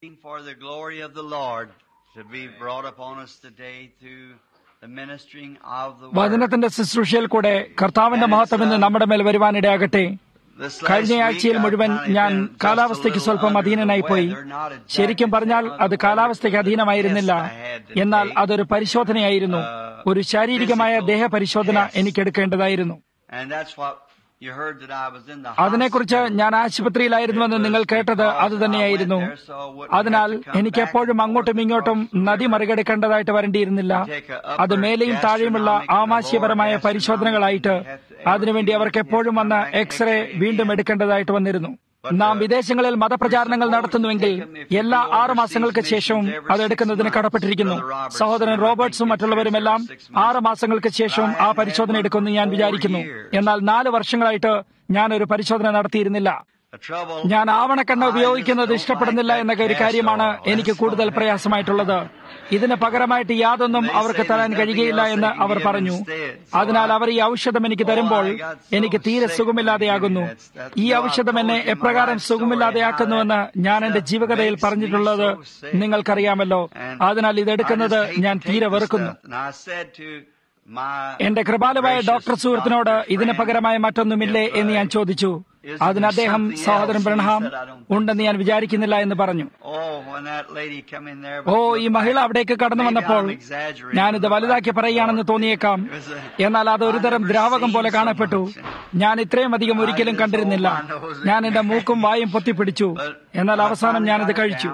For the glory of the Lord to be brought upon us today through the ministering of the word. വചനത്തിന്റെ ശുശ്രൂഷയിൽ കൂടെ കർത്താവിന്റെ മഹത്വം ഇന്ന് നമ്മുടെ മേൽ വരുവാനിടയാകട്ടെ This കഴിഞ്ഞ last ആഴ്ചയിൽ week, മുഴുവൻ I've ഞാൻ been just a കാലാവസ്ഥയ്ക്ക് little സ്വല്പം under അധീനനായി the പോയി weather, not exactly ശരിക്കും പറഞ്ഞാൽ അത് കാലാവസ്ഥയ്ക്ക് അധീനമായിരുന്നില്ല എന്നാൽ അതൊരു പരിശോധനയായിരുന്നു ഒരു ശാരീരികമായ ദേഹപരിശോധന എനിക്ക് എടുക്കേണ്ടതായിരുന്നു And that's what you heard that I was in the അതിനെക്കുറിച്ച് hospital. ഞാൻ ആശുപത്രിയിലായിരുന്നുവെന്ന് നിങ്ങൾ കേട്ടത് അത് തന്നെയായിരുന്നു അതിനാൽ എനിക്ക് എപ്പോഴും അങ്ങോട്ടും ഇങ്ങോട്ടും നദി മറികടക്കേണ്ടതായിട്ട് വരേണ്ടിയിരുന്നില്ല അത് മേലെയും താഴെയുമുള്ള ആമാശയപരമായ പരിശോധനകളായിട്ട് അതിനുവേണ്ടി അവർക്ക് എപ്പോഴും വന്ന് എക്സ്റേ വീണ്ടും എടുക്കേണ്ടതായിട്ട് വന്നിരുന്നു നാം വിദേശങ്ങളിൽ മതപ്രചാരണങ്ങൾ നടത്തുന്നുവെങ്കിൽ എല്ലാ ആറ് മാസങ്ങൾക്ക് ശേഷവും അത് എടുക്കുന്നതിന് കടപ്പെട്ടിരിക്കുന്നു സഹോദരൻ റോബർട്ട്സും മറ്റുള്ളവരുമെല്ലാം ആറ് മാസങ്ങൾക്ക് ശേഷവും ആ പരിശോധന എടുക്കുമെന്ന് ഞാൻ വിചാരിക്കുന്നു എന്നാൽ നാല് വർഷങ്ങളായിട്ട് ഞാൻ ഒരു പരിശോധന നടത്തിയിരുന്നില്ല The trouble ഞാൻ ആവണക്കെണ്ണ ഉപയോഗിക്കുന്നത് ഇഷ്ടപ്പെടുന്നില്ല എന്ന ഒരു കാര്യമാണ് എനിക്ക് കൂടുതൽ പ്രയാസമായിട്ടുള്ളത് ഇതിന് പകരമായിട്ട് യാതൊന്നും അവർക്ക് തരാൻ കഴിയുകയില്ല എന്ന് അവർ പറഞ്ഞു അതിനാൽ അവർ ഈ ഔഷധം എനിക്ക് തരുമ്പോൾ എനിക്ക് തീരെ സുഖമില്ലാതെയാകുന്നു ഈ ഔഷധം എന്നെ എപ്രകാരം സുഖമില്ലാതെയാക്കുന്നുവെന്ന് ഞാൻ എന്റെ ജീവകഥയിൽ പറഞ്ഞിട്ടുള്ളത് നിങ്ങൾക്കറിയാമല്ലോ അതിനാൽ ഇതെടുക്കുന്നത് ഞാൻ തീരെ വെറുക്കുന്നു And I said to my എന്റെ കൃപാലുവായ gracious ഡോക്ടർ സുഹൃത്തിനോട് doctor ഇതിന് friend, പകരമായ മറ്റൊന്നുമില്ലേ എന്ന് ഞാൻ ചോദിച്ചു അതിന് അദ്ദേഹം സഹോദരൻ ബ്രഹ്ഹാം ഉണ്ടെന്ന് ഞാൻ വിചാരിക്കുന്നില്ല എന്ന് പറഞ്ഞു Oh, when that lady come in there, ഓ ഈ മഹിള അവിടേക്ക് കടന്നു വന്നപ്പോൾ ഞാനിത് വലുതാക്കി പറയുകയാണെന്ന് തോന്നിയേക്കാം എന്നാൽ അത് ഒരുതരം ദ്രാവകം പോലെ കാണപ്പെട്ടു ഞാൻ ഇത്രയും അധികം ഒരിക്കലും കണ്ടിരുന്നില്ല ഞാൻ എന്റെ മൂക്കും വായും പൊത്തിപ്പിടിച്ചു എന്നാൽ അവസാനം ഞാനത് കഴിച്ചു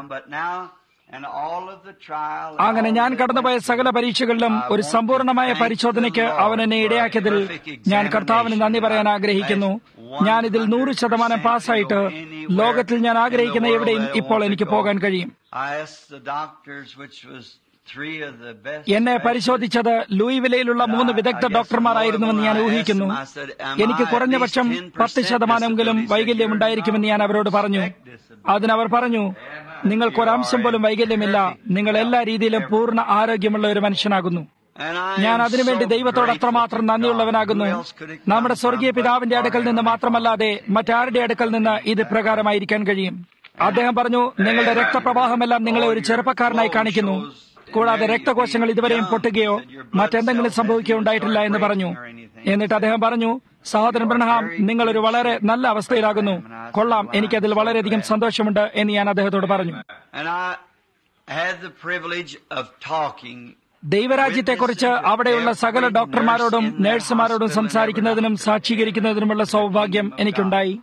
അങ്ങനെ ഞാൻ കടന്നുപോയ സകല പരീക്ഷകളിലും ഒരു സമ്പൂർണമായ പരിശോധനയ്ക്ക് അവൻ എന്നെ ഇടയാക്കിയതിൽ ഞാൻ കർത്താവിന് നന്ദി പറയാൻ ആഗ്രഹിക്കുന്നു ഞാൻ ഇതിൽ നൂറ് ശതമാനം പാസ്സായിട്ട് ലോകത്തിൽ ഞാൻ ആഗ്രഹിക്കുന്ന എവിടെയും ഇപ്പോൾ എനിക്ക് പോകാൻ കഴിയും എന്നെ പരിശോധിച്ചത് ലൂയിവിലയിലുള്ള മൂന്ന് വിദഗ്ധ ഡോക്ടർമാരായിരുന്നുവെന്ന് ഞാൻ ഊഹിക്കുന്നു എനിക്ക് കുറഞ്ഞ പക്ഷം പത്ത് ശതമാനമെങ്കിലും വൈകല്യം ഉണ്ടായിരിക്കുമെന്ന് ഞാൻ അവരോട് പറഞ്ഞു അതിനവർ പറഞ്ഞു നിങ്ങൾക്കൊരംശം പോലും വൈകല്യമില്ല നിങ്ങൾ എല്ലാ രീതിയിലും പൂർണ്ണ ആരോഗ്യമുള്ള ഒരു മനുഷ്യനാകുന്നു ഞാൻ അതിനുവേണ്ടി ദൈവത്തോട് അത്രമാത്രം നന്ദിയുള്ളവനാകുന്നു നമ്മുടെ സ്വർഗീയ പിതാവിന്റെ അടുക്കൽ നിന്ന് മാത്രമല്ലാതെ മറ്റാരുടെ അടുക്കൽ നിന്ന് ഇത് പ്രകാരമായിരിക്കാൻ കഴിയും അദ്ദേഹം പറഞ്ഞു നിങ്ങളുടെ രക്തപ്രവാഹമെല്ലാം നിങ്ങളെ ഒരു ചെറുപ്പക്കാരനായി കാണിക്കുന്നു കൂടാതെ രക്തകോശങ്ങൾ ഇതുവരെയും പൊട്ടുകയോ മറ്റെന്തെങ്കിലും സംഭവിക്കുകയോ ഉണ്ടായിട്ടില്ല എന്ന് പറഞ്ഞു എന്നിട്ട് അദ്ദേഹം പറഞ്ഞു സഹോദരൻ ബ്രഹ്ഹാം നിങ്ങളൊരു വളരെ നല്ല അവസ്ഥയിലാകുന്നു കൊള്ളാം എനിക്കതിൽ വളരെയധികം സന്തോഷമുണ്ട് എന്ന് ഞാൻ അദ്ദേഹത്തോട് പറഞ്ഞു ദൈവരാജ്യത്തെക്കുറിച്ച് അവിടെയുള്ള സകല ഡോക്ടർമാരോടും നഴ്സുമാരോടും സംസാരിക്കുന്നതിനും സാക്ഷീകരിക്കുന്നതിനുമുള്ള സൗഭാഗ്യം എനിക്കുണ്ടായി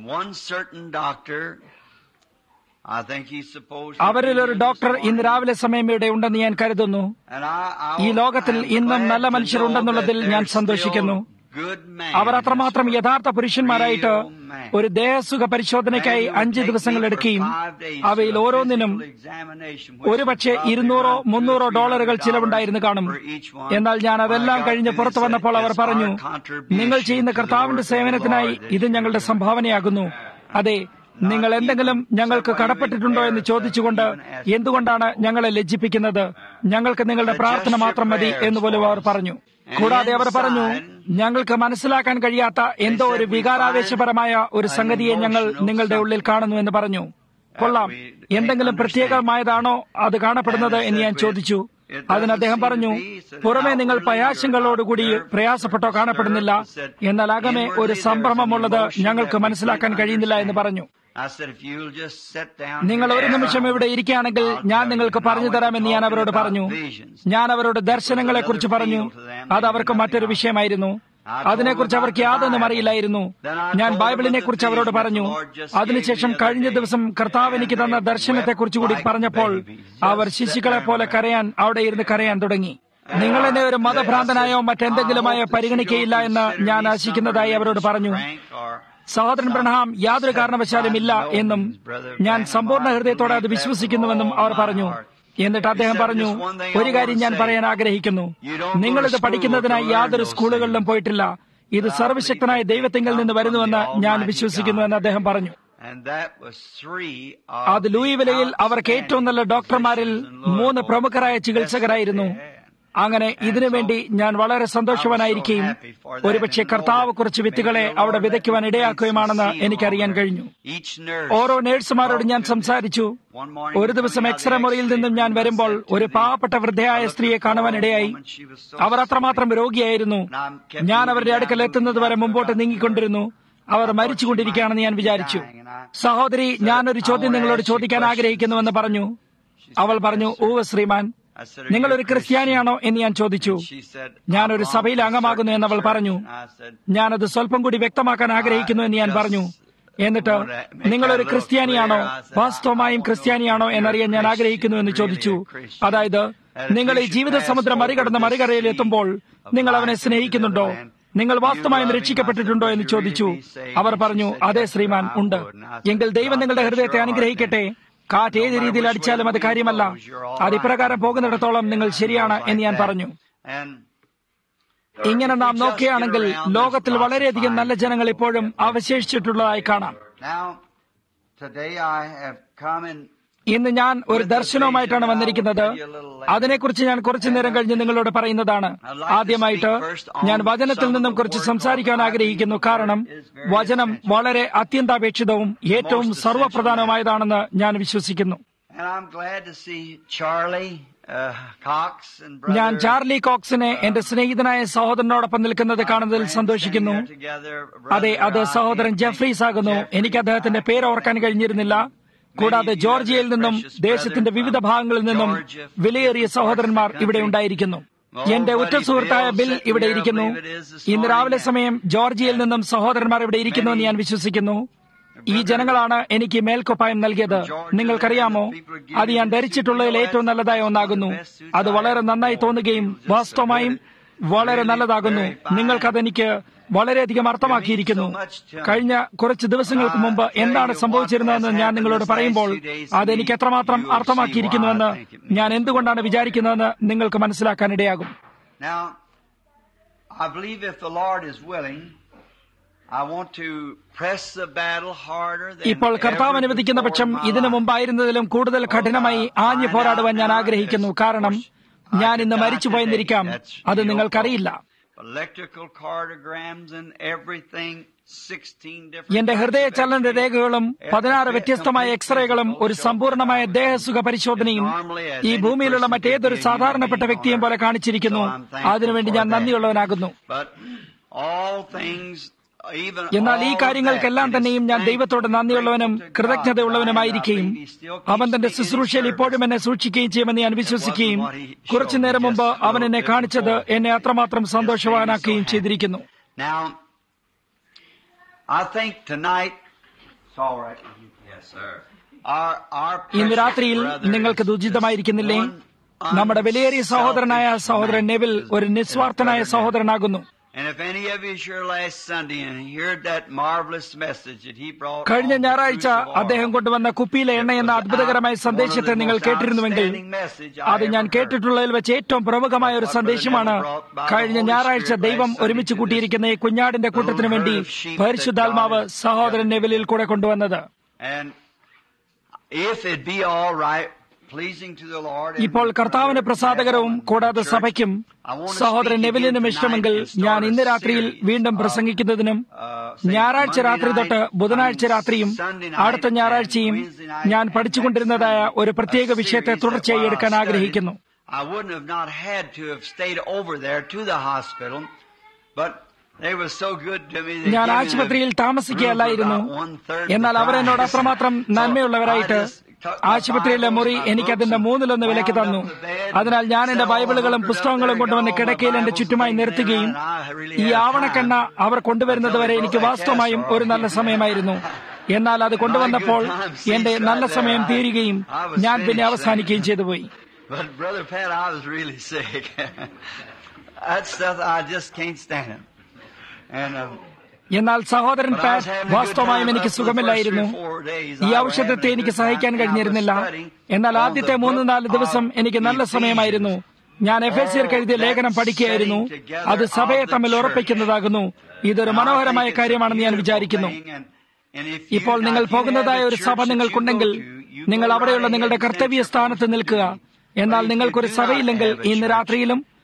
അവരിൽ ഒരു ഡോക്ടർ ഇന്ന് രാവിലെ സമയം ഇവിടെ ഉണ്ടെന്ന് ഞാൻ കരുതുന്നു ഈ ലോകത്തിൽ ഇന്നും നല്ല മനുഷ്യരുണ്ടെന്നുള്ളതിൽ ഞാൻ സന്തോഷിക്കുന്നു അവർ അത്രമാത്രം യഥാർത്ഥ പുരുഷന്മാരായിട്ട് ഒരു ദേഹസുഖ പരിശോധനയ്ക്കായി അഞ്ച് ദിവസങ്ങൾ എടുക്കുകയും അവയിൽ ഓരോന്നിനും ഒരുപക്ഷെ ഇരുന്നൂറോ മുന്നൂറോ ഡോളറുകൾ ചിലവുണ്ടായിരുന്നു കാണും എന്നാൽ ഞാൻ അതെല്ലാം കഴിഞ്ഞ് പുറത്തു വന്നപ്പോൾ അവർ പറഞ്ഞു നിങ്ങൾ ചെയ്യുന്ന കർത്താവിന്റെ സേവനത്തിനായി ഇത് ഞങ്ങളുടെ സംഭാവനയാകുന്നു അതെ നിങ്ങൾ എന്തെങ്കിലും ഞങ്ങൾക്ക് കടപ്പെട്ടിട്ടുണ്ടോ എന്ന് ചോദിച്ചുകൊണ്ട് എന്തുകൊണ്ടാണ് ഞങ്ങളെ ലജ്ജിപ്പിക്കുന്നത് ഞങ്ങൾക്ക് നിങ്ങളുടെ പ്രാർത്ഥന മാത്രം മതി എന്ന് പോലും അവർ പറഞ്ഞു കൂടാതെ അവർ പറഞ്ഞു ഞങ്ങൾക്ക് മനസ്സിലാക്കാൻ കഴിയാത്ത എന്തോ ഒരു വികാരാവേശപരമായ ഒരു സംഗതിയെ ഞങ്ങൾ നിങ്ങളുടെ ഉള്ളിൽ കാണുന്നു എന്ന് പറഞ്ഞു കൊള്ളാം എന്തെങ്കിലും പ്രത്യേകമായതാണോ അത് കാണപ്പെടുന്നത് എന്ന് ഞാൻ ചോദിച്ചു അതിന് അദ്ദേഹം പറഞ്ഞു പുറമെ നിങ്ങൾ പയാശങ്ങളോടുകൂടി പ്രയാസപ്പെട്ടോ കാണപ്പെടുന്നില്ല എന്നാൽ അകമേ ഒരു സംഭ്രമമുള്ളത് ഞങ്ങൾക്ക് മനസ്സിലാക്കാൻ കഴിയുന്നില്ല എന്ന് പറഞ്ഞു നിങ്ങൾ ഒരു നിമിഷം ഇവിടെ ഇരിക്കുകയാണെങ്കിൽ ഞാൻ നിങ്ങൾക്ക് പറഞ്ഞു തരാമെന്ന് ഞാൻ അവരോട് പറഞ്ഞു ഞാൻ അവരോട് ദർശനങ്ങളെ കുറിച്ച് പറഞ്ഞു അത് അവർക്ക് മറ്റൊരു വിഷയമായിരുന്നു അതിനെക്കുറിച്ച് അവർക്ക് യാതൊന്നും അറിയില്ലായിരുന്നു ഞാൻ ബൈബിളിനെ കുറിച്ച് അവരോട് പറഞ്ഞു അതിനുശേഷം കഴിഞ്ഞ ദിവസം കർത്താവ് എനിക്ക് തന്ന ദർശനത്തെക്കുറിച്ച് കൂടി പറഞ്ഞപ്പോൾ അവർ ശിശുക്കളെ പോലെ കരയാൻ അവിടെ ഇരുന്ന് കരയാൻ തുടങ്ങി നിങ്ങൾ എന്നെ ഒരു മതഭ്രാന്തനായോ മറ്റെന്തെങ്കിലുമായോ പരിഗണിക്കയില്ല എന്ന് ഞാൻ ആശിക്കുന്നതായി അവരോട് പറഞ്ഞു സഹോദരൻ ബ്രഹ്ഹാം യാതൊരു കാരണവശാലും ഇല്ല എന്നും ഞാൻ സമ്പൂർണ്ണ ഹൃദയത്തോടെ അത് വിശ്വസിക്കുന്നുവെന്നും അവർ പറഞ്ഞു എന്നിട്ട് അദ്ദേഹം പറഞ്ഞു ഒരു കാര്യം ഞാൻ പറയാൻ ആഗ്രഹിക്കുന്നു നിങ്ങളിത് പഠിക്കുന്നതിനായി യാതൊരു സ്കൂളുകളിലും പോയിട്ടില്ല ഇത് സർവശക്തനായ ദൈവത്തിങ്കിൽ നിന്ന് വരുന്നുവെന്ന് ഞാൻ വിശ്വസിക്കുന്നു എന്ന് അദ്ദേഹം പറഞ്ഞു അത് ലൂയിവിലയിൽ അവർക്ക് ഏറ്റവും നല്ല ഡോക്ടർമാരിൽ മൂന്ന് പ്രമുഖരായ ചികിത്സകരായിരുന്നു അങ്ങനെ ഇതിനുവേണ്ടി ഞാൻ വളരെ സന്തോഷവാനായിരിക്കുകയും ഒരുപക്ഷെ കർത്താവ് കുറച്ച് വിത്തുകളെ അവിടെ വിതയ്ക്കുവാൻ ഇടയാക്കുകയുമാണെന്ന് എനിക്കറിയാൻ കഴിഞ്ഞു ഓരോ നേഴ്സുമാരോട് ഞാൻ സംസാരിച്ചു ഒരു ദിവസം എക്സ്റേ മുറിയിൽ നിന്നും ഞാൻ വരുമ്പോൾ ഒരു പാവപ്പെട്ട വൃദ്ധയായ സ്ത്രീയെ കാണുവാൻ ഇടയായി അവർ അത്രമാത്രം രോഗിയായിരുന്നു ഞാൻ അവരുടെ അടുക്കൽ എത്തുന്നത് വരെ മുമ്പോട്ട് നീങ്ങിക്കൊണ്ടിരുന്നു അവർ മരിച്ചുകൊണ്ടിരിക്കുകയാണെന്ന് ഞാൻ വിചാരിച്ചു സഹോദരി ഞാനൊരു ചോദ്യം നിങ്ങളോട് ചോദിക്കാൻ ആഗ്രഹിക്കുന്നുവെന്ന് പറഞ്ഞു അവൾ പറഞ്ഞു ഊവ ശ്രീമാൻ നിങ്ങളൊരു ക്രിസ്ത്യാനിയാണോ എന്ന് ഞാൻ ചോദിച്ചു ഞാനൊരു സഭയിൽ അംഗമാകുന്നു എന്ന് അവൾ പറഞ്ഞു ഞാനത് സ്വല്പം കൂടി വ്യക്തമാക്കാൻ ആഗ്രഹിക്കുന്നു എന്ന് ഞാൻ പറഞ്ഞു എന്നിട്ട് നിങ്ങളൊരു ക്രിസ്ത്യാനിയാണോ വാസ്തവമായും ക്രിസ്ത്യാനിയാണോ എന്നറിയാൻ ഞാൻ ആഗ്രഹിക്കുന്നു എന്ന് ചോദിച്ചു അതായത് നിങ്ങൾ ഈ ജീവിത സമുദ്രം മറികടന്ന് മറികരയിൽ എത്തുമ്പോൾ നിങ്ങൾ അവനെ സ്നേഹിക്കുന്നുണ്ടോ നിങ്ങൾ വാസ്തവമായും രക്ഷിക്കപ്പെട്ടിട്ടുണ്ടോ എന്ന് ചോദിച്ചു അവർ പറഞ്ഞു അതെ ശ്രീമാൻ ഉണ്ട് എങ്കിൽ ദൈവം നിങ്ങളുടെ ഹൃദയത്തെ അനുഗ്രഹിക്കട്ടെ കാറ്റ് ഏത് രീതിയിൽ അടിച്ചാലും അത് കാര്യമല്ല അത് ഇപ്രകാരം പോകുന്നിടത്തോളം നിങ്ങൾ ശരിയാണ് എന്ന് ഞാൻ പറഞ്ഞു ഇങ്ങനെ നാം നോക്കുകയാണെങ്കിൽ ലോകത്തിൽ വളരെയധികം നല്ല ജനങ്ങൾ ഇപ്പോഴും അവശേഷിച്ചിട്ടുള്ളതായി കാണാം ഇന്ന് ഞാൻ ഒരു ദർശനവുമായിട്ടാണ് വന്നിരിക്കുന്നത് അതിനെക്കുറിച്ച് ഞാൻ കുറച്ചു നേരം കഴിഞ്ഞ് നിങ്ങളോട് പറയുന്നതാണ് ആദ്യമായിട്ട് ഞാൻ വചനത്തിൽ നിന്നും കുറച്ച് സംസാരിക്കാൻ ആഗ്രഹിക്കുന്നു കാരണം വചനം വളരെ അത്യന്താപേക്ഷിതവും ഏറ്റവും സർവപ്രധാനമായതാണെന്ന് ഞാൻ വിശ്വസിക്കുന്നു ഞാൻ ചാർലി കോക്സിനെ എന്റെ സ്നേഹിതനായ സഹോദരനോടൊപ്പം നിൽക്കുന്നത് കാണുന്നതിൽ സന്തോഷിക്കുന്നു അതെ അത് സഹോദരൻ ജെഫ്രീസ് ആകുന്നു എനിക്ക് അദ്ദേഹത്തിന്റെ പേര് ഓർക്കാൻ കഴിഞ്ഞിരുന്നില്ല കൂടാതെ ജോർജിയയിൽ നിന്നും ദേശത്തിന്റെ വിവിധ ഭാഗങ്ങളിൽ നിന്നും വിലയേറിയ സഹോദരന്മാർ ഇവിടെ ഉണ്ടായിരിക്കുന്നു എന്റെ ഉറ്റ സുഹൃത്തായ ബിൽ ഇവിടെ ഇരിക്കുന്നു ഇന്ന് രാവിലെ സമയം ജോർജിയയിൽ നിന്നും സഹോദരന്മാർ ഇവിടെ ഇരിക്കുന്നു എന്ന് ഞാൻ വിശ്വസിക്കുന്നു ഈ ജനങ്ങളാണ് എനിക്ക് മേൽക്കൊപ്പായം നൽകിയത് നിങ്ങൾക്കറിയാമോ അത് ഞാൻ ധരിച്ചിട്ടുള്ളതിൽ ഏറ്റവും നല്ലതായ ഒന്നാകുന്നു അത് വളരെ നന്നായി തോന്നുകയും വാസ്തവമായും വളരെ നല്ലതാകുന്നു നിങ്ങൾക്കതെനിക്ക് വളരെയധികം അർത്ഥമാക്കിയിരിക്കുന്നു കഴിഞ്ഞ കുറച്ച് ദിവസങ്ങൾക്ക് മുമ്പ് എന്താണ് സംഭവിച്ചിരുന്നതെന്ന് ഞാൻ നിങ്ങളോട് പറയുമ്പോൾ അതെനിക്ക് എത്രമാത്രം അർത്ഥമാക്കിയിരിക്കുന്നുവെന്ന് ഞാൻ എന്തുകൊണ്ടാണ് വിചാരിക്കുന്നതെന്ന് നിങ്ങൾക്ക് മനസ്സിലാക്കാൻ ഇടയാകും ഇപ്പോൾ കർത്താവ് അനുവദിക്കുന്ന പക്ഷം ഇതിനു മുമ്പായിരുന്നതിലും കൂടുതൽ കഠിനമായി ആഞ്ഞു പോരാടുവാൻ ഞാൻ ആഗ്രഹിക്കുന്നു കാരണം ഞാൻ ഇന്ന് മരിച്ചുപോയെന്നിരിക്കാം അത് നിങ്ങൾക്കറിയില്ല എന്റെ ഹൃദയ ചലന രേഖകളും പതിനാറ് വ്യത്യസ്തമായ എക്സ്റേകളും ഒരു സമ്പൂർണമായ ദേഹസുഖ പരിശോധനയും ഈ ഭൂമിയിലുള്ള മറ്റേതൊരു സാധാരണപ്പെട്ട വ്യക്തിയും പോലെ കാണിച്ചിരിക്കുന്നു അതിനുവേണ്ടി ഞാൻ നന്ദിയുള്ളവനാകുന്നു എന്നാൽ ഈ കാര്യങ്ങൾക്കെല്ലാം തന്നെയും ഞാൻ ദൈവത്തോട് നന്ദിയുള്ളവനും കൃതജ്ഞതയുള്ളവനുമായിരിക്കുകയും അവൻ തന്റെ ശുശ്രൂഷയിൽ ഇപ്പോഴും എന്നെ സൂക്ഷിക്കുകയും ചെയ്യുമെന്ന് ഞാൻ വിശ്വസിക്കുകയും കുറച്ചു നേരം മുമ്പ് അവൻ എന്നെ കാണിച്ചത് എന്നെ അത്രമാത്രം സന്തോഷവാനാക്കുകയും ചെയ്തിരിക്കുന്നു ഇന്ന് രാത്രിയിൽ നിങ്ങൾക്ക് ദുജിതമായിരിക്കുന്നില്ലേ നമ്മുടെ വിലയേറിയ സഹോദരനായ സഹോദരൻ നെവിൽ ഒരു നിസ്വാർത്ഥനായ സഹോദരനാകുന്നു കഴിഞ്ഞ ഞായറാഴ്ച അദ്ദേഹം കൊണ്ടുവന്ന കുപ്പിയിലെ എണ്ണ എന്ന അത്ഭുതകരമായ സന്ദേശത്തെ നിങ്ങൾ കേട്ടിരുന്നുവെങ്കിൽ അത് ഞാൻ കേട്ടിട്ടുള്ളതിൽ വെച്ച് ഏറ്റവും പ്രമുഖമായ ഒരു സന്ദേശമാണ് കഴിഞ്ഞ ഞായറാഴ്ച ദൈവം ഒരുമിച്ച് കൂട്ടിയിരിക്കുന്ന ഈ കുഞ്ഞാടിന്റെ കൂട്ടത്തിനു വേണ്ടി പരിശുദ്ധാത്മാവ് സഹോദരൻ നെവിലിൽ കൂടെ കൊണ്ടുവന്നത് ഇപ്പോൾ കർത്താവിന് പ്രസാദകരവും കൂടാതെ സഭയ്ക്കും സഹോദരൻ നെവിലിനും ഇഷ്ടമെങ്കിൽ ഞാൻ ഇന്ന് രാത്രിയിൽ വീണ്ടും പ്രസംഗിക്കുന്നതിനും ഞായറാഴ്ച രാത്രി തൊട്ട് ബുധനാഴ്ച രാത്രിയും അടുത്ത ഞായറാഴ്ചയും ഞാൻ പഠിച്ചുകൊണ്ടിരുന്നതായ ഒരു പ്രത്യേക വിഷയത്തെ തുടർച്ചയായി എടുക്കാൻ ആഗ്രഹിക്കുന്നു ഞാൻ ആശുപത്രിയിൽ താമസിക്കുകയല്ലായിരുന്നു എന്നാൽ അവർ എന്നോട് അത്രമാത്രം നന്മയുള്ളവരായിട്ട് ആശുപത്രിയിലെ മുറി എനിക്ക് അതിന്റെ മൂന്നിലൊന്ന് വിലക്ക് തന്നു അതിനാൽ ഞാൻ എന്റെ ബൈബിളുകളും പുസ്തകങ്ങളും കൊണ്ടുവന്ന് കിടക്കയിൽ എന്റെ ചുറ്റുമായി നിർത്തുകയും ഈ ആവണക്കെണ്ണ അവർ കൊണ്ടുവരുന്നത് വരെ എനിക്ക് വാസ്തവമായും ഒരു നല്ല സമയമായിരുന്നു എന്നാൽ അത് കൊണ്ടുവന്നപ്പോൾ എന്റെ നല്ല സമയം തീരുകയും ഞാൻ പിന്നെ അവസാനിക്കുകയും ചെയ്തു പോയി എന്നാൽ സഹോദരൻ പാറ്റ് വാസ്തവമായും എനിക്ക് സുഖമില്ലായിരുന്നു ഈ ഔഷധത്തെ എനിക്ക് സഹിക്കാൻ കഴിഞ്ഞിരുന്നില്ല എന്നാൽ ആദ്യത്തെ മൂന്ന് നാല് ദിവസം എനിക്ക് നല്ല സമയമായിരുന്നു ഞാൻ എഫ് എസ് സിർക്ക് എഴുതിയ ലേഖനം പഠിക്കുകയായിരുന്നു അത് സഭയെ തമ്മിൽ ഉറപ്പിക്കുന്നതാകുന്നു ഇതൊരു മനോഹരമായ കാര്യമാണെന്ന് ഞാൻ വിചാരിക്കുന്നു ഇപ്പോൾ നിങ്ങൾ പോകുന്നതായ ഒരു സഭ നിങ്ങൾക്കുണ്ടെങ്കിൽ നിങ്ങൾ അവിടെയുള്ള നിങ്ങളുടെ കർത്തവ്യ സ്ഥാനത്ത് നിൽക്കുക എന്നാൽ നിങ്ങൾക്കൊരു സഭയില്ലെങ്കിൽ ഇന്ന് രാത്രിയിലും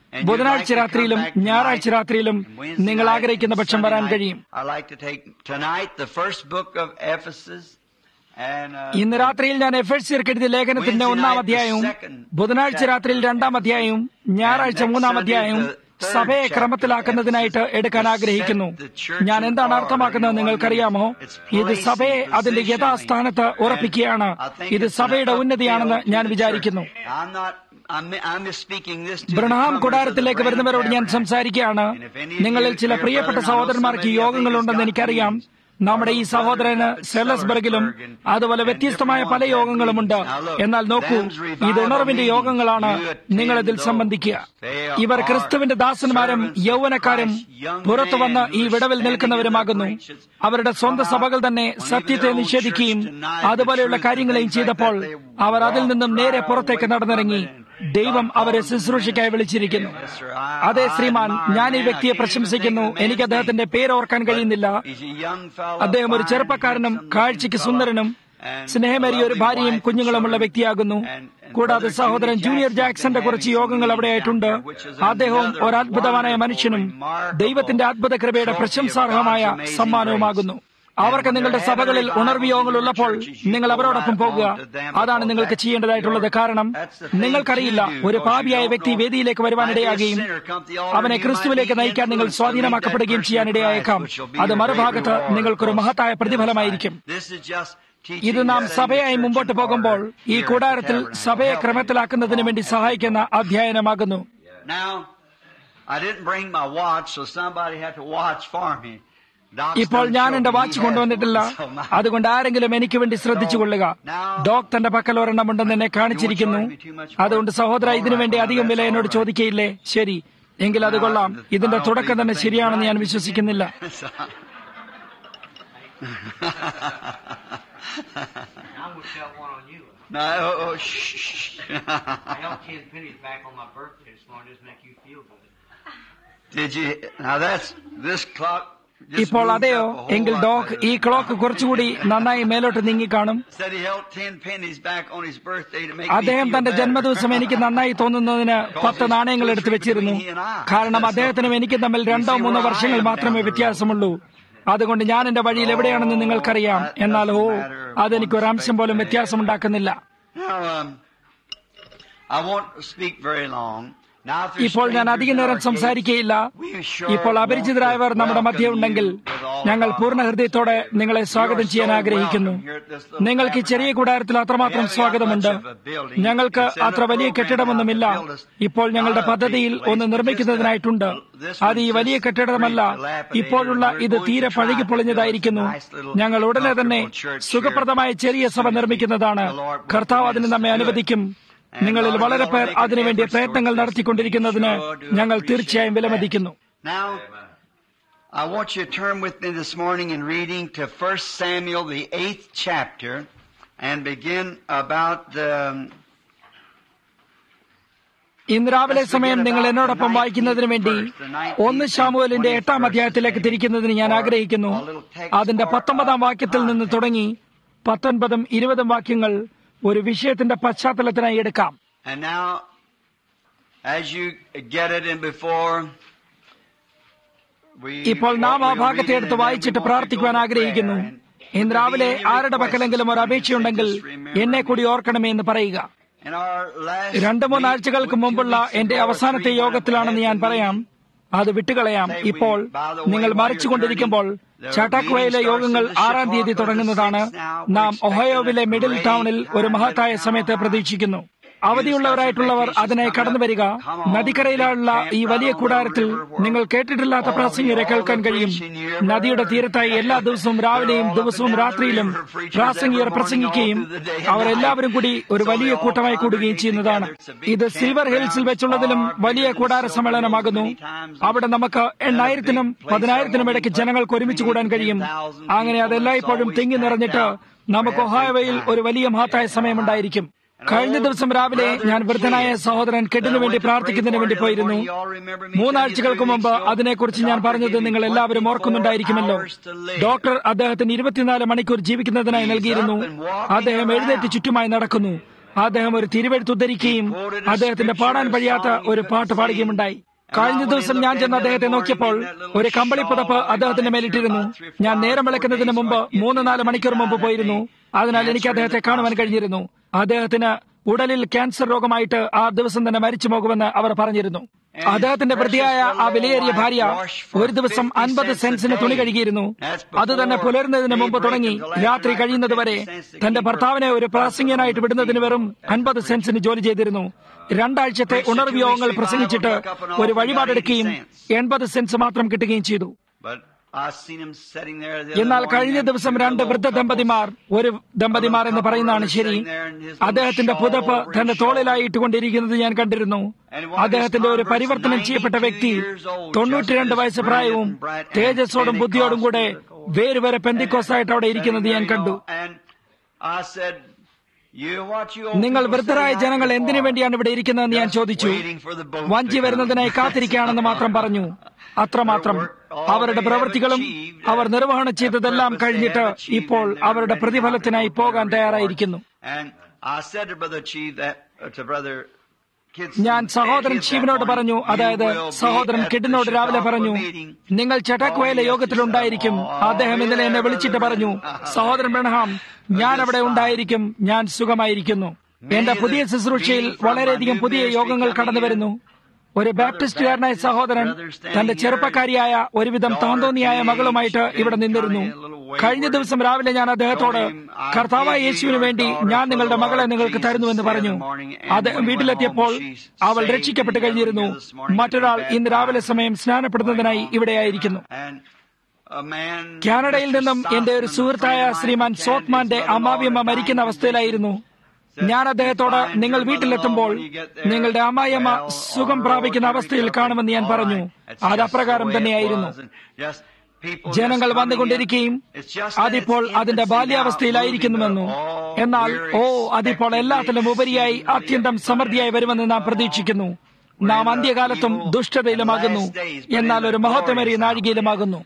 And you'd ബുധനാഴ്ച like to come രാത്രിയിലും back tonight ഞായറാഴ്ച രാത്രിയിലും and Wednesday നിങ്ങൾ night ആഗ്രഹിക്കുന്ന and പക്ഷം Sunday വരാൻ night. കഴിയും I'd like to take tonight the first book of Ephesus and uh, ഇന്ന് രാത്രിയിൽ ഞാൻ എഫ് എസ് എഴുതിയ ലേഖനത്തിന്റെ ഒന്നാം അധ്യായവും ബുധനാഴ്ച രാത്രിയിൽ രണ്ടാം അധ്യായവും ഞായറാഴ്ച മൂന്നാം അധ്യായവും സഭയെ ക്രമത്തിലാക്കുന്നതിനായിട്ട് എടുക്കാൻ ആഗ്രഹിക്കുന്നു ഞാൻ എന്താണ് അർത്ഥമാക്കുന്നത് നിങ്ങൾക്കറിയാമോ ഇത് സഭയെ അതിന്റെ യഥാസ്ഥാനത്ത് ഉറപ്പിക്കുകയാണ് ഇത് സഭയുടെ ഉന്നതിയാണെന്ന് ഞാൻ വിചാരിക്കുന്നു I'm not. I'm, I'm just speaking this to the ബ്രഹാം comers of the കൂടാരത്തിലേക്ക് Branham വരുന്നവരോട് ഞാൻ Tabernacle. സംസാരിക്കുകയാണ് നിങ്ങളിൽ ചില പ്രിയപ്പെട്ട സഹോദരന്മാർക്ക് ഈ യോഗങ്ങളുണ്ടെന്ന് എനിക്കറിയാം നമ്മുടെ ഈ സഹോദരന് സെലസ്ബർഗിലും അതുപോലെ വ്യത്യസ്തമായ പല യോഗങ്ങളുമുണ്ട് എന്നാൽ നോക്കൂ ഇത് ഉണർവിന്റെ യോഗങ്ങളാണ് നിങ്ങൾ ഇതിൽ സംബന്ധിക്കുക ഇവർ ക്രിസ്തുവിന്റെ ദാസന്മാരും യൗവനക്കാരും പുറത്തു വന്ന് ഈ വിടവിൽ നിൽക്കുന്നവരുമാകുന്നു അവരുടെ സ്വന്തം സഭകൾ തന്നെ സത്യത്തെ നിഷേധിക്കുകയും അതുപോലെയുള്ള കാര്യങ്ങളെയും ചെയ്തപ്പോൾ അവർ അതിൽ നിന്നും നേരെ പുറത്തേക്ക് നടന്നിറങ്ങി ദൈവം അവരെ ശുശ്രൂഷയ്ക്കായി വിളിച്ചിരിക്കുന്നു അതെ ശ്രീമാൻ ഞാൻ ഈ വ്യക്തിയെ പ്രശംസിക്കുന്നു എനിക്ക് അദ്ദേഹത്തിന്റെ പേര് ഓർക്കാൻ കഴിയുന്നില്ല He's a young fellow, അദ്ദേഹം ഒരു fine, ചെറുപ്പക്കാരനും handsome കാഴ്ചയ്ക്ക് fellow, സുന്ദരനും and സ്നേഹമേറിയ ഒരു a lovely ഭാര്യയും wife, കുഞ്ഞുങ്ങളുമുള്ള children, വ്യക്തിയാകുന്നു and- and കൂടാതെ brother സഹോദരൻ Junior ജൂനിയർ Jackson's ജാക്സന്റെ been കുറച്ച് having യോഗങ്ങൾ some അവിടെ meetings ആയിട്ടുണ്ട് down there, which is അദ്ദേഹവും another ഒരു അത്ഭുതമായ wonderful, മനുഷ്യനും remarkable ദൈവത്തിന്റെ അത്ഭുത കൃപയുടെ trophy of പ്രശംസാർഹമായ God's amazing സമ്മാനവുമാകുന്നു grace. അവർക്ക് നിങ്ങളുടെ സഭകളിൽ ഉണർവ് യോഗങ്ങൾ ഉള്ളപ്പോൾ നിങ്ങൾ അവരോടൊപ്പം പോകുക അതാണ് നിങ്ങൾക്ക് ചെയ്യേണ്ടതായിട്ടുള്ളത് കാരണം നിങ്ങൾക്കറിയില്ല ഒരു പാപിയായ വ്യക്തി വേദിയിലേക്ക് വരുവാനിടയാകുകയും അവനെ ക്രിസ്തുവിലേക്ക് നയിക്കാൻ നിങ്ങൾ സ്വാധീനമാക്കപ്പെടുകയും ചെയ്യാനിടയായേക്കാം അത് മറുഭാഗത്ത് നിങ്ങൾക്കൊരു മഹത്തായ പ്രതിഫലമായിരിക്കും ഇത് നാം സഭയായി മുമ്പോട്ട് പോകുമ്പോൾ ഈ കൂടാരത്തിൽ സഭയെ ക്രമത്തിലാക്കുന്നതിന് വേണ്ടി സഹായിക്കുന്ന അധ്യയനമാകുന്നു Now, I didn't bring my watch, so somebody had to watch for me. Doc's ഇപ്പോൾ done ഞാൻ showed എന്റെ me വാച്ച് he കൊണ്ടുവന്നിട്ടില്ല had one, so my- അതുകൊണ്ട് ആരെങ്കിലും എനിക്ക് വേണ്ടി ശ്രദ്ധിച്ചു കൊള്ളുക ഡോക് തന്റെ പക്കൽ ഒരെണ്ണമുണ്ടെന്ന് എന്നെ കാണിച്ചിരിക്കുന്നു അതുകൊണ്ട് സഹോദര ഇതിനു വേണ്ടി അധികം വില എന്നോട് ചോദിക്കയില്ലേ ശരി എങ്കിൽ അത് കൊള്ളാം ഇതിന്റെ തുടക്കം തന്നെ ശരിയാണെന്ന് ഞാൻ വിശ്വസിക്കുന്നില്ല I'm gonna shove one on you. no, oh, oh, shh, shh. I held ten pennies back on my birthday this morning just to make you feel good. Did you? Now that's this clock. just ഇപ്പോൾ moved അതെയോ up a whole എങ്കിൽ lot doc better ഈ than clock mine. കുറച്ചുകൂടി നന്നായി മേലോട്ട് നീങ്ങിക്കാണും Said he held ten pennies back on his birthday to make അദ്ദേഹം me feel തന്റെ better. ജന്മദിവസം എനിക്ക് നന്നായി തോന്നുന്നതിന് പത്ത് നാണയങ്ങൾ എടുത്തു വെച്ചിരുന്നു കാരണം അദ്ദേഹത്തിനും എനിക്കും തമ്മിൽ രണ്ടോ മൂന്നോ വർഷങ്ങൾ മാത്രമേ വ്യത്യാസമുള്ളൂ അതുകൊണ്ട് ഞാൻ എന്റെ വഴിയിൽ എവിടെയാണെന്ന് നിങ്ങൾക്കറിയാം എന്നാൽ ഓ അതെനിക്ക് ഒരു അംശം പോലും വ്യത്യാസമുണ്ടാക്കുന്നില്ല Now, um, I won't speak very long. Now, if there's ഇപ്പോൾ ഞാൻ അധിക strangers in നേരം our സംസാരിക്കുകയില്ല case, we sure ഇപ്പോൾ want അപരിചിതരായവർ to നമ്മുടെ മധ്യേ welcome ഉണ്ടെങ്കിൽ you with all ഞങ്ങൾ our പൂർണ്ണ ഹൃദയത്തോടെ നിങ്ങളെ സ്വാഗതം ചെയ്യാൻ ആഗ്രഹിക്കുന്നു നിങ്ങൾക്ക് ഈ ചെറിയ കൂടാരത്തിൽ അത്രമാത്രം സ്വാഗതമുണ്ട് ഞങ്ങൾക്ക് അത്ര വലിയ കെട്ടിടമൊന്നുമില്ല ഇപ്പോൾ ഞങ്ങളുടെ പദ്ധതിയിൽ ഒന്ന് നിർമ്മിക്കുന്നതിനായിട്ടുണ്ട് അത് ഈ വലിയ കെട്ടിടമല്ല ഇപ്പോഴുള്ള ഇത് തീരെ പഴകി പൊളിഞ്ഞതായിരിക്കുന്നു ഞങ്ങൾ ഉടനെ തന്നെ സുഖപ്രദമായ ചെറിയ സഭ നിർമ്മിക്കുന്നതാണ് കർത്താവ് അതിന് നമ്മെ അനുവദിക്കും നിങ്ങളിൽ വളരെ പേർ അതിനുവേണ്ടി പ്രയത്നങ്ങൾ നടത്തിക്കൊണ്ടിരിക്കുന്നതിന് ഞങ്ങൾ തീർച്ചയായും വിലമതിക്കുന്നു Now, I want you to turn with me this morning in reading to 1 Samuel, the eighth chapter, and begin about the. ഇന്ന് രാവിലെ സമയം നിങ്ങൾ എന്നോടൊപ്പം വായിക്കുന്നതിന് വേണ്ടി ഒന്ന് ശാമുവലിന്റെ എട്ടാം അധ്യായത്തിലേക്ക് തിരിക്കുന്നതിന് ഞാൻ ആഗ്രഹിക്കുന്നു അതിന്റെ പത്തൊമ്പതാം വാക്യത്തിൽ നിന്ന് തുടങ്ങി പത്തൊൻപതും ഇരുപതും വാക്യങ്ങൾ ഒരു വിഷയത്തിന്റെ പശ്ചാത്തലത്തിനായി എടുക്കാം And now, as you get it in before. we- ഇപ്പോൾ നാം ആ we'll ഭാഗത്തെ read it എടുത്ത് and then വായിച്ചിട്ട് we want to പ്രാർത്ഥിക്കുവാൻ go to ആഗ്രഹിക്കുന്നു prayer. And ഇന്ന് if രാവിലെ there be any ആരുടെ പക്കലെങ്കിലും ഒരു requests, അപേക്ഷയുണ്ടെങ്കിൽ just remember എന്നെ me. കൂടി ഓർക്കണമേ എന്ന് പറയുക In our last രണ്ടു week, മൂന്നാഴ്ചകൾക്ക് two മുമ്പുള്ള weeks എന്റെ ago, അവസാനത്തെ three യോഗത്തിലാണെന്ന് ഞാൻ months പറയാം അത് വിട്ടുകളയാം ഇപ്പോൾ നിങ്ങൾ മറിച്ചുകൊണ്ടിരിക്കുമ്പോൾ ചാട്ടാക്വയിലെ യോഗങ്ങൾ ആറാം തീയതി തുടങ്ങുന്നതാണ് നാം ഒഹയോവിലെ മിഡിൽ ടൗണിൽ ഒരു മഹത്തായ സമയത്ത് പ്രതീക്ഷിക്കുന്നു അവധിയുള്ളവരായിട്ടുള്ളവർ അതിനായി കടന്നു വരിക നദിക്കരയിലുള്ള ഈ വലിയ കൂടാരത്തിൽ നിങ്ങൾ കേട്ടിട്ടില്ലാത്ത പ്രാസംഗികരെ കേൾക്കാൻ കഴിയും നദിയുടെ തീരത്തായി എല്ലാ ദിവസവും രാവിലെയും ദിവസവും രാത്രിയിലും പ്രാസംഗികർ പ്രസംഗിക്കുകയും അവർ എല്ലാവരും കൂടി ഒരു വലിയ കൂട്ടമായി കൂടുകയും ചെയ്യുന്നതാണ് ഇത് സിൽവർ ഹിൽസിൽ വെച്ചുള്ളതിലും വലിയ കൂടാര സമ്മേളനമാകുന്നു അവിടെ നമുക്ക് എണ്ണായിരത്തിനും പതിനായിരത്തിനും ഇടയ്ക്ക് ജനങ്ങൾക്ക് ഒരുമിച്ച് കൂടാൻ കഴിയും അങ്ങനെ അതെല്ലായ്പ്പോഴും തിങ്ങി നിറഞ്ഞിട്ട് നമുക്ക് ഒഹായവയിൽ ഒരു വലിയ മഹത്തായ സമയമുണ്ടായിരിക്കും കഴിഞ്ഞ ദിവസം രാവിലെ ഞാൻ വൃദ്ധനായ സഹോദരൻ കെട്ടിനു വേണ്ടി പ്രാർത്ഥിക്കുന്നതിന് വേണ്ടി പോയിരുന്നു മൂന്നാഴ്ചകൾക്ക് മുമ്പ് അതിനെക്കുറിച്ച് ഞാൻ പറഞ്ഞത് നിങ്ങൾ എല്ലാവരും ഓർക്കുന്നുണ്ടായിരിക്കുമല്ലോ ഡോക്ടർ അദ്ദേഹത്തിന് ഇരുപത്തിനാല് മണിക്കൂർ ജീവിക്കുന്നതിനായി നൽകിയിരുന്നു അദ്ദേഹം എഴുന്നേറ്റ് ചുറ്റുമായി നടക്കുന്നു അദ്ദേഹം ഒരു തിരുവെഴുത്ത് ഉദ്ധരിക്കുകയും അദ്ദേഹത്തിന്റെ പാടാൻ കഴിയാത്ത ഒരു പാട്ട് പാടുകയുമുണ്ടായി കഴിഞ്ഞ ദിവസം ഞാൻ ചെന്ന് അദ്ദേഹത്തെ നോക്കിയപ്പോൾ ഒരു കമ്പളി പുതപ്പ് അദ്ദേഹത്തിന്റെ മേലിട്ടിരുന്നു ഞാൻ നേരം വിളക്കുന്നതിന് മുമ്പ് മൂന്ന് നാല് മണിക്കൂർ മുമ്പ് പോയിരുന്നു അതിനാൽ എനിക്ക് അദ്ദേഹത്തെ കാണുവാൻ കഴിഞ്ഞിരുന്നു അദ്ദേഹത്തിന് ഉടലിൽ ക്യാൻസർ രോഗമായിട്ട് ആ ദിവസം തന്നെ മരിച്ചു പോകുമെന്ന് അവർ പറഞ്ഞിരുന്നു അദ്ദേഹത്തിന്റെ പ്രതിയായ ആ വിലയേറിയ ഭാര്യ ഒരു ദിവസം അൻപത് സെൻസിന് തുണി കഴുകിയിരുന്നു അത് തന്നെ പുലരുന്നതിന് മുമ്പ് തുടങ്ങി രാത്രി കഴിയുന്നത് വരെ തന്റെ ഭർത്താവിനെ ഒരു പ്രാസംഗ്യനായിട്ട് വിടുന്നതിന് വെറും അൻപത് സെൻസിന് ജോലി ചെയ്തിരുന്നു രണ്ടാഴ്ചത്തെ ഉണർവ് യോഗങ്ങൾ പ്രസംഗിച്ചിട്ട് ഒരു വഴിപാടെടുക്കുകയും എൺപത് സെൻസ് മാത്രം കിട്ടുകയും ചെയ്തു എന്നാൽ കഴിഞ്ഞ ദിവസം രണ്ട് വൃദ്ധ ദമ്പതിമാർ ഒരു ദമ്പതിമാർ എന്ന് പറയുന്നതാണ് ശരി അദ്ദേഹത്തിന്റെ പുതപ്പ് തന്റെ തോളിലായി ഇട്ടുകൊണ്ടിരിക്കുന്നത് ഞാൻ കണ്ടിരുന്നു അദ്ദേഹത്തിന്റെ ഒരു പരിവർത്തനം ചെയ്യപ്പെട്ട വ്യക്തി തൊണ്ണൂറ്റിരണ്ട് വയസ്സ് പ്രായവും തേജസ്സോടും ബുദ്ധിയോടും കൂടെ വേര് വരെ പെന്തിക്കോസായിട്ട് അവിടെ ഇരിക്കുന്നത് ഞാൻ കണ്ടു നിങ്ങൾ വൃദ്ധരായ ജനങ്ങൾ എന്തിനു വേണ്ടിയാണ് ഇവിടെ ഇരിക്കുന്നതെന്ന് ഞാൻ ചോദിച്ചു വഞ്ചി വരുന്നതിനായി കാത്തിരിക്കുകയാണെന്ന് മാത്രം പറഞ്ഞു അത്രമാത്രം അവരുടെ പ്രവൃത്തികളും അവർ നിർവഹണം ചെയ്തതെല്ലാം കഴിഞ്ഞിട്ട് ഇപ്പോൾ അവരുടെ പ്രതിഫലത്തിനായി പോകാൻ തയ്യാറായിരിക്കുന്നു ഞാൻ സഹോദരൻ ശിവനോട് പറഞ്ഞു അതായത് സഹോദരൻ കിഡിനോട് രാവിലെ പറഞ്ഞു നിങ്ങൾ ചട്ടക്കുവയിലെ യോഗത്തിലുണ്ടായിരിക്കും അദ്ദേഹം ഇന്നലെ എന്നെ വിളിച്ചിട്ട് പറഞ്ഞു സഹോദരൻ ബ്രഹ്ഹാം ഞാൻ അവിടെ ഉണ്ടായിരിക്കും ഞാൻ സുഖമായിരിക്കുന്നു എന്റെ പുതിയ ശുശ്രൂഷയിൽ വളരെയധികം പുതിയ യോഗങ്ങൾ കടന്നു വരുന്നു ഒരു ബാപ്റ്റിസ്റ്റുകാരനായ സഹോദരൻ തന്റെ ചെറുപ്പക്കാരിയായ ഒരുവിധം താന്തോന്നിയായ മകളുമായിട്ട് ഇവിടെ നിന്നിരുന്നു കഴിഞ്ഞ ദിവസം രാവിലെ ഞാൻ അദ്ദേഹത്തോട് കർത്താവായ യേശുവിന് വേണ്ടി ഞാൻ നിങ്ങളുടെ മകളെ നിങ്ങൾക്ക് തരുന്നുവെന്ന് പറഞ്ഞു അദ്ദേഹം വീട്ടിലെത്തിയപ്പോൾ അവൾ രക്ഷിക്കപ്പെട്ട് കഴിഞ്ഞിരുന്നു മറ്റൊരാൾ ഇന്ന് രാവിലെ സമയം സ്നാനപ്പെടുന്നതിനായി ഇവിടെയായിരിക്കുന്നു കാനഡയിൽ നിന്നും എന്റെ ഒരു സുഹൃത്തായ ശ്രീമാൻ സോത്മാന്റെ അമ്മാവിയമ്മ മരിക്കുന്ന അവസ്ഥയിലായിരുന്നു ഞാൻ അദ്ദേഹത്തോട് നിങ്ങൾ വീട്ടിലെത്തുമ്പോൾ നിങ്ങളുടെ അമ്മായിയമ്മ സുഖം പ്രാപിക്കുന്ന അവസ്ഥയിൽ കാണുമെന്ന് ഞാൻ പറഞ്ഞു അത് അപ്രകാരം തന്നെയായിരുന്നു ജനങ്ങൾ വന്നുകൊണ്ടിരിക്കുകയും അതിപ്പോൾ അതിന്റെ ബാല്യാവസ്ഥയിലായിരിക്കുന്നുവെന്നു എന്നാൽ ഓ അതിപ്പോൾ എല്ലാത്തിലും ഉപരിയായി അത്യന്തം സമൃദ്ധിയായി വരുമെന്ന് നാം പ്രതീക്ഷിക്കുന്നു നാം അന്ത്യകാലത്തും ദുഷ്ടതയിലുമാകുന്നു എന്നാൽ ഒരു മഹത്വമേറിയ നാഴികയിലുമാകുന്നു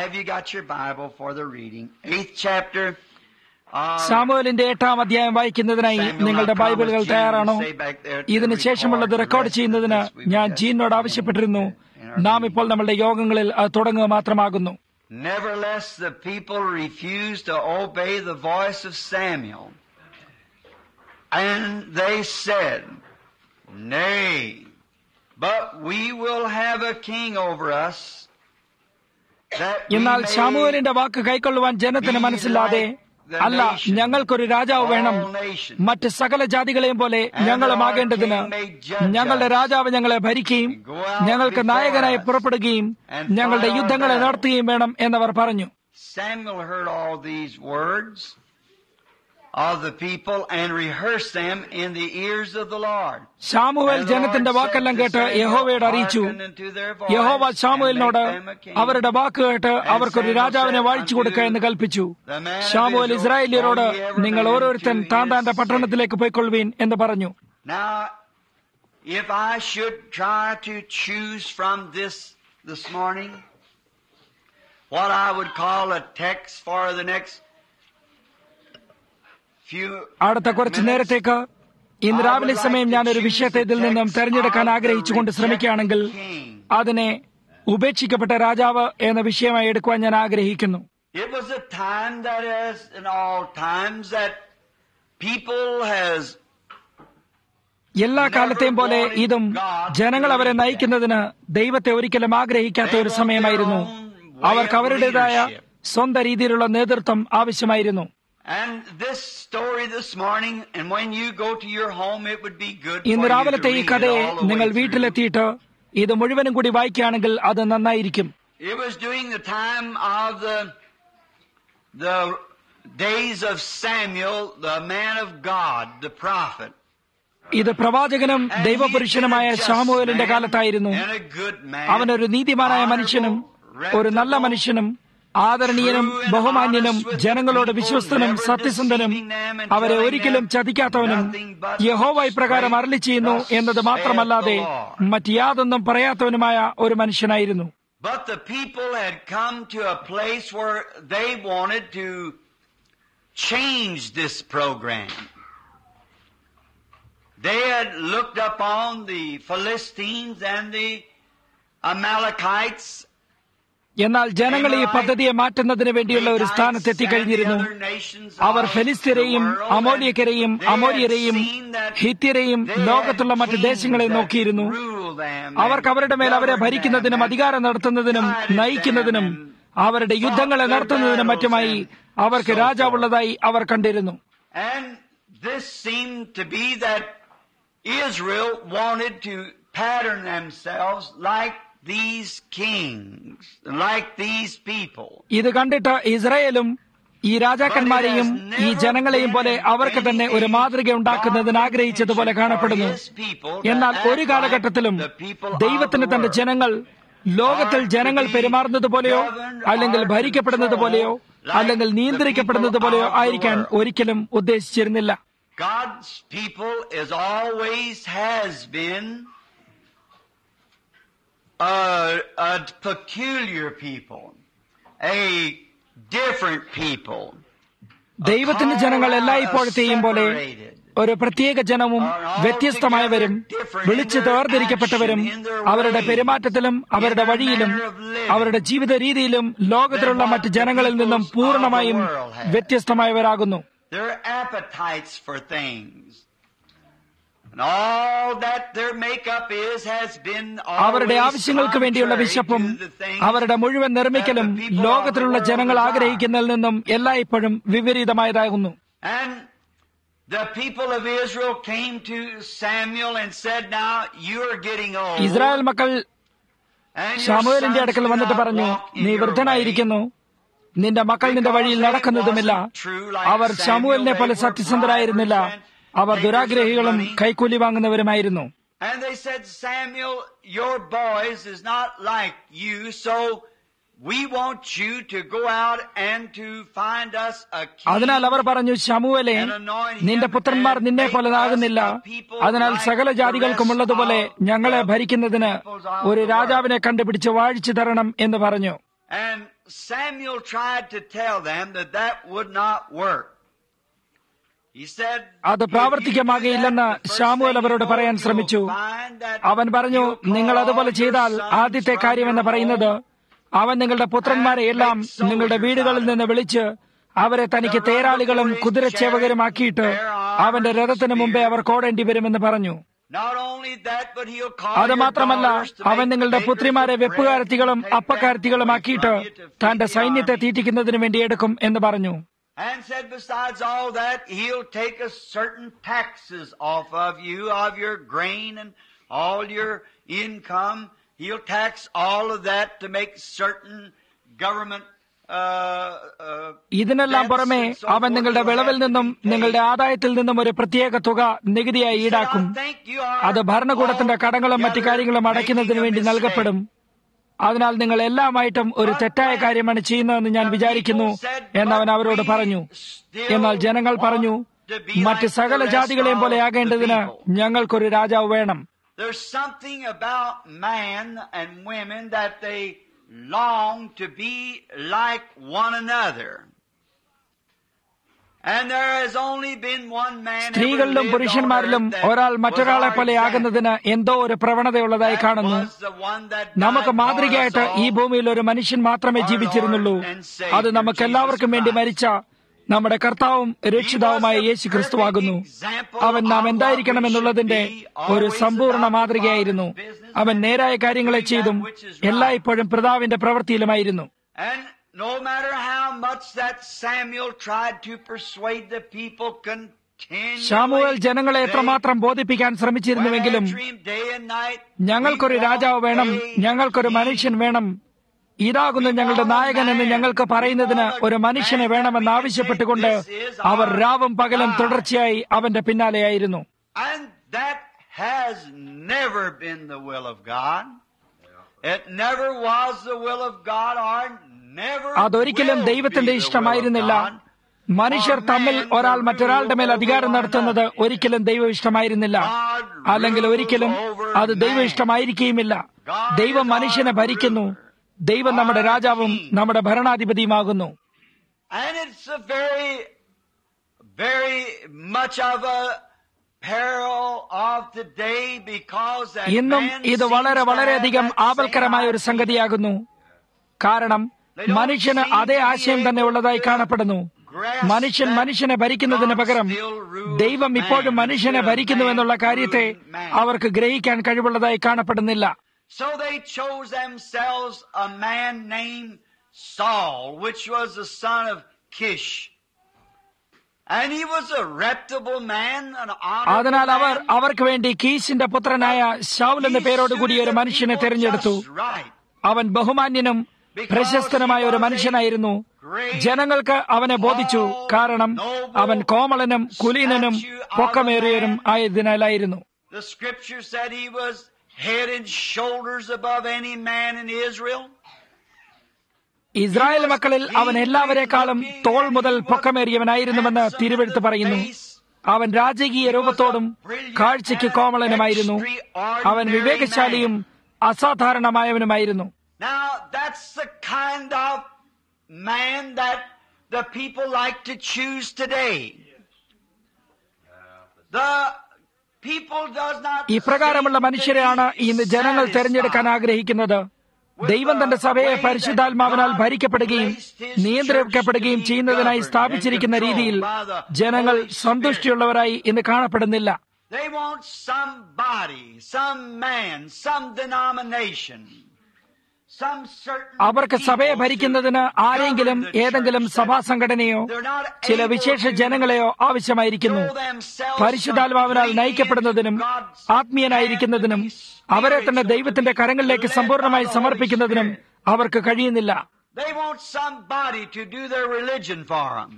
സാമുവലിന്റെ എട്ടാം അധ്യായം വായിക്കുന്നതിനായി നിങ്ങളുടെ ബൈബിളുകൾ തയ്യാറാണോ ഇതിന് ശേഷമുള്ളത് റെക്കോർഡ് ചെയ്യുന്നതിന് ഞാൻ ജീനോട് ആവശ്യപ്പെട്ടിരുന്നു നാം ഇപ്പോൾ നമ്മളുടെ യോഗങ്ങളിൽ അത് തുടങ്ങുക മാത്രമാകുന്നു Nevertheless, the people refused to obey the voice of Samuel. And they said, Nay, but we will have a king over us. എന്നാൽ ശാമുവലിന്റെ വാക്ക് കൈക്കൊള്ളുവാൻ ജനത്തിന് മനസ്സില്ലാതെ അല്ല ഞങ്ങൾക്കൊരു രാജാവ് വേണം മറ്റ് സകല ജാതികളെയും പോലെ ഞങ്ങളുമാകേണ്ടതിന് ഞങ്ങളുടെ രാജാവ് ഞങ്ങളെ ഭരിക്കുകയും ഞങ്ങൾക്ക് നായകനായി പുറപ്പെടുകയും ഞങ്ങളുടെ യുദ്ധങ്ങളെ നടത്തുകയും വേണം എന്നവർ പറഞ്ഞു Samuel heard all these words of the people and rehearsed them in the ears of the Lord. Samuel ജനത്തിന്റെ വാക്കെല്ലാം കേട്ട് യഹോവയോട് അറിയിച്ചു യഹോവ ശാമുവേലിനോട് അവരുടെ വാക്ക് കേട്ട് അവർക്കൊരു രാജാവിനെ വാഴിച്ചു കൊടുക്കുക എന്ന് കൽപ്പിച്ചു ശാമുവേൽ ഇസ്രായേലിയരോട് നിങ്ങൾ ഓരോരുത്തൻ താൻ താന്റെ പട്ടണത്തിലേക്ക് പോയിക്കൊള്ളുവീൻ എന്ന് പറഞ്ഞു Now, if I should try to choose from this this morning, what I would call a text for the next few അടുത്ത കുറച്ചു നേരത്തേക്ക് ഇന്ന് രാവിലെ സമയം ഞാൻ ഒരു വിഷയത്തെ ഇതിൽ നിന്നും തെരഞ്ഞെടുക്കാൻ ആഗ്രഹിച്ചുകൊണ്ട് ശ്രമിക്കുകയാണെങ്കിൽ അതിനെ ഉപേക്ഷിക്കപ്പെട്ട രാജാവ് എന്ന വിഷയമായി എടുക്കുവാൻ ഞാൻ ആഗ്രഹിക്കുന്നു It was a time that is in all times that people has എല്ലാ കാലത്തെയും പോലെ ഇതും ജനങ്ങൾ അവരെ നയിക്കുന്നതിന് ദൈവത്തെ ഒരിക്കലും ആഗ്രഹിക്കാത്ത ഒരു സമയമായിരുന്നു അവർക്ക് അവരുടേതായ സ്വന്തം രീതിയിലുള്ള നേതൃത്വം ആവശ്യമായിരുന്നു And this story this morning, and when you go to your home, it would be good for ഇന്ന് you to രാവിലത്തെ ഈ read it കഥയെ all the നിങ്ങൾ way through. വീട്ടിലെത്തിയിട്ട് ഇത് മുഴുവനും കൂടി വായിക്കുകയാണെങ്കിൽ അത് നന്നായിരിക്കും It was during the time of the the days of Samuel, the man of God, the prophet. ഇത് പ്രവാചകനും And ദൈവപുരുഷനുമായ he had been a just ശാമുവേലിന്റെ man കാലത്തായിരുന്നു and a good man, അവനൊരു നീതിമാനായ മനുഷ്യനും ഒരു നല്ല മനുഷ്യനും ആദരണീയനും ബഹുമാന്യനും ജനങ്ങളോട് വിശ്വസ്തനും സത്യസന്ധനും അവരെ ഒരിക്കലും ചതിക്കാത്തവനും യഹോവ ഇപ്രകാരം അരളി ചെയ്യുന്നു എന്നത് മാത്രമല്ലാതെ മറ്റ് യാതൊന്നും പറയാത്തവനുമായ ഒരു മനുഷ്യനായിരുന്നു But the people had come to a place where they wanted to change this program. had looked upon the Philistines and the Amalekites എന്നാൽ ജനങ്ങൾ ഈ പദ്ധതിയെ മാറ്റുന്നതിന് വേണ്ടിയുള്ള ഒരു സ്ഥാനത്ത് എത്തിക്കഴിഞ്ഞിരുന്നു അവർ ഫെലിസ്തീനെയും അമോലിയക്കരെയും അമോര്യരെയും ഹിത്യരെയും ലോകത്തുള്ള മറ്റ് ദേശങ്ങളെ നോക്കിയിരുന്നു അവർക്ക് അവരുടെ മേൽ അവരെ ഭരിക്കുന്നതിനും അധികാരം നടത്തുന്നതിനും നയിക്കുന്നതിനും അവരുടെ യുദ്ധങ്ങളെ നടത്തുന്നതിനും മറ്റുമായി അവർക്ക് രാജാവുള്ളതായി അവർ കണ്ടിരുന്നു And this seemed to be that Israel wanted to pattern themselves like these kings, like these people. ഇത് കണ്ടിട്ട് ഇസ്രായേലും ഈ രാജാക്കന്മാരെയും ഈ ജനങ്ങളെയും പോലെ അവർക്ക് തന്നെ ഒരു മാതൃക ഉണ്ടാക്കുന്നതിന് ആഗ്രഹിച്ചതുപോലെ കാണപ്പെടുന്നു എന്നാൽ ഒരു കാലഘട്ടത്തിലും ദൈവത്തിന് തന്റെ ജനങ്ങൾ ലോകത്തിൽ ജനങ്ങൾ പെരുമാറുന്നത് പോലെയോ അല്ലെങ്കിൽ ഭരിക്കപ്പെടുന്നത് പോലെയോ അല്ലെങ്കിൽ നിയന്ത്രിക്കപ്പെടുന്നത് പോലെയോ ആയിരിക്കാൻ ഒരിക്കലും ഉദ്ദേശിച്ചിരുന്നില്ല God's people is always has been a, a peculiar people, a different people. ദൈവത്തിന്റെ ജനങ്ങൾ എല്ലായ്പ്പോഴത്തെയും പോലെ ഒരു പ്രത്യേക ജനവും വ്യത്യസ്തമായവരും വിളിച്ചു വേർതിരിക്കപ്പെട്ടവരും അവരുടെ പെരുമാറ്റത്തിലും അവരുടെ വഴിയിലും അവരുടെ ജീവിത രീതിയിലും ലോകത്തിലുള്ള മറ്റ് ജനങ്ങളിൽ നിന്നും പൂർണ്ണമായും വ്യത്യസ്തമായവരാകുന്നു Their appetites for things. And all that their makeup is has been അവരുടെ always ആവശ്യങ്ങൾക്ക് വേണ്ടിയുള്ള contrary വിശപ്പും to the things അവരുടെ മുഴുവൻ നിർമ്മിക്കലും that the people of ലോകത്തിലുള്ള the world ജനങ്ങൾ desire. ആഗ്രഹിക്കുന്നതിൽ നിന്നും എല്ലായ്പ്പോഴും വിപരീതമായതാകുന്നു And the people of Israel came to Samuel and said, Now you're getting old. Israel മക്കൾ and your ശമുവേലിന്റെ sons അടുക്കൽ do വന്നിട്ട് not പറഞ്ഞു walk in നീ your വൃദ്ധനായിരിക്കുന്നു നിന്റെ മക്കൾ നിന്റെ വഴിയിൽ നടക്കുന്നതുമില്ല അവർ ശമുവലിനെ പോലെ സത്യസന്ധരായിരുന്നില്ല അവർ ദുരാഗ്രഹികളും കൈക്കൂലി വാങ്ങുന്നവരുമായിരുന്നു way." And they said, Samuel, your boys is not like you, so we want you to go out and to find us a king. അതിനാൽ അവർ പറഞ്ഞു ശമുവലെ നിന്റെ പുത്രന്മാർ നിന്നെ പോലെ ആകുന്നില്ല അതിനാൽ സകല ജാതികൾക്കും ഉള്ളതുപോലെ ഞങ്ങളെ ഭരിക്കുന്നതിന് ഒരു രാജാവിനെ കണ്ടുപിടിച്ച് വാഴിച്ചു തരണം എന്ന് പറഞ്ഞു And Samuel tried to tell them that that would not work. He said, അത് പ്രാവർത്തികമാകയില്ലെന്ന് ശാമുവൽ അവരോട് പറയാൻ ശ്രമിച്ചു അവൻ പറഞ്ഞു നിങ്ങൾ അതുപോലെ ചെയ്താൽ ആദ്യത്തെ കാര്യമെന്ന് പറയുന്നത് അവൻ നിങ്ങളുടെ പുത്രന്മാരെ എല്ലാം നിങ്ങളുടെ വീടുകളിൽ നിന്ന് വിളിച്ച് അവരെ തനിക്ക് തേരാളികളും കുതിരച്ചേവകരുമാക്കിയിട്ട് അവന്റെ രഥത്തിന് മുമ്പേ അവർ കോടേണ്ടി വരുമെന്ന് പറഞ്ഞു അത് മാത്രമല്ല അവൻ നിങ്ങളുടെ പുത്രിമാരെ വെപ്പുകാരത്തികളും അപ്പക്കാരത്തികളുമാക്കിയിട്ട് തന്റെ സൈന്യത്തെ തീറ്റിക്കുന്നതിന് വേണ്ടി എടുക്കും എന്ന് പറഞ്ഞു And said, besides all that, he'll take a certain taxes off of you, of your grain and all your income. He'll tax all of that to make certain government uh, uh, ഇതിനെല്ലാം പുറമെ അവൻ നിങ്ങളുടെ വിളവിൽ നിന്നും നിങ്ങളുടെ ആദായത്തിൽ നിന്നും ഒരു പ്രത്യേക തുക നികുതിയായി ഈടാക്കും അത് ഭരണകൂടത്തിന്റെ കടങ്ങളും മറ്റു കാര്യങ്ങളും അടയ്ക്കുന്നതിന് വേണ്ടി നൽകപ്പെടും അതിനാൽ നിങ്ങൾ എല്ലാമായിട്ടും ഒരു തെറ്റായ കാര്യമാണ് ചെയ്യുന്നതെന്ന് ഞാൻ വിചാരിക്കുന്നു എന്നവൻ അവരോട് പറഞ്ഞു എന്നാൽ ജനങ്ങൾ പറഞ്ഞു മറ്റ് സകല ജാതികളെയും പോലെ ആകേണ്ടതിന് ഞങ്ങൾക്കൊരു രാജാവ് വേണം There's something about man and women that they long to be like one another. And there has only been one man ever സ്ത്രീകളിലും lived പുരുഷന്മാരിലും on earth that ഒരാൾ was മറ്റൊരാളെ our പോലെ example. ആകുന്നതിന് എന്തോ ഒരു പ്രവണതയുള്ളതായി That കാണുന്നു was the one that നമുക്ക് died for മാതൃകയായിട്ട് us all. ഈ ഭൂമിയിൽ ഒരു മനുഷ്യൻ മാത്രമേ ജീവിച്ചിരുന്നുള്ളൂ അത് നമുക്ക് എല്ലാവർക്കും വേണ്ടി മരിച്ച നമ്മുടെ കർത്താവും രക്ഷിതാവുമായ യേശു ക്രിസ്തുവാകുന്നു അവൻ നാം എന്തായിരിക്കണമെന്നുള്ളതിന്റെ ഒരു സമ്പൂർണ്ണ മാതൃകയായിരുന്നു അവൻ നേരായ കാര്യങ്ങളെ ചെയ്തും എല്ലായ്പ്പോഴും പിതാവിന്റെ പ്രവൃത്തിയിലുമായിരുന്നു And no matter how much that Samuel tried to persuade the people continually, Samuel ജനങ്ങളെ they എത്രമാത്രം ബോധിപ്പിക്കാൻ ശ്രമിച്ചിരുന്നുവെങ്കിലും went after him day and night. ഞങ്ങൾക്കൊരു We want രാജാവ് വേണം a ഞങ്ങൾക്കൊരു king. മനുഷ്യൻ വേണം ഇതാകുന്നു ഞങ്ങളുടെ നായകൻ എന്ന് ഞങ്ങൾക്ക് പറയുന്നതിന് ഒരു മനുഷ്യനെ വേണമെന്ന് ആവശ്യപ്പെട്ടുകൊണ്ട് അവർ രാവും പകലും തുടർച്ചയായി അവന്റെ പിന്നാലെയായിരുന്നു And that has never been the will of God. It never was the will of God or never അതൊരിക്കലും will ദൈവത്തിന്റെ be the will of ഇഷ്ടമായിരുന്നില്ല God. മനുഷ്യർ തമ്മിൽ ഒരാൾ മറ്റൊരാളുടെ മേൽ അധികാരം നടത്തുന്നത് ഒരിക്കലും ദൈവ ഇഷ്ടമായിരുന്നില്ല അല്ലെങ്കിൽ ഒരിക്കലും അത് ദൈവ ഇഷ്ടമായിരിക്കുകയുമില്ല ദൈവം മനുഷ്യനെ ഭരിക്കുന്നു ദൈവം നമ്മുടെ രാജാവും നമ്മുടെ ഭരണാധിപതിയുമാകുന്നു And it's a very, very much of a peril of today because that ഇന്നും man ഇത് seems വളരെ to വളരെയധികം have that ആപൽക്കരമായ ഒരു same സംഗതിയാകുന്നു കാരണം മനുഷ്യന് അതേ ആശയം തന്നെ ഉള്ളതായി കാണപ്പെടുന്നു മനുഷ്യൻ മനുഷ്യനെ ഭരിക്കുന്നതിന് പകരം ദൈവം ഇപ്പോഴും മനുഷ്യനെ ഭരിക്കുന്നുവെന്നുള്ള കാര്യത്തെ അവർക്ക് ഗ്രഹിക്കാൻ കഴിവുള്ളതായി കാണപ്പെടുന്നില്ല So they chose themselves a man named Saul, which was the son of Kish. And he was a reputable man, an അതിനാൽ അവർ honorable man. അവർക്ക് വേണ്ടി കീശിന്റെ പുത്രനായ ശൗൽ എന്ന പേരോടുകൂടിയ ഒരു മനുഷ്യനെ തെരഞ്ഞെടുത്തു അവൻ ബഹുമാന്യനും പ്രശസ്തനുമായ ഒരു മനുഷ്യനായിരുന്നു ജനങ്ങൾക്ക് അവനെ ബോധിച്ചു കാരണം അവൻ കോമളനും കുലീനനും പൊക്കമേറിയവരും ആയതിനാലായിരുന്നു The scripture said he was head and shoulders above any man in Israel. Israel മക്കളിൽ അവൻ എല്ലാവരെക്കാളും തോൾ മുതൽ പൊക്കമേറിയവനായിരുന്നുവെന്ന് തിരുവെടുത്ത് പറയുന്നു അവൻ രാജകീയ രൂപത്തോടും കാഴ്ചയ്ക്ക് കോമളനുമായിരുന്നു അവൻ വിവേകശാലിയും അസാധാരണമായവനുമായിരുന്നു Now, that's the kind of man that the people like to choose today. The people does not ഇപ്രകാരമുള്ള മനുഷ്യരെയാണ് ഇന്ന് ജനങ്ങൾ തെരഞ്ഞെടുക്കാൻ ആഗ്രഹിക്കുന്നത് ദൈവം തന്റെ സഭയെ പരിശുദ്ധാത്മാവിനാൽ ഭരിക്കപ്പെടുകയും നിയന്ത്രിക്കപ്പെടുകയും ചെയ്യുന്നതിനായി സ്ഥാപിച്ചിരിക്കുന്ന രീതിയിൽ ജനങ്ങൾ സന്തുഷ്ടിയുള്ളവരായി ഇന്ന് കാണപ്പെടുന്നില്ല They want somebody, some man, some denomination, some certain അവർക്ക് സഭയെ people ഭരിക്കുന്നതിന് to ആരെങ്കിലും govern the ഏതെങ്കിലും church. സഭാ സംഘടനയോ They're not ചില able വിശേഷ to ജനങ്ങളെയോ ആവശ്യമായിരിക്കുന്നു throw themselves പരിശുദ്ധാത്മാവിനാൽ completely നയിക്കപ്പെടുന്നതിനും into God's ആത്മീയനായിരിക്കുന്നതിനും hand to be അവരെ തന്നെ spiritual, ദൈവത്തിന്റെ to be കരങ്ങളിലേക്ക് led by സമ്പൂർണ്ണമായി the Holy സമർപ്പിക്കുന്നതിനും Spirit. അവർക്ക് കഴിയുന്നില്ല They want somebody to do their religion for them.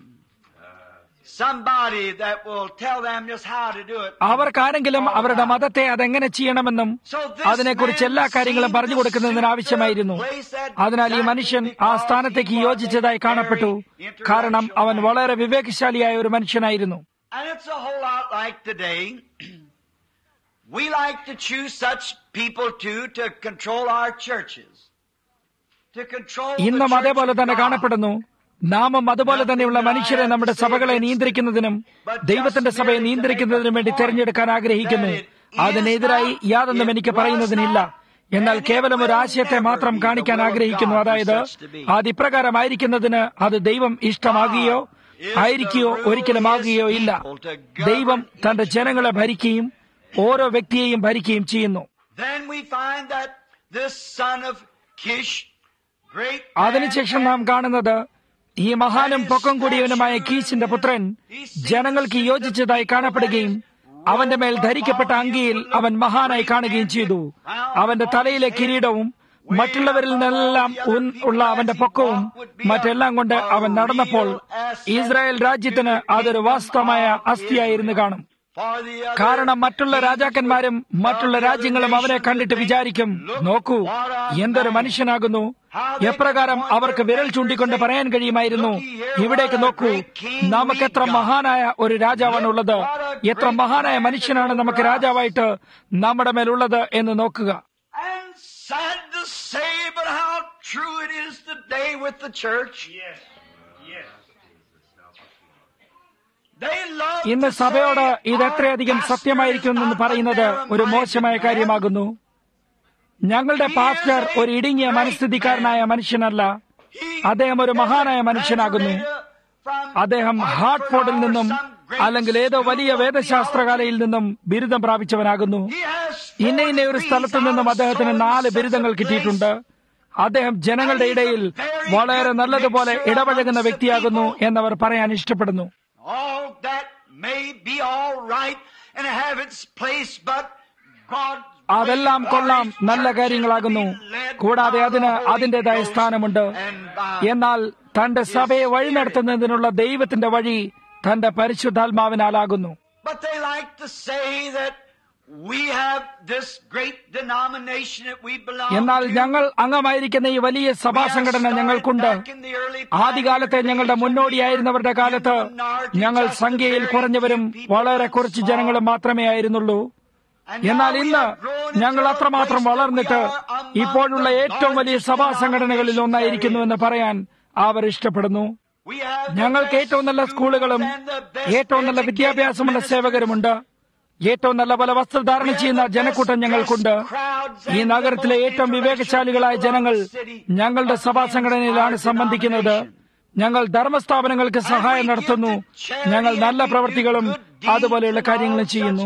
Somebody that will tell them just how to do it. അവർക്കാരെങ്കിലും അവരുടെ മതത്തെ അതെങ്ങനെ ചെയ്യണമെന്നും അതിനെക്കുറിച്ച് എല്ലാ കാര്യങ്ങളും പറഞ്ഞു കൊടുക്കുന്നതിന് ആവശ്യമായിരുന്നു അതിനാൽ ഈ മനുഷ്യൻ ആ സ്ഥാനത്തേക്ക് യോജിച്ചതായി കാണപ്പെട്ടു കാരണം അവൻ വളരെ വിവേകശാലിയായ ഒരു മനുഷ്യനായിരുന്നു And it's a whole lot like today. We like to choose such people too to control our churches. To control the ഇന്നും church അതേപോലെ of തന്നെ God. കാണപ്പെടുന്നു നാമും അതുപോലെ തന്നെയുള്ള മനുഷ്യരെ നമ്മുടെ സഭകളെ നിയന്ത്രിക്കുന്നതിനും ദൈവത്തിന്റെ സഭയെ നിയന്ത്രിക്കുന്നതിനും വേണ്ടി തിരഞ്ഞെടുക്കാൻ ആഗ്രഹിക്കുന്നു അതിനെതിരായി യാതൊന്നും എനിക്ക് പറയുന്നതിനില്ല എന്നാൽ കേവലം ഒരു ആശയത്തെ മാത്രം കാണിക്കാൻ ആഗ്രഹിക്കുന്നു അതായത് അത് ഇപ്രകാരമായിരിക്കുന്നതിന് അത് ദൈവം ഇഷ്ടമാകുകയോ ആയിരിക്കുകയോ ഒരിക്കലും ആകുകയോ ഇല്ല ദൈവം തന്റെ ജനങ്ങളെ ഭരിക്കുകയും ഓരോ വ്യക്തിയെയും ഭരിക്കുകയും ചെയ്യുന്നു Then we find that this son of Kish, great man, അതിനുശേഷം നാം കാണുന്നത് ഈ മഹാനും പൊക്കം കൂടിയവനുമായ കീശിന്റെ പുത്രൻ ജനങ്ങൾക്ക് യോജിച്ചതായി കാണപ്പെടുകയും അവന്റെ മേൽ ധരിക്കപ്പെട്ട അങ്കിയിൽ അവൻ മഹാനായി കാണുകയും ചെയ്തു അവന്റെ തലയിലെ കിരീടവും മറ്റുള്ളവരിൽ നിന്നെല്ലാം ഉൻ- ഉള്ള അവന്റെ പൊക്കവും മറ്റെല്ലാം കൊണ്ട് അവൻ നടന്നപ്പോൾ ഇസ്രായേൽ രാജ്യത്തിന് അതൊരു വാസ്തവമായ അസ്ഥിയായിരുന്നു കാണും for the other കാരണം മറ്റുള്ള രാജാക്കന്മാരും മറ്റുള്ള രാജ്യങ്ങളും അവനെ കണ്ടിട്ട് വിചാരിക്കും നോക്കൂ എന്തൊരു മനുഷ്യനാകുന്നു എപ്രകാരം അവർക്ക് വിരൽ ചൂണ്ടിക്കൊണ്ട് പറയാൻ കഴിയുമായിരുന്നു ഇവിടേക്ക് നോക്കൂ നമുക്ക് എത്ര മഹാനായ ഒരു രാജാവാണുള്ളത് എത്ര മഹാനായ മനുഷ്യനാണ് നമുക്ക് രാജാവായിട്ട് നമ്മുടെ മേലുള്ളത് എന്ന് നോക്കുക And sad to say, but how true it is today with the church. They love ഇന്ന് to സഭയോട് say, ഇത് "Our എത്രയധികം pastor സത്യമായിരിക്കുമെന്ന് is not പറയുന്നത് a ഒരു narrow-minded മോശമായ man. കാര്യമാകുന്നു ഞങ്ങളുടെ പാസ്റ്റർ ഒരു ഇടുങ്ങിയ മനസ്ഥിതിക്കാരനായ മനുഷ്യനല്ല He അദ്ദേഹം ഒരു മഹാനായ മനുഷ്യനാകുന്നു from അദ്ദേഹം ഹാർട്ട്ഫോർഡിൽ നിന്നും അല്ലെങ്കിൽ ഏതോ വലിയ വേദശാസ്ത്രകാലയിൽ നിന്നും ബിരുദം പ്രാപിച്ചവനാകുന്നു He has ഇന്ന ഇന്ന ഒരു സ്ഥലത്തു നിന്നും അദ്ദേഹത്തിന് നാല് ബിരുദങ്ങൾ കിട്ടിയിട്ടുണ്ട് അദ്ദേഹം ജനങ്ങളുടെ ഇടയിൽ വളരെ നല്ലതുപോലെ ഇടപഴകുന്ന വ്യക്തിയാകുന്നു എന്നവർ പറയാൻ ഇഷ്ടപ്പെടുന്നു All that may be all right and have its place, but God അതെല്ലാം കൊള്ളാം നല്ല കാര്യങ്ങളാകുന്നു കൂടാതെ അതിന് അതിൻ്റെതായ സ്ഥാനമുണ്ട് എന്നാൽ തന്റെ സഭയെ വഴി നടത്തുന്നതിനുള്ള ദൈവത്തിന്റെ വഴി തന്റെ പരിശുദ്ധാത്മാവിനാലാകുന്നു But they like to say that we have this great denomination that we belong എന്നാൽ to. ഞങ്ങൾ അംഗമായിരിക്കുന്ന ഈ വലിയ സഭാ സംഘടന ഞങ്ങൾക്കുണ്ട് ആദ്യകാലത്തെ ഞങ്ങളുടെ മുന്നോടിയായിരുന്നവരുടെ കാലത്ത് ഞങ്ങൾ സംഖ്യയിൽ കുറഞ്ഞവരും വളരെ കുറച്ച് ജനങ്ങളും മാത്രമേ ആയിരുന്നുള്ളൂ എന്നാൽ ഇന്ന് ഞങ്ങൾ അത്രമാത്രം വളർന്നിട്ട് ഇപ്പോഴുള്ള ഏറ്റവും വലിയ സഭാ സംഘടനകളിൽ ഒന്നായിരിക്കുന്നുവെന്ന് പറയാൻ അവർ ഇഷ്ടപ്പെടുന്നു ഞങ്ങൾക്ക് ഏറ്റവും നല്ല സ്കൂളുകളും ഏറ്റവും നല്ല വിദ്യാഭ്യാസമുള്ള സേവകരുമുണ്ട് ഏറ്റവും നല്ല പല വസ്ത്രധാരണം ചെയ്യുന്ന ജനക്കൂട്ടം ഞങ്ങൾക്കുണ്ട് ഈ നഗരത്തിലെ ഏറ്റവും വിവേകശാലികളായ ജനങ്ങൾ ഞങ്ങളുടെ സഭാ സംഘടനയിലാണ് സംബന്ധിക്കുന്നത് ഞങ്ങൾ ധർമ്മസ്ഥാപനങ്ങൾക്ക് സഹായം നടത്തുന്നു ഞങ്ങൾ നല്ല പ്രവൃത്തികളും അതുപോലെയുള്ള കാര്യങ്ങളും ചെയ്യുന്നു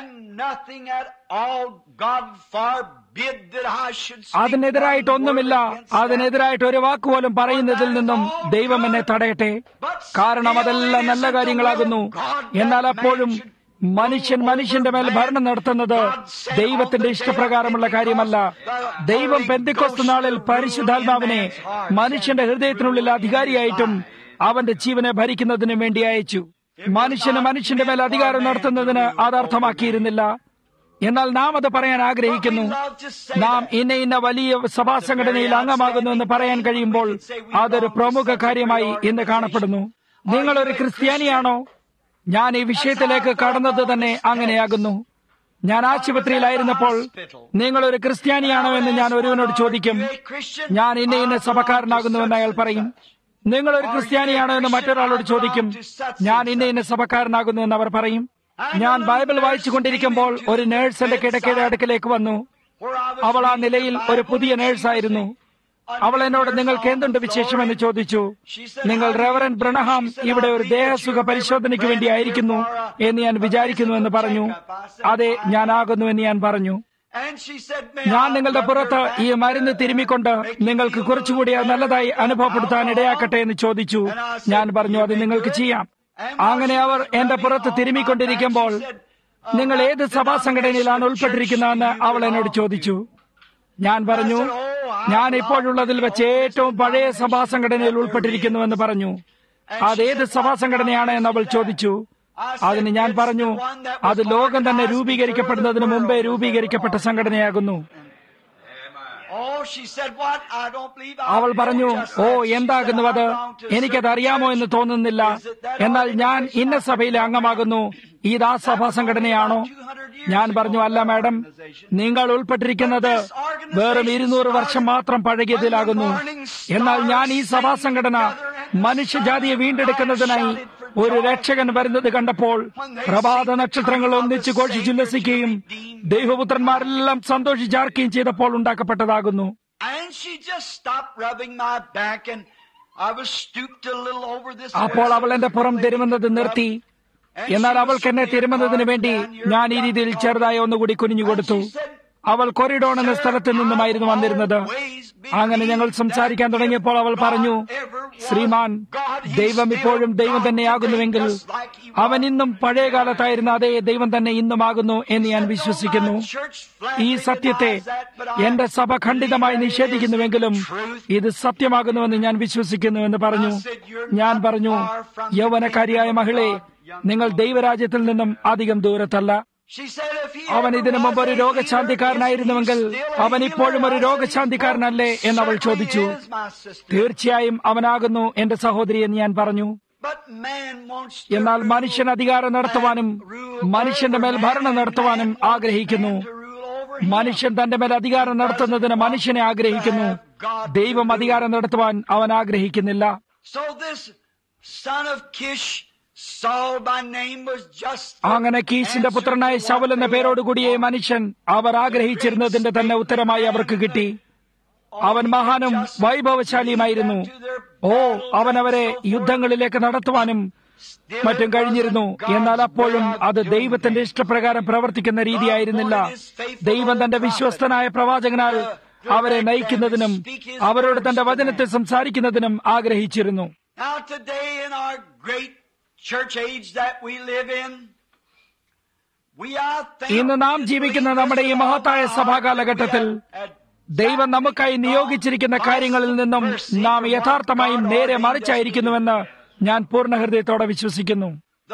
അതിനെതിരായിട്ട് ഒന്നുമില്ല അതിനെതിരായിട്ട് ഒരു വാക്കുപോലും പറയുന്നതിൽ നിന്നും ദൈവം എന്നെ തടയട്ടെ കാരണം അതെല്ലാം നല്ല കാര്യങ്ങളാകുന്നു എന്നാൽ അപ്പോഴും മനുഷ്യൻ മനുഷ്യന്റെ മേൽ ഭരണം നടത്തുന്നത് ദൈവത്തിന്റെ ഇഷ്ടപ്രകാരമുള്ള കാര്യമല്ല ദൈവം പെന്തിക്കൊസ്തു നാളിൽ പരിശുദ്ധാത്മാവിനെ മനുഷ്യന്റെ ഹൃദയത്തിനുള്ളിൽ അധികാരിയായിട്ടും അവന്റെ ജീവനെ ഭരിക്കുന്നതിന് വേണ്ടി അയച്ചു മനുഷ്യന് മനുഷ്യന്റെ മേൽ അധികാരം നടത്തുന്നതിന് അതർത്ഥമാക്കിയിരുന്നില്ല എന്നാൽ നാം അത് പറയാൻ ആഗ്രഹിക്കുന്നു നാം ഇന്ന ഇന്ന വലിയ സഭാ സംഘടനയിൽ അംഗമാകുന്നു എന്ന് പറയാൻ കഴിയുമ്പോൾ അതൊരു പ്രമുഖ കാര്യമായി ഇന്ന് കാണപ്പെടുന്നു നിങ്ങൾ ഒരു ക്രിസ്ത്യാനിയാണോ ഞാൻ ഈ വിഷയത്തിലേക്ക് കടന്നത് തന്നെ അങ്ങനെയാകുന്നു ഞാൻ ആശുപത്രിയിലായിരുന്നപ്പോൾ നിങ്ങൾ ഒരു ക്രിസ്ത്യാനിയാണോ എന്ന് ഞാൻ ഒരുവനോട് ചോദിക്കും ഞാൻ ഇന്ന ഇന്ന സഭക്കാരനാകുന്നുവെന്ന് അയാൾ പറയും നിങ്ങൾ ഒരു ക്രിസ്ത്യാനിയാണോ എന്ന് മറ്റൊരാളോട് ചോദിക്കും ഞാൻ ഇന്ന ഇന്ന സഭക്കാരനാകുന്നു എന്ന് അവർ പറയും ഞാൻ ബൈബിൾ വായിച്ചു കൊണ്ടിരിക്കുമ്പോൾ ഒരു നേഴ്സ് എന്റെ കിടക്കയുടെ അടുക്കലേക്ക് വന്നു അവൾ ആ നിലയിൽ ഒരു പുതിയ നേഴ്സായിരുന്നു അവൾ എന്നോട് നിങ്ങൾക്ക് എന്തുണ്ട് വിശേഷമെന്ന് ചോദിച്ചു നിങ്ങൾ റെവറൻ ബ്രണഹാം ഇവിടെ ഒരു ദേഹസുഖ പരിശോധനയ്ക്ക് വേണ്ടി ആയിരിക്കുന്നു എന്ന് ഞാൻ വിചാരിക്കുന്നു എന്ന് പറഞ്ഞു അതെ ഞാനാകുന്നു എന്ന് ഞാൻ പറഞ്ഞു ഞാൻ നിങ്ങളുടെ പുറത്ത് ഈ മരുന്ന് തിരുമിക്കൊണ്ട് നിങ്ങൾക്ക് കുറച്ചുകൂടി നല്ലതായി അനുഭവപ്പെടുത്താൻ ഇടയാക്കട്ടെ എന്ന് ചോദിച്ചു ഞാൻ പറഞ്ഞു അത് നിങ്ങൾക്ക് ചെയ്യാം അങ്ങനെ അവർ എന്റെ പുറത്ത് തിരുമിക്കൊണ്ടിരിക്കുമ്പോൾ നിങ്ങൾ ഏത് സഭാ സംഘടനയിലാണ് ഉൾപ്പെട്ടിരിക്കുന്നതെന്ന് അവൾ എന്നോട് ചോദിച്ചു ഞാൻ പറഞ്ഞു ഞാൻ ഇപ്പോഴുള്ളതിൽ വെച്ച് ഏറ്റവും പഴയ സഭാ സംഘടനയിൽ ഉൾപ്പെട്ടിരിക്കുന്നുവെന്ന് പറഞ്ഞു അതേത് സഭാ സംഘടനയാണ് എന്ന് അവൾ ചോദിച്ചു അതിന് ഞാൻ പറഞ്ഞു അത് ലോകം തന്നെ രൂപീകരിക്കപ്പെടുന്നതിന് മുമ്പേ രൂപീകരിക്കപ്പെട്ട സംഘടനയാകുന്നു അവൾ പറഞ്ഞു ഓ എന്താകുന്നു അത് എനിക്കത് അറിയാമോ എന്ന് തോന്നുന്നില്ല എന്നാൽ ഞാൻ ഇന്ന സഭയിലെ അംഗമാകുന്നു ഇത് ആ സഭാ സംഘടനയാണോ ഞാൻ പറഞ്ഞു അല്ല മാഡം നിങ്ങൾ ഉൾപ്പെട്ടിരിക്കുന്നത് വെറും ഇരുന്നൂറ് വർഷം മാത്രം പഴകിയതിലാകുന്നു എന്നാൽ ഞാൻ ഈ സഭാ സംഘടന മനുഷ്യജാതിയെ വീണ്ടെടുക്കുന്നതിനായി ഒരു രക്ഷകൻ വരുന്നത് കണ്ടപ്പോൾ പ്രഭാത നക്ഷത്രങ്ങൾ ഒന്നിച്ച് ഘോഷിച്ചുല്ലസിക്കുകയും ദൈവപുത്രന്മാരെല്ലാം സന്തോഷിച്ചാർക്കുകയും ചെയ്തപ്പോൾ ഉണ്ടാക്കപ്പെട്ടതാകുന്നു അപ്പോൾ അവൾ എന്റെ പുറം തിരുമുന്നത് നിർത്തി എന്നാൽ അവൾക്ക് എന്നെ തിരുമുന്നതിന് വേണ്ടി ഞാൻ ഈ രീതിയിൽ ചെറുതായി ഒന്നുകൂടി കുനിഞ്ഞു കൊടുത്തു അവൾ കൊറിഡോൺ എന്ന സ്ഥലത്ത് നിന്നുമായിരുന്നു വന്നിരുന്നത് അങ്ങനെ ഞങ്ങൾ സംസാരിക്കാൻ തുടങ്ങിയപ്പോൾ അവൾ പറഞ്ഞു ശ്രീമാൻ ദൈവം ഇപ്പോഴും ദൈവം തന്നെയാകുന്നുവെങ്കിൽ അവൻ ഇന്നും പഴയ കാലത്തായിരുന്ന അതേ ദൈവം തന്നെ ഇന്നുമാകുന്നു എന്ന് ഞാൻ വിശ്വസിക്കുന്നു ഈ സത്യത്തെ എന്റെ സഭ ഖണ്ഡിതമായി നിഷേധിക്കുന്നുവെങ്കിലും ഇത് സത്യമാകുന്നുവെന്ന് ഞാൻ വിശ്വസിക്കുന്നു എന്ന് പറഞ്ഞു ഞാൻ പറഞ്ഞു യൗവനക്കാരിയായ മഹിളെ നിങ്ങൾ ദൈവരാജ്യത്തിൽ നിന്നും അധികം ദൂരത്തല്ല അവൻ ഇതിനു മുമ്പ് ഒരു രോഗശാന്തിക്കാരനായിരുന്നുവെങ്കിൽ അവൻ ഇപ്പോഴും ഒരു രോഗശാന്തിക്കാരനല്ലേ എന്ന് അവൾ ചോദിച്ചു തീർച്ചയായും അവനാകുന്നു എന്റെ സഹോദരി എന്ന് ഞാൻ പറഞ്ഞു എന്നാൽ മനുഷ്യൻ അധികാരം നടത്തുവാനും മനുഷ്യന്റെ മേൽ ഭരണം നടത്തുവാനും ആഗ്രഹിക്കുന്നു മനുഷ്യൻ തന്റെ മേൽ അധികാരം നടത്തുന്നതിന് മനുഷ്യനെ ആഗ്രഹിക്കുന്നു ദൈവം അധികാരം നടത്തുവാൻ അവൻ ആഗ്രഹിക്കുന്നില്ല അങ്ങനെ കീശിന്റെ പുത്രനായ ശവൽ എന്ന പേരോടുകൂടിയ മനുഷ്യൻ അവർ ആഗ്രഹിച്ചിരുന്നതിന്റെ തന്നെ ഉത്തരമായി അവർക്ക് കിട്ടി അവൻ മഹാനും വൈഭവശാലിയുമായിരുന്നു ഓ അവൻ അവരെ യുദ്ധങ്ങളിലേക്ക് നടത്തുവാനും മറ്റും കഴിഞ്ഞിരുന്നു എന്നാൽ അപ്പോഴും അത് ദൈവത്തിന്റെ ഇഷ്ടപ്രകാരം പ്രവർത്തിക്കുന്ന രീതിയായിരുന്നില്ല ദൈവം തന്റെ വിശ്വസ്തനായ പ്രവാചകനാൽ അവരെ നയിക്കുന്നതിനും അവരോട് തന്റെ വചനത്തെ സംസാരിക്കുന്നതിനും ആഗ്രഹിച്ചിരുന്നു ഇന്ന് നാം ജീവിക്കുന്ന നമ്മുടെ ഈ മഹത്തായ സഭാകാലഘട്ടത്തിൽ ദൈവം നമുക്കായി നിയോഗിച്ചിരിക്കുന്ന കാര്യങ്ങളിൽ നിന്നും നാം യഥാർത്ഥമായും നേരെ മറിച്ചായിരിക്കുന്നുവെന്ന് ഞാൻ പൂർണ്ണ ഹൃദയത്തോടെ വിശ്വസിക്കുന്നു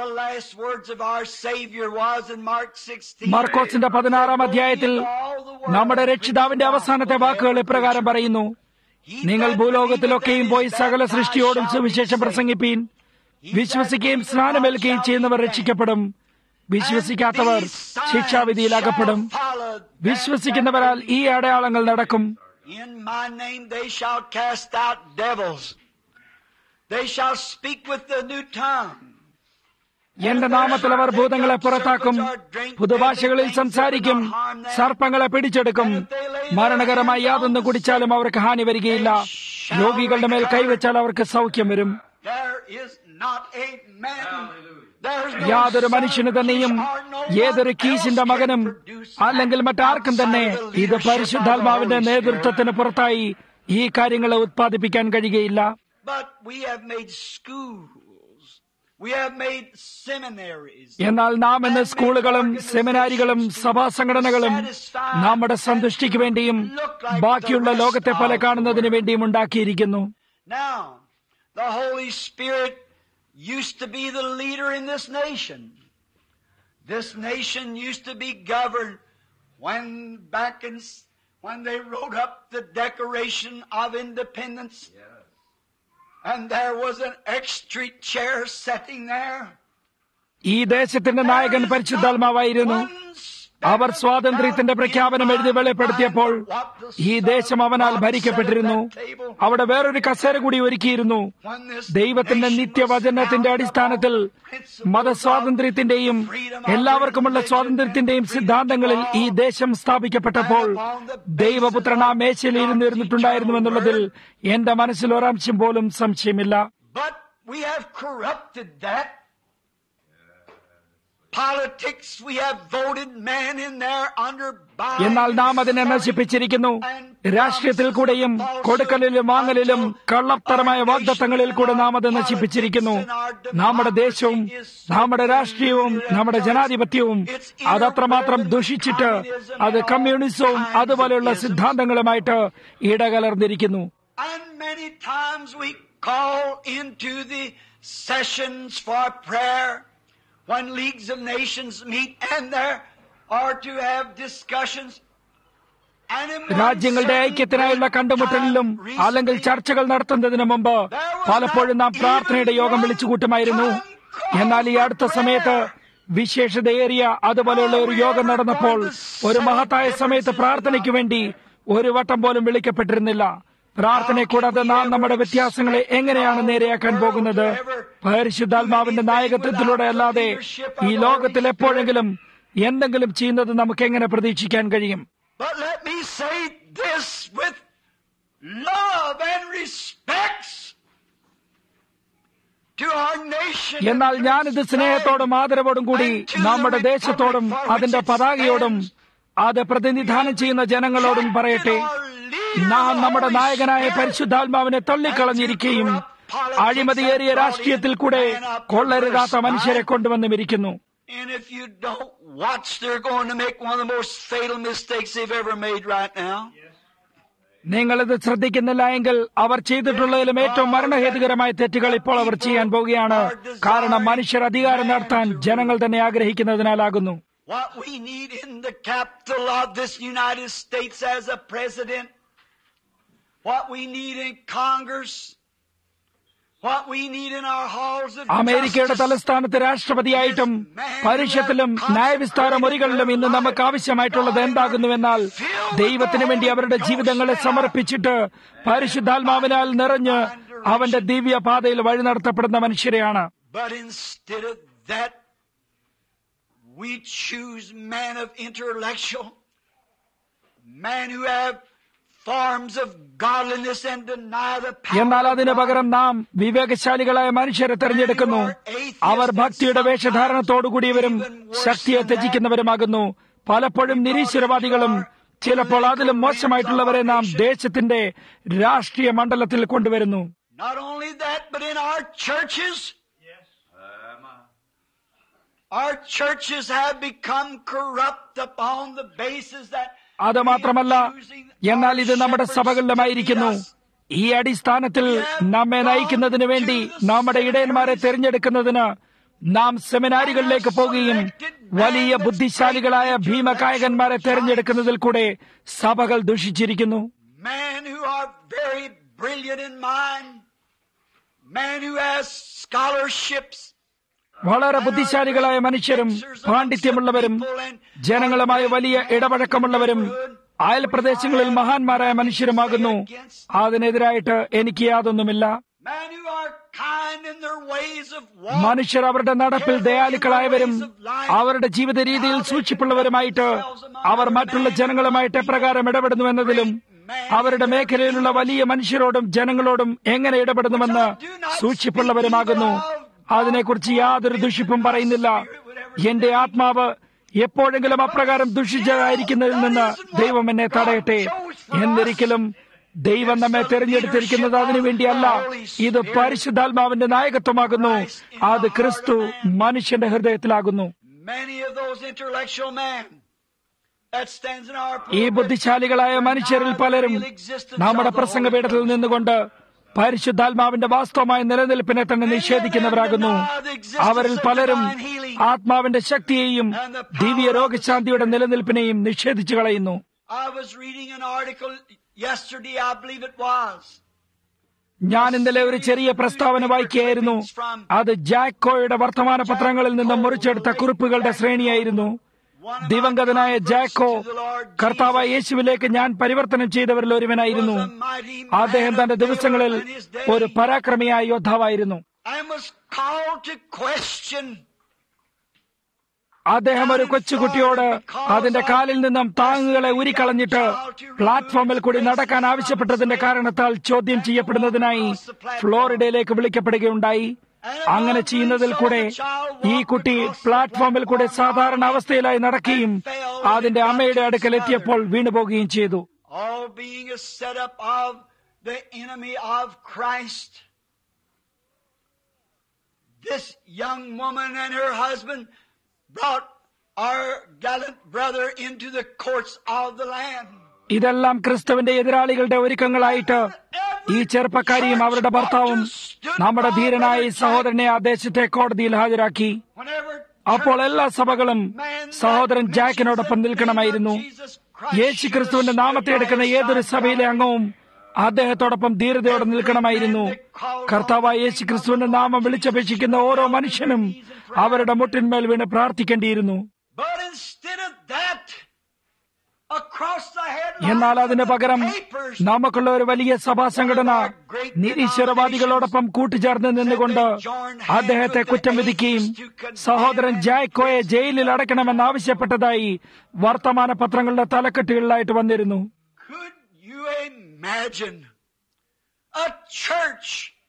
മർക്കോസിന്റെ പതിനാറാം അധ്യായത്തിൽ നമ്മുടെ രക്ഷിതാവിന്റെ അവസാനത്തെ വാക്കുകൾ ഇപ്രകാരം പറയുന്നു നിങ്ങൾ ഭൂലോകത്തിലൊക്കെയും പോയി സകല സൃഷ്ടിയോടും സുവിശേഷം പ്രസംഗിപ്പീൻ വിശ്വസിക്കുകയും സ്നാനമേൽക്കുകയും ചെയ്യുന്നവർ രക്ഷിക്കപ്പെടും വിശ്വസിക്കാത്തവർ ശിക്ഷാവിധിയിൽ അകപ്പെടും വിശ്വസിക്കുന്നവരാൽ ഈ അടയാളങ്ങൾ നടക്കും In my name they shall cast out devils. They shall speak with the new tongue. എന്റെ നാമത്തിൽ അവർ ഭൂതങ്ങളെ പുറത്താക്കും പുതുഭാഷകളിൽ സംസാരിക്കും സർപ്പങ്ങളെ പിടിച്ചെടുക്കും മരണകരമായി യാതൊന്നും കുടിച്ചാലും അവർക്ക് ഹാനി വരികയില്ല രോഗികളുടെ മേൽ കൈവച്ചാൽ അവർക്ക് സൗഖ്യം വരും There is not a man. There's no യാതൊരു son, മനുഷ്യന് തന്നെയും or no one ഏതൊരു കീസിന്റെ else മകനും can produce അല്ലെങ്കിൽ മറ്റാർക്കും തന്നെ outside the ഇത് leadership പരിശുദ്ധാത്മാവിന്റെ of the Holy Spirit. നേതൃത്വത്തിന് പുറത്തായി ഈ കാര്യങ്ങളെ ഉത്പാദിപ്പിക്കാൻ കഴിയുകയില്ല But we have made schools. We have made seminaries. എന്നാൽ നാം ഇന്ന് സ്കൂളുകളും സെമിനാരികളും സഭാ സംഘടനകളും നമ്മുടെ സന്തുഷ്ടിക്ക് വേണ്ടിയും ബാക്കിയുള്ള ലോകത്തെ പോലെ കാണുന്നതിന് വേണ്ടിയും ഉണ്ടാക്കിയിരിക്കുന്നു Now, the Holy Spirit used to be the leader in this nation. This nation used to be governed when back in when they wrote up the Declaration of Independence. And there was an extra chair sitting there. ഈ ദേശത്തിന്റെ നായകൻ പരിശുദ്ധാത്മാവായിരുന്നു അവർ സ്വാതന്ത്ര്യത്തിന്റെ പ്രഖ്യാപനം എഴുതി വെളിപ്പെടുത്തിയപ്പോൾ ഈ ദേശം അവനാൽ ഭരിക്കപ്പെട്ടിരുന്നു അവിടെ വേറൊരു കസേര കൂടി ഒരുക്കിയിരുന്നു ദൈവത്തിന്റെ നിത്യവചനത്തിന്റെ അടിസ്ഥാനത്തിൽ മതസ്വാതന്ത്ര്യത്തിന്റെയും എല്ലാവർക്കുമുള്ള സ്വാതന്ത്ര്യത്തിന്റെയും സിദ്ധാന്തങ്ങളിൽ ഈ ദേശം സ്ഥാപിക്കപ്പെട്ടപ്പോൾ ദൈവപുത്രൻ ആ മേശയിൽ ഇരുന്നിരുന്നിട്ടുണ്ടായിരുന്നു എന്നുള്ളതിൽ എന്റെ മനസ്സിൽ ഒരംശം പോലും സംശയമില്ല But we have corrupted that. Politics, we have voted man in there under എന്നാൽ നാം അതിനെ നശിപ്പിച്ചിരിക്കുന്നു രാഷ്ട്രീയത്തിൽ കൂടെയും കൊടുക്കലിലും വാങ്ങലിലും കള്ളത്തരമായ വാഗ്ദത്തങ്ങളിൽ കൂടെ നാം അത് നശിപ്പിച്ചിരിക്കുന്നു നമ്മുടെ ദേശവും നമ്മുടെ രാഷ്ട്രീയവും നമ്മുടെ ജനാധിപത്യവും അതത്രമാത്രം ദുഷിച്ചിട്ട് അത് കമ്മ്യൂണിസവും അതുപോലെയുള്ള സിദ്ധാന്തങ്ങളുമായിട്ട് ഇടകലർന്നിരിക്കുന്നു And many times we call into the sessions for prayer when leagues of nations meet and there are to have discussions. And in one രാജ്യങ്ങളുടെ certain ഐക്യത്തിനായുള്ള കണ്ടുമുട്ടലിലും time അല്ലെങ്കിൽ recently, ചർച്ചകൾ നടത്തുന്നതിന് മുമ്പ് പലപ്പോഴും നാം പ്രാർത്ഥനയുടെ യോഗം വിളിച്ചു കൂട്ടുമായിരുന്നു എന്നാൽ ഈ അടുത്ത സമയത്ത് വിശേഷതയേറിയ അതുപോലെയുള്ള ഒരു യോഗം നടന്നപ്പോൾ ഒരു മഹത്തായ സമയത്ത് പ്രാർത്ഥനയ്ക്ക് വേണ്ടി ഒരു വട്ടം പോലും വിളിക്കപ്പെട്ടിരുന്നില്ല പ്രാർത്ഥനയെ കൂടാതെ നാം നമ്മുടെ വ്യത്യാസങ്ങളെ എങ്ങനെയാണ് നേരെയാക്കാൻ പോകുന്നത് പരിശുദ്ധാത്മാവിന്റെ നായകത്വത്തിലൂടെ അല്ലാതെ ഈ ലോകത്തിൽ എപ്പോഴെങ്കിലും എന്തെങ്കിലും ചെയ്യുന്നത് നമുക്ക് എങ്ങനെ പ്രതീക്ഷിക്കാൻ കഴിയും But let me say this with love and respects to our nation. എന്നാൽ ഞാനിത് സ്നേഹത്തോടും ആദരവോടും കൂടി നമ്മുടെ ദേശത്തോടും അതിന്റെ പതാകയോടും അത് പ്രതിനിധാനം ചെയ്യുന്ന ജനങ്ങളോടും പറയട്ടെ നാം നമ്മുടെ നായകനായ പരിശുദ്ധാത്മാവിനെ തള്ളിക്കളഞ്ഞിരിക്കുകയും അഴിമതിയേറിയ രാഷ്ട്രീയത്തിൽ കൂടെ കൊള്ളരുതാത്ത മനുഷ്യരെ കൊണ്ടുവന്നുമിരിക്കുന്നു And if you don't watch, they're going to make one of the most fatal mistakes they've ever made right now. നിങ്ങളിത് ശ്രദ്ധിക്കുന്നില്ല എങ്കിൽ അവർ ചെയ്തിട്ടുള്ളതിലും ഏറ്റവും മരണഹേതുകരമായ തെറ്റുകൾ ഇപ്പോൾ അവർ ചെയ്യാൻ പോവുകയാണ് കാരണം മനുഷ്യർ അധികാരം നടത്താൻ ജനങ്ങൾ തന്നെ ആഗ്രഹിക്കുന്നതിനാലാകുന്നു What we need in the capital of this United States as a president, what we need in Congress, what we need in our halls of അമേരിക്കയുടെ justice, തലസ്ഥാനത്ത് രാഷ്ട്രപതിയായിട്ടും പരിഷത്തിലും ന്യായവിസ്താര മുറികളിലും ഇന്ന് നമുക്ക് ആവശ്യമായിട്ടുള്ളത് എന്താകുന്നുവെന്നാൽ ദൈവത്തിനു വേണ്ടി അവരുടെ ജീവിതങ്ങളെ സമർപ്പിച്ചിട്ട് പരിശുദ്ധാത്മാവിനാൽ നിറഞ്ഞ് അവന്റെ ദിവ്യ പാതയിൽ വഴി നടത്തപ്പെടുന്ന മനുഷ്യരെയാണ് But instead of that, we choose men of intellectual, men who have forms of godliness and deny the power എന്നാൽ അതിനു of God. പകരം നാം വിവേകശാലികളായ മനുഷ്യരെ തെരഞ്ഞെടുക്കുന്നു അവർ ഭക്തിയുടെ വേഷധാരണത്തോടുകൂടിയവരും ശക്തിയെ ത്യജിക്കുന്നവരുമാകുന്നു പലപ്പോഴും നിരീശ്വരവാദികളും ചിലപ്പോൾ അതിലും മോശമായിട്ടുള്ളവരെ നാം ദേശത്തിന്റെ രാഷ്ട്രീയ മണ്ഡലത്തിൽ കൊണ്ടുവരുന്നു Not only that, but in our churches, our churches have become corrupt upon the basis that അത് മാത്രമല്ല എന്നാൽ ഇത് നമ്മുടെ സഭകളിലുമായിരിക്കുന്നു ഈ അടിസ്ഥാനത്തിൽ നമ്മെ നയിക്കുന്നതിന് വേണ്ടി നമ്മുടെ ഇടയന്മാരെ തിരഞ്ഞെടുക്കുന്നതിന് നാം സെമിനാരികളിലേക്ക് പോകുകയും വലിയ ബുദ്ധിശാലികളായ ഭീമകായകന്മാരെ തിരഞ്ഞെടുക്കുന്നതിൽ കൂടെ സഭകൾ ദുഷിച്ചിരിക്കുന്നു men who are very brilliant in mind, men who has scholarships, വളരെ ബുദ്ധിശാലികളായ മനുഷ്യരും പാണ്ഡിത്യമുള്ളവരും ജനങ്ങളുമായി വലിയ ഇടപഴക്കമുള്ളവരും അയൽപ്രദേശങ്ങളിൽ മഹാന്മാരായ മനുഷ്യരുമാകുന്നു അതിനെതിരായിട്ട് എനിക്ക് യാതൊന്നുമില്ല men who are kind in their ways of walking. മനുഷ്യർ അവരുടെ നടപ്പിൽ ദയാലുക്കളായവരും അവരുടെ ജീവിത രീതിയിൽ സൂക്ഷിപ്പുള്ളവരുമായിട്ട് അവർ മറ്റുള്ള ജനങ്ങളുമായിട്ട് എപ്രകാരം ഇടപെടുന്നു എന്നതിലും അവരുടെ മേഖലയിലുള്ള വലിയ മനുഷ്യരോടും ജനങ്ങളോടും എങ്ങനെ ഇടപെടുന്നുവെന്ന് സൂക്ഷിപ്പുള്ളവരുമാകുന്നു അതിനെക്കുറിച്ച് യാതൊരു ദുഷിപ്പും പറയുന്നില്ല എന്റെ ആത്മാവ് എപ്പോഴെങ്കിലും അപ്രകാരം ദുഷിച്ചതായിരിക്കുന്നതിൽ നിന്ന് ദൈവം എന്നെ തടയട്ടെ എന്നിരിക്കലും ദൈവം നമ്മെ തെരഞ്ഞെടുത്തിരിക്കുന്നത് അതിനു വേണ്ടിയല്ല ഇത് പരിശുദ്ധാത്മാവിന്റെ നായകത്വമാകുന്നു അത് ക്രിസ്തു മനുഷ്യന്റെ ഹൃദയത്തിലാകുന്നു Many of those intellectual men that stands in our ഈ ബുദ്ധിശാലികളായ മനുഷ്യരിൽ പലരും നമ്മുടെ പ്രസംഗപീഠത്തിൽ നിന്നുകൊണ്ട് പരിശുദ്ധാത്മാവിന്റെ വാസ്തവമായ നിലനിൽപ്പിനെ തന്നെ നിഷേധിക്കുന്നവരാകുന്നു അവരിൽ പലരും ആത്മാവിന്റെ ശക്തിയെയും ദിവ്യ രോഗശാന്തിയുടെ നിലനിൽപ്പിനെയും നിഷേധിച്ചു കളയുന്നു I was reading an article yesterday, I believe it was. ഞാൻ ഇന്നലെ ഒരു ചെറിയ പ്രസ്താവന വായിക്കുകയായിരുന്നു അത് ജാക്കോയുടെ വർത്തമാന പത്രങ്ങളിൽ നിന്നും മുറിച്ചെടുത്ത കുറിപ്പുകളുടെ ശ്രേണിയായിരുന്നു ദിവംഗതനായ ജാക്കോ കർത്താവായ യേശുവിലേക്ക് ഞാൻ പരിവർത്തനം ചെയ്തവരിൽ ഒരുവനായിരുന്നു അദ്ദേഹം തന്റെ ദിവസങ്ങളിൽ ഒരു പരാക്രമിയായ യോദ്ധാവായിരുന്നു and was called to question അദ്ദേഹം ഒരു കൊച്ചുകുട്ടിയോട് അതിന്റെ കാലിൽ നിന്നും താങ്ങുകളെ ഉരിക്കളഞ്ഞിട്ട് പ്ലാറ്റ്ഫോമിൽ കൂടി നടക്കാൻ ആവശ്യപ്പെട്ടതിന്റെ കാരണത്താൽ ചോദ്യം ചെയ്യപ്പെടുന്നതിനായി ഫ്ലോറിഡയിലേക്ക് വിളിക്കപ്പെടുകയുണ്ടായി അങ്ങനെ ചെയ്യുന്നതിൽ കൂടെ ഈ കുട്ടി പ്ലാറ്റ്ഫോമിൽ കൂടെ സാധാരണ അവസ്ഥയിലായി നടക്കുകയും അതിന്റെ അമ്മയുടെ അടുക്കൽ എത്തിയപ്പോൾ വീണുപോകുകയും ചെയ്തു all being a setup of the enemy of Christ. This young woman and her husband brought our gallant brother into the courts of the land. ഇതെല്ലാം ക്രിസ്തുവിന്റെ എതിരാളികളുടെ ഒരുക്കങ്ങളായിട്ട് ഈ ചെറുപ്പക്കാരിയും അവരുടെ ഭർത്താവും നമ്മുടെ ധീരനായ ഈ സഹോദരനെ ആ ദേശത്തെ കോടതിയിൽ ഹാജരാക്കി Whenever അപ്പോൾ എല്ലാ സഭകളും സഹോദരൻ ജാക്കിനോടൊപ്പം നിൽക്കണമായിരുന്നു യേശു ക്രിസ്തുവിന്റെ നാമത്തെ എടുക്കുന്ന ഏതൊരു സഭയിലെ അംഗവും അദ്ദേഹത്തോടൊപ്പം ധീരതയോടെ നിൽക്കണമായിരുന്നു കർത്താവായ യേശു ക്രിസ്തുവിന്റെ നാമം വിളിച്ചപേക്ഷിക്കുന്ന ഓരോ മനുഷ്യനും അവരുടെ മുട്ടിന്മേൽ വീണ് പ്രാർത്ഥിക്കേണ്ടിയിരുന്നു But instead of that, across the headlines എന്നാൽ അതിന് of the പകരം papers, നമുക്കുള്ള ഒരു വലിയ സഭാ സംഘടന നിരീശ്വരവാദികളോടൊപ്പം കൂട്ടുചേർന്ന് നിന്നുകൊണ്ട് അദ്ദേഹത്തെ കുറ്റം വിധിക്കുകയും സഹോദരൻ ജായ്ക്കോയെ ജയിലിൽ അടയ്ക്കണമെന്ന് ആവശ്യപ്പെട്ടതായി വർത്തമാന പത്രങ്ങളുടെ തലക്കെട്ടുകളിലായിട്ട് വന്നിരുന്നു Could you imagine a church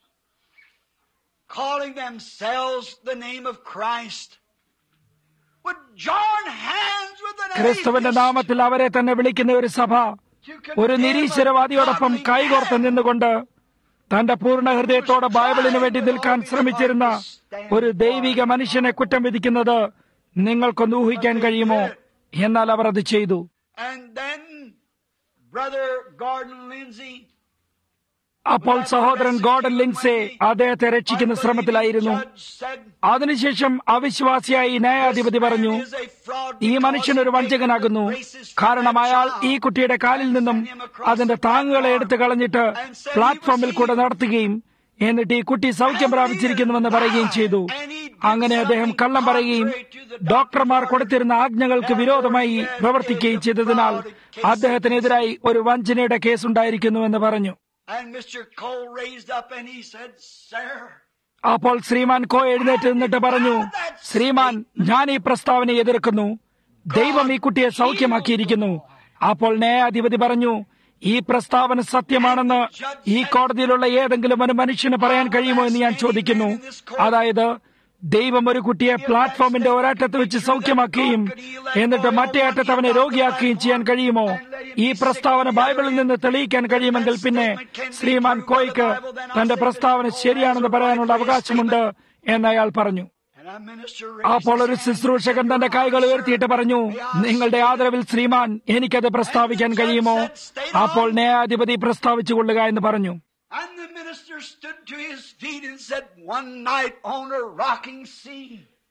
calling themselves the name of Christ would join hands with an ക്രിസ്തുവിന്റെ atheist നാമത്തിൽ അവരെ തന്നെ വിളിക്കുന്ന ഒരു സഭ to ഒരു condemn a നിരീശ്വരവാദിയോടൊപ്പം godly കൈകോർത്ത് man? നിന്നുകൊണ്ട് തന്റെ പൂർണ്ണ ഹൃദയത്തോടെ ബൈബിളിന് വേണ്ടി നിൽക്കാൻ ശ്രമിച്ചിരുന്ന ഒരു ദൈവിക മനുഷ്യനെ കുറ്റം വിധിക്കുന്നത് നിങ്ങൾക്കൊന്ന് ഊഹിക്കാൻ കഴിയുമോ എന്നാൽ അവർ അത് ചെയ്തു And then Brother Gordon Lindsay അപ്പോൾ സഹോദരൻ ഗോർഡൻ ലിൻസെ അദ്ദേഹത്തെ രക്ഷിക്കുന്ന ശ്രമത്തിലായിരുന്നു അതിനുശേഷം അവിശ്വാസിയായി ന്യായാധിപതി പറഞ്ഞു ഈ മനുഷ്യൻ ഒരു വഞ്ചകനാകുന്നു കാരണം അയാൾ ഈ കുട്ടിയുടെ കാലിൽ നിന്നും അതിന്റെ താങ്ങുകളെ എടുത്തു കളഞ്ഞിട്ട് പ്ലാറ്റ്ഫോമിൽ കൂടെ നടത്തുകയും എന്നിട്ട് ഈ കുട്ടി സൗഖ്യം പ്രാപിച്ചിരിക്കുന്നുവെന്ന് പറയുകയും ചെയ്തു അങ്ങനെ അദ്ദേഹം കള്ളം പറയുകയും ഡോക്ടർമാർ കൊടുത്തിരുന്ന ആജ്ഞകൾക്ക് വിരോധമായി പ്രവർത്തിക്കുകയും ചെയ്തതിനാൽ അദ്ദേഹത്തിനെതിരായി ഒരു വഞ്ചനയുടെ കേസുണ്ടായിരിക്കുന്നുവെന്ന് പറഞ്ഞു And Mr. Cole raised up and he said, Sir, അപ്പോൾ ശ്രീമാൻ കോ എഴുന്നേറ്റ് നിന്നിട്ട് പറഞ്ഞു ശ്രീമാൻ ഞാൻ ഈ പ്രസ്താവന എതിർക്കുന്നു ദൈവം ഈ കുട്ടിയെ സൗഖ്യമാക്കിയിരിക്കുന്നു അപ്പോൾ ന്യായാധിപതി പറഞ്ഞു ഈ പ്രസ്താവന സത്യമാണെന്ന് ഈ കോടതിയിലുള്ള ഏതെങ്കിലും ഒരു മനുഷ്യന് പറയാൻ കഴിയുമോ എന്ന് ഞാൻ ചോദിക്കുന്നു അതായത് ദൈവം ഒരു കുട്ടിയെ പ്ലാറ്റ്ഫോമിന്റെ ഒരറ്റത്ത് വെച്ച് സൗഖ്യമാക്കുകയും എന്നിട്ട് മറ്റേ അറ്റത്ത് അവനെ രോഗിയാക്കുകയും ചെയ്യാൻ കഴിയുമോ ഈ പ്രസ്താവന ബൈബിളിൽ നിന്ന് തെളിയിക്കാൻ കഴിയുമെങ്കിൽ പിന്നെ ശ്രീമാൻ കോയ്ക്ക് തന്റെ പ്രസ്താവന ശരിയാണെന്ന് പറയാനുള്ള അവകാശമുണ്ട് എന്ന് അയാൾ പറഞ്ഞു and a minister അപ്പോൾ raised ഒരു his hand ശുശ്രൂഷകൻ തന്റെ കൈകൾ ഉയർത്തിയിട്ട് പറഞ്ഞു നിങ്ങളുടെ ആദരവിൽ ശ്രീമാൻ എനിക്കത് പ്രസ്താവിക്കാൻ കഴിയുമോ അപ്പോൾ ന്യായാധിപതി പ്രസ്താവിച്ചുകൊള്ളുക എന്ന് പറഞ്ഞു And the minister stood to his feet and said, One night on a rocking sea,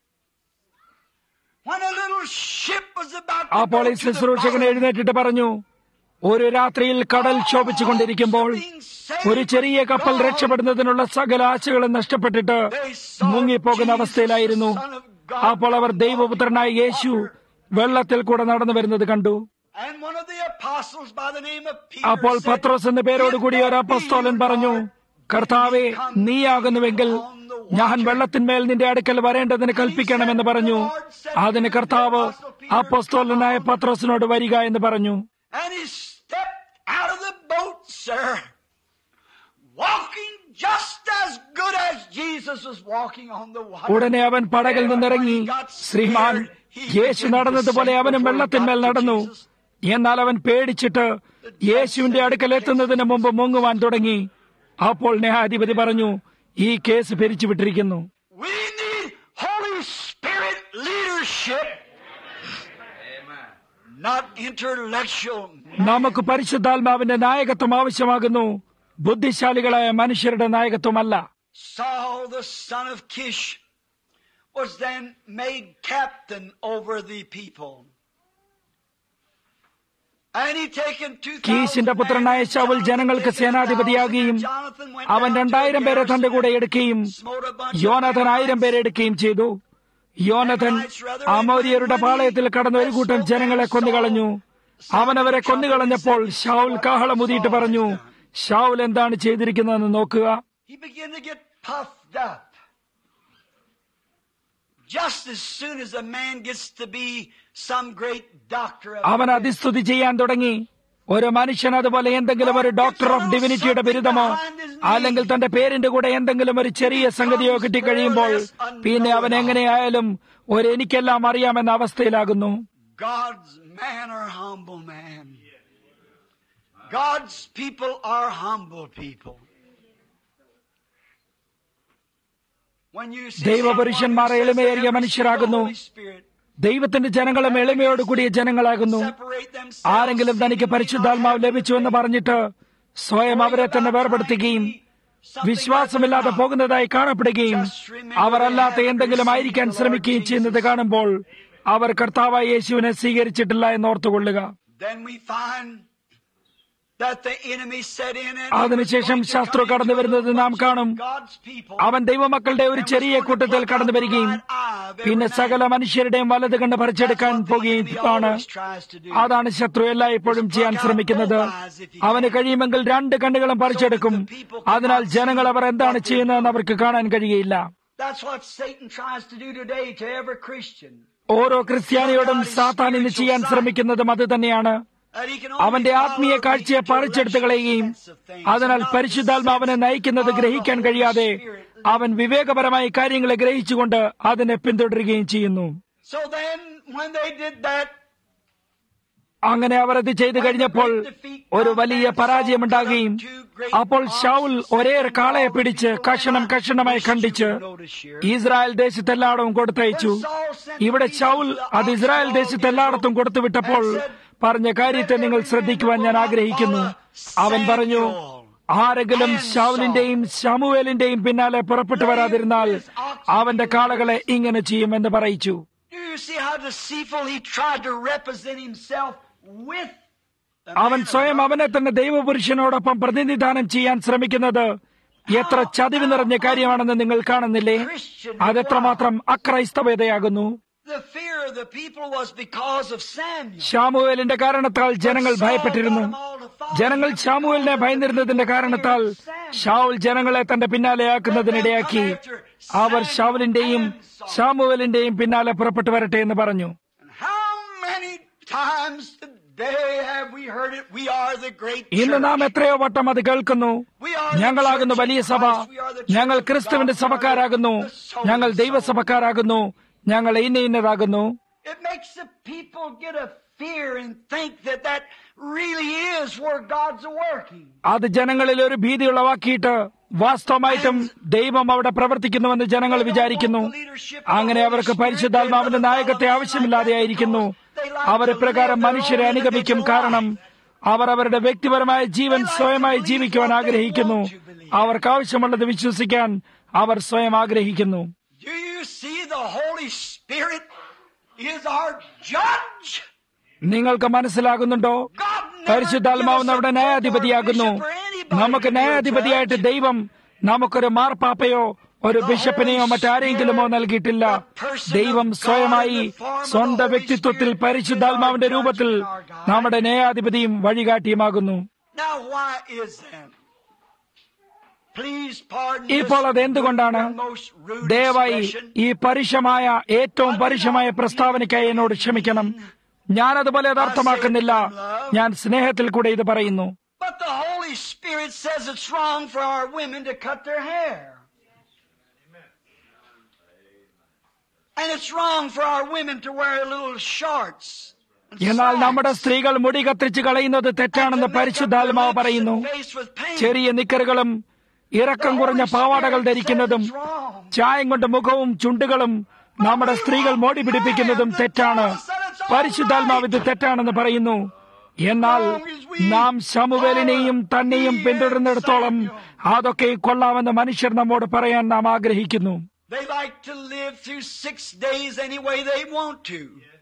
when a little ship was about to അപ്പോൾ go ഈ to the ശുശ്രൂഷകൻ bottom, എഴുന്നേറ്റിട്ട് പറഞ്ഞു ഒരു രാത്രിയിൽ കടൽ ശോഭിച്ചുകൊണ്ടിരിക്കുമ്പോൾ ഒരു ചെറിയ കപ്പൽ രക്ഷപ്പെടുന്നതിനുള്ള സകല ആശകളും നഷ്ടപ്പെട്ടിട്ട് മുങ്ങിപ്പോകുന്ന അവസ്ഥയിലായിരുന്നു അപ്പോൾ അവർ ദൈവപുത്രനായ യേശു വെള്ളത്തിൽ കൂടെ നടന്നു വരുന്നത് കണ്ടു and one of the apostles by the name of Peter അപ്പോൾ said, പത്രോസ് എന്ന പേരോടുകൂടി ഒരു അപ്പസ്തോലൻ പറഞ്ഞു കർത്താവെ നീയാകുന്നുവെങ്കിൽ ഞാൻ വെള്ളത്തിന്മേൽ നിന്റെ അടുക്കൽ വരേണ്ടതിന് കൽപ്പിക്കണമെന്ന് പറഞ്ഞു അതിന് കർത്താവ് അപ്പോസ്തോലനായ പത്രോസിനോട് വരിക എന്ന് പറഞ്ഞു And he stepped out of the boat, sir, walking just as good as Jesus was walking on the water. ഉടനെ അവൻ പടകിൽ നിന്നിറങ്ങി ശ്രീമാൻ യേശു നടന്നതുപോലെ അവനും വെള്ളത്തിന്മേൽ നടന്നു എന്നാൽ അവൻ പേടിച്ചിട്ട് യേശുവിന്റെ അടുക്കൽ എത്തുന്നതിന് മുമ്പ് മുങ്ങുവാൻ തുടങ്ങി അപ്പോൾ ന്യായാധിപതി പറഞ്ഞു ഈ കേസ് പിരിച്ചുവിട്ടിരിക്കുന്നു We need Holy Spirit leadership, not intellectual. നമുക്ക് പരിശുദ്ധാത്മാവിന്റെ നായകത്വം ആവശ്യമാകുന്നു ബുദ്ധിശാലികളായ മനുഷ്യരുടെ നായകത്വമല്ല Saul, the son of Kish, was then made captain over the people. And he taken 2,000 കീശിന്റെ പുത്രനായ men, ശൗൽ ജനങ്ങൾക്ക് Jonathan സേനാധിപതിയാകുകയും Jonathan went അവൻ down to രണ്ടായിരം പേരെ തന്റെ കൂടെ Garrison, എടുക്കുകയും smote a bunch of യോനഥൻ ആയിരം പേരെ എടുക്കുകയും ചെയ്തു യോനഥൻ അമോരിയരുടെ പാളയത്തിൽ കടന്ന ഒരു കൂട്ടം ജനങ്ങളെ കൊന്നുകളഞ്ഞു അവനവരെ കൊന്നുകളഞ്ഞപ്പോൾ ഷാവുൽ കാഹളമുതിയിട്ട് പറഞ്ഞു ഷാവുൽ എന്താണ് ചെയ്തിരിക്കുന്നതെന്ന് നോക്കുക He began to get puffed up. Just as soon as a man gets to be some great doctor of അവൻ അതിസ്തുതി ചെയ്യാൻ തുടങ്ങി ഒരു മനുഷ്യൻ അതുപോലെ എന്തെങ്കിലും ഒരു ഡോക്ടർ ഓഫ് ഡിവിനിറ്റിയുടെ ബിരുദമോ അല്ലെങ്കിൽ തന്റെ പേരിന്റെ കൂടെ എന്തെങ്കിലും ഒരു ചെറിയ സംഗതിയോ കിട്ടിക്കഴിയുമ്പോൾ പിന്നെ അവൻ എങ്ങനെയായാലും ഒരു എനിക്കെല്ലാം അറിയാമെന്ന അവസ്ഥയിലാകുന്നു God's man are humble man. God's people are humble people. When you see ദൈവപുരുഷന്മാർ someone who says എളിമയേറിയ they have മനുഷ്യരാകുന്നു. received the Holy Spirit, ദൈവത്തിന്റെ ജനങ്ങളും എളിമയോട് കൂടിയ ജനങ്ങളാകുന്നു separate themselves, ആരെങ്കിലും തനിക്ക് പരിശുദ്ധാത്മാവ് ലഭിച്ചു എന്ന് പറഞ്ഞിട്ട് സ്വയം അവരെ തന്നെ വേർപെടുത്തുകയും വിശ്വാസമില്ലാതെ പോകുന്നതായി കാണപ്പെടുകയും അവർ അല്ലാത്ത എന്തെങ്കിലും ആയിരിക്കാൻ ശ്രമിക്കുകയും ചെയ്യുന്നത് കാണുമ്പോൾ അവർ കർത്താവായ യേശുവിനെ സ്വീകരിച്ചിട്ടില്ല എന്ന് ഓർത്തുകൊള്ളുക Then we find that the enemy set in and അതിനുശേഷം ശത്രു കടന്നു വരുന്നത് നാം കാണും God's people അവൻ ദൈവമക്കളുടെ ഒരു ചെറിയ കൂട്ടത്തിൽ കടന്നു വരികയും പിന്നെ സകല മനുഷ്യരുടെയും വലത് കണ്ണ് പറിച്ചെടുക്കാൻ പോകുകയും ആണ് അതാണ് ശത്രു എല്ലായ്പ്പോഴും ചെയ്യാൻ ശ്രമിക്കുന്നത് അവന് കഴിയുമെങ്കിൽ രണ്ട് കണ്ണുകളും പറിച്ചെടുക്കും അതിനാൽ ജനങ്ങൾ അവർ എന്താണ് ചെയ്യുന്നതെന്ന് അവർക്ക് കാണാൻ കഴിയുകയില്ല That's what Satan tries to do today to every Christian. ഓരോ ക്രിസ്ത്യാനിയോടും സാത്താൻ ഇന്ന് ചെയ്യാൻ ശ്രമിക്കുന്നതും അത് തന്നെയാണ് That he can അവന്റെ only ആത്മീയ follow കാഴ്ചയെ the പറിച്ചെടുത്ത് കളയുകയും sense of things അതിനാൽ and not പരിശുദ്ധാത്മാവിനെ the sense നയിക്കുന്നത് of ഗ്രഹിക്കാൻ the കഴിയാതെ Holy Spirit. അവൻ വിവേകപരമായി കാര്യങ്ങളെ ഗ്രഹിച്ചുകൊണ്ട് അതിനെ പിന്തുടരുകയും ചെയ്യുന്നു So then, when they did that, അങ്ങനെ അവർ അത് ചെയ്തു കഴിഞ്ഞപ്പോൾ ഒരു വലിയ പരാജയമുണ്ടാകുകയും അപ്പോൾ ഷൗൽ ഒരേ കാളയെ പിടിച്ച് കഷണം കഷണമായി ഖണ്ഡിച്ച് ഇസ്രായേൽ ദേശത്തെല്ലായിടവും കൊടുത്തയച്ചു ഇവിടെ ഷൗൽ അത് ഇസ്രായേൽ ദേശത്തെല്ലായിടത്തും കൊടുത്തുവിട്ടപ്പോൾ പറഞ്ഞ കാര്യത്തെ നിങ്ങൾ ശ്രദ്ധിക്കുവാൻ ഞാൻ ആഗ്രഹിക്കുന്നു അവൻ പറഞ്ഞു ആരെങ്കിലും ഷൗലിന്റെയും ശമുവേലിന്റെയും പിന്നാലെ പുറപ്പെട്ടു വരാതിരുന്നാൽ അവന്റെ കാളകളെ ഇങ്ങനെ ചെയ്യുമെന്ന് പറയിച്ചു do you see how deceitful he tried to represent himself with the അവൻ man of സ്വയം God? അവനെ തന്നെ ദൈവപുരുഷനോടൊപ്പം പ്രതിനിധാനം ചെയ്യാൻ ശ്രമിക്കുന്നത് എത്ര ചതിവ് നിറഞ്ഞ കാര്യമാണെന്ന് നിങ്ങൾ കാണുന്നില്ലേ അതെത്രമാത്രം അക്രൈസ്തവതയാകുന്നു The fear of the people was because of Samuel. ഷാമുവേലിന്റെ കാരണത്താൽ ജനങ്ങൾ ഭയപ്പെട്ടിരുന്നു ജനങ്ങൾ ഷാമുവേലിനെ ഭയന്നിരുന്നതിന്റെ കാരണത്താൽ ഷാവുൽ ജനങ്ങളെ തന്റെ പിന്നാലെയാക്കുന്നതിനിടയാക്കി അവർ ഷാവുലിന്റെയും ഷാമുവേലിന്റെയും പിന്നാലെ പുറപ്പെട്ടു വരട്ടെ എന്ന് പറഞ്ഞു And how many times today have we heard it? We are the great ഇന്ന് നാം church. എത്രയോ വട്ടം അത് കേൾക്കുന്നു We are the ഞങ്ങളാകുന്നു church വലിയ of സഭ Christ. We are the church ഞങ്ങൾ of ക്രിസ്തുവിന്റെ God. We are സഭക്കാരാകുന്നു the soul ഞങ്ങൾ of the soul. ദൈവസഭക്കാരാകുന്നു ഞങ്ങൾ ഇന്ന ഇന്നതാകുന്നു It makes the people get a fear and think that that really is where God's working. അത് ജനങ്ങളിൽ ഒരു ഭീതി ഉളവാക്കിയിട്ട് വാസ്തവമായിട്ടും ദൈവം അവിടെ പ്രവർത്തിക്കുന്നുവെന്ന് ജനങ്ങൾ വിചാരിക്കുന്നു അങ്ങനെ അവർക്ക് പരിശുദ്ധാത്മാവിന്റെ നായകത്തെ ആവശ്യമില്ലാതെയായിരിക്കുന്നു അവർ ഇപ്രകാരം മനുഷ്യരെ അനുഗമിക്കും കാരണം അവർ അവരുടെ വ്യക്തിപരമായ ജീവൻ സ്വയമായി ജീവിക്കുവാൻ ആഗ്രഹിക്കുന്നു അവർക്ക് ആവശ്യമുള്ളത് വിശ്വസിക്കാൻ അവർ സ്വയം ആഗ്രഹിക്കുന്നു Do you see the Holy Spirit is our judge? നിങ്ങൾക്ക് മനസ്സിലാകുന്നുണ്ടോ God never പരിശുദ്ധാത്മാവ് gives us നമ്മുടെ a ന്യായാധിപതിയാകുന്നു bishop or anybody നമുക്ക് to be a ന്യായാധിപതിയായിട്ട് judge. ദൈവം നമുക്കൊരു മാർപ്പാപ്പയോ ഒരു ബിഷപ്പിനെയോ മറ്റാരെങ്കിലുമോ നൽകിയിട്ടില്ല ദൈവം സ്വയമായി സ്വന്തം വ്യക്തിത്വത്തിൽ പരിശുദ്ധാത്മാവിന്റെ രൂപത്തിൽ നമ്മുടെ ന്യായാധിപതിയും വഴികാട്ടിയുമാകുന്നു Now, why is that? Please pardon ഇപ്പോൾ അത് എന്തുകൊണ്ടാണ് ദയവായി ഈ പരുഷമായ ഏറ്റവും പരുഷമായ പ്രസ്താവനയ്ക്കായി എന്നോട് ക്ഷമിക്കണം ഞാൻ അതുപോലെ അത് അർത്ഥമാക്കുന്നില്ല ഞാൻ സ്നേഹത്തിൽ കൂടെ ഇത് പറയുന്നു But the Holy Spirit says it's wrong for our women to cut their hair. And it's wrong for our women to wear little shorts. and എന്നാൽ നമ്മുടെ slacks. സ്ത്രീകൾ മുടി കത്തിച്ച് കളയുന്നത് തെറ്റാണെന്ന് And to make up their പരിശുദ്ധാത്മാവ് lips and പറയുന്നു face with paint. ചെറിയ നിക്കറുകളും ഇറക്കം കുറഞ്ഞ പാവാടകൾ ധരിക്കുന്നതും ചായം കൊണ്ട് മുഖവും ചുണ്ടുകളും നമ്മുടെ സ്ത്രീകൾ മോടി പിടിപ്പിക്കുന്നതും തെറ്റാണ് പരിശുദ്ധാത്മാവ് ഇത് തെറ്റാണെന്ന് പറയുന്നു എന്നാൽ നാം ശമുവേലിനെയും തന്നെയും പിന്തുടരുന്നിടത്തോളം അതൊക്കെ കൊള്ളാമെന്ന് മനുഷ്യർ നമ്മോട് പറയാൻ നാം ആഗ്രഹിക്കുന്നു They like to live through six days any way they want to.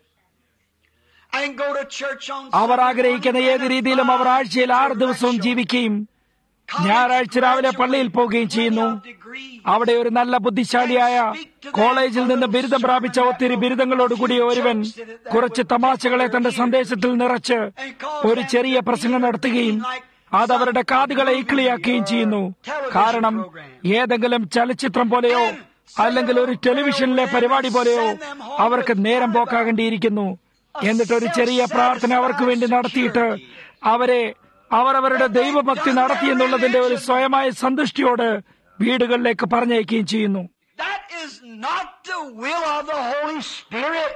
And go to church on our Sunday ആഗ്രഹിക്കുന്ന morning ഏത് and രീതിയിലും അവർ apply ആഴ്ചയിൽ ആറ് ദിവസവും intellectual ജീവിക്കുകയും college ഞായറാഴ്ച രാവിലെ പള്ളിയിൽ graduate പോവുകയും with ചെയ്യുന്നു plenty of degree. അവിടെ ഒരു നല്ല ബുദ്ധിശാലിയായ കോളേജിൽ നിന്ന് ബിരുദം പ്രാപിച്ച ഒത്തിരി ബിരുദങ്ങളോടുകൂടിയ ഒരുവൻ കുറച്ച് തമാശകളെ തന്റെ സന്ദേശത്തിൽ നിറച്ച് ഒരു ചെറിയ പ്രസംഗം നടത്തുകയും അത് അവരുടെ കാതുകളെ ഇക്കിളിയാക്കുകയും ചെയ്യുന്നു കാരണം ഏതെങ്കിലും ചലച്ചിത്രം പോലെയോ അല്ലെങ്കിൽ ഒരു ടെലിവിഷനിലെ പരിപാടി പോലെയോ അവർക്ക് നേരം പോക്കാകേണ്ടിയിരിക്കുന്നു എന്നിട്ട് ഒരു ചെറിയ പ്രാർത്ഥന അവർക്ക് വേണ്ടി നടത്തിയിട്ട് അവരെ അവർ അവരുടെ ദൈവഭക്തി നടത്തിയെന്നുള്ളതിന്റെ ഒരു സ്വയമായ സന്തുഷ്ടിയോട് വീടുകളിലേക്ക് പറഞ്ഞയക്കുകയും ചെയ്യുന്നു That is not the will of the Holy Spirit.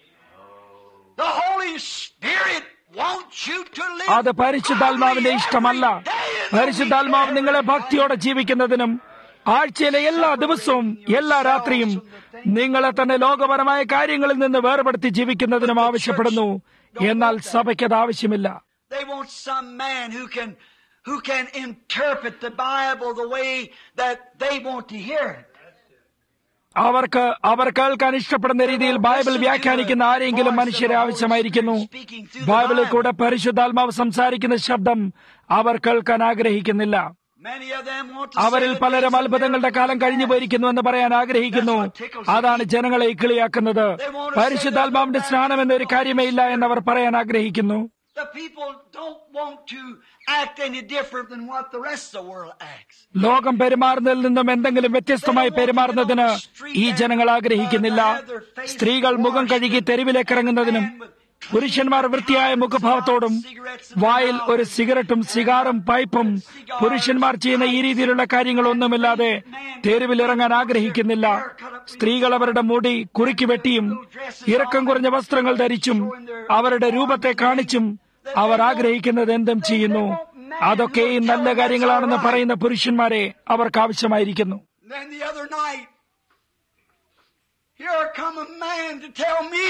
The Holy Spirit wants you to live അത് പരിശുദ്ധാത്മാവിന്റെ ഇഷ്ടമല്ല പരിശുദ്ധാത്മാവ് നിങ്ങളെ ഭക്തിയോടെ ജീവിക്കുന്നതിനും ആഴ്ചയിലെ എല്ലാ ദിവസവും എല്ലാ രാത്രിയും നിങ്ങളെ തന്നെ ലോകപരമായ കാര്യങ്ങളിൽ നിന്ന് വേർപെടുത്തി ജീവിക്കുന്നതിനും ആവശ്യപ്പെടുന്നു എന്നാൽ സഭയ്ക്കത് ആവശ്യമില്ല They want some man who can who can interpret the Bible the way that they want to hear it. അവർക്ക് അവർ കേൾക്കാൻ ഇഷ്ടപ്പെടുന്ന രീതിയിൽ ബൈബിൾ വ്യാഖ്യാനിക്കുന്ന ആരെങ്കിലും മനുഷ്യരെ ആവശ്യമായിരിക്കുന്നു ബൈബിളിൽ കൂടെ പരിശുദ്ധാത്മാവ് സംസാരിക്കുന്ന ശബ്ദം അവർ കേൾക്കാൻ ആഗ്രഹിക്കുന്നില്ല Many of them want to അവരിൽ say the പലരും days of അത്ഭുതങ്ങളുടെ കാലം കഴിഞ്ഞു പോയിരിക്കുന്നു എന്ന് പറയാൻ ആഗ്രഹിക്കുന്നു അതാണ് ജനങ്ങളെ ഇക്കിളിയാക്കുന്നത് പരിശുദ്ധാത്മാവിന്റെ സ്നാനം എന്നൊരു കാര്യമേ ഇല്ല എന്നവർ പറയാൻ ആഗ്രഹിക്കുന്നു The people don't want to act any different than what the rest of the world acts. ലോകം പെരുമാറുന്നതിൽ നിന്നും എന്തെങ്കിലും വ്യത്യസ്തമായി പെരുമാറുന്നതിന് ഈ ജനങ്ങൾ ആഗ്രഹിക്കുന്നില്ല സ്ത്രീകൾ മുഖം കഴുകി തെരുവിലേക്ക് ഇറങ്ങുന്നതിനും പുരുഷന്മാർ വൃത്തിയായ മുഖഭാവത്തോടും വായിൽ ഒരു സിഗരറ്റും സിഗാറും പൈപ്പും പുരുഷന്മാർ ചെയ്യുന്ന ഈ രീതിയിലുള്ള കാര്യങ്ങളൊന്നുമില്ലാതെ തെരുവിൽ ഇറങ്ങാൻ ആഗ്രഹിക്കുന്നില്ല സ്ത്രീകൾ അവരുടെ മുടി കുറുക്കി വെട്ടിയും ഇറക്കം കുറഞ്ഞ വസ്ത്രങ്ങൾ ധരിച്ചും അവരുടെ രൂപത്തെ കാണിച്ചും അവർ ആഗ്രഹിക്കുന്നത് എന്തും ചെയ്യുന്നു അതൊക്കെയും നല്ല കാര്യങ്ങളാണെന്ന് പറയുന്ന പുരുഷന്മാരെ അവർക്ക് ആവശ്യമായിരിക്കുന്നു Then the other night, here come a man to tell me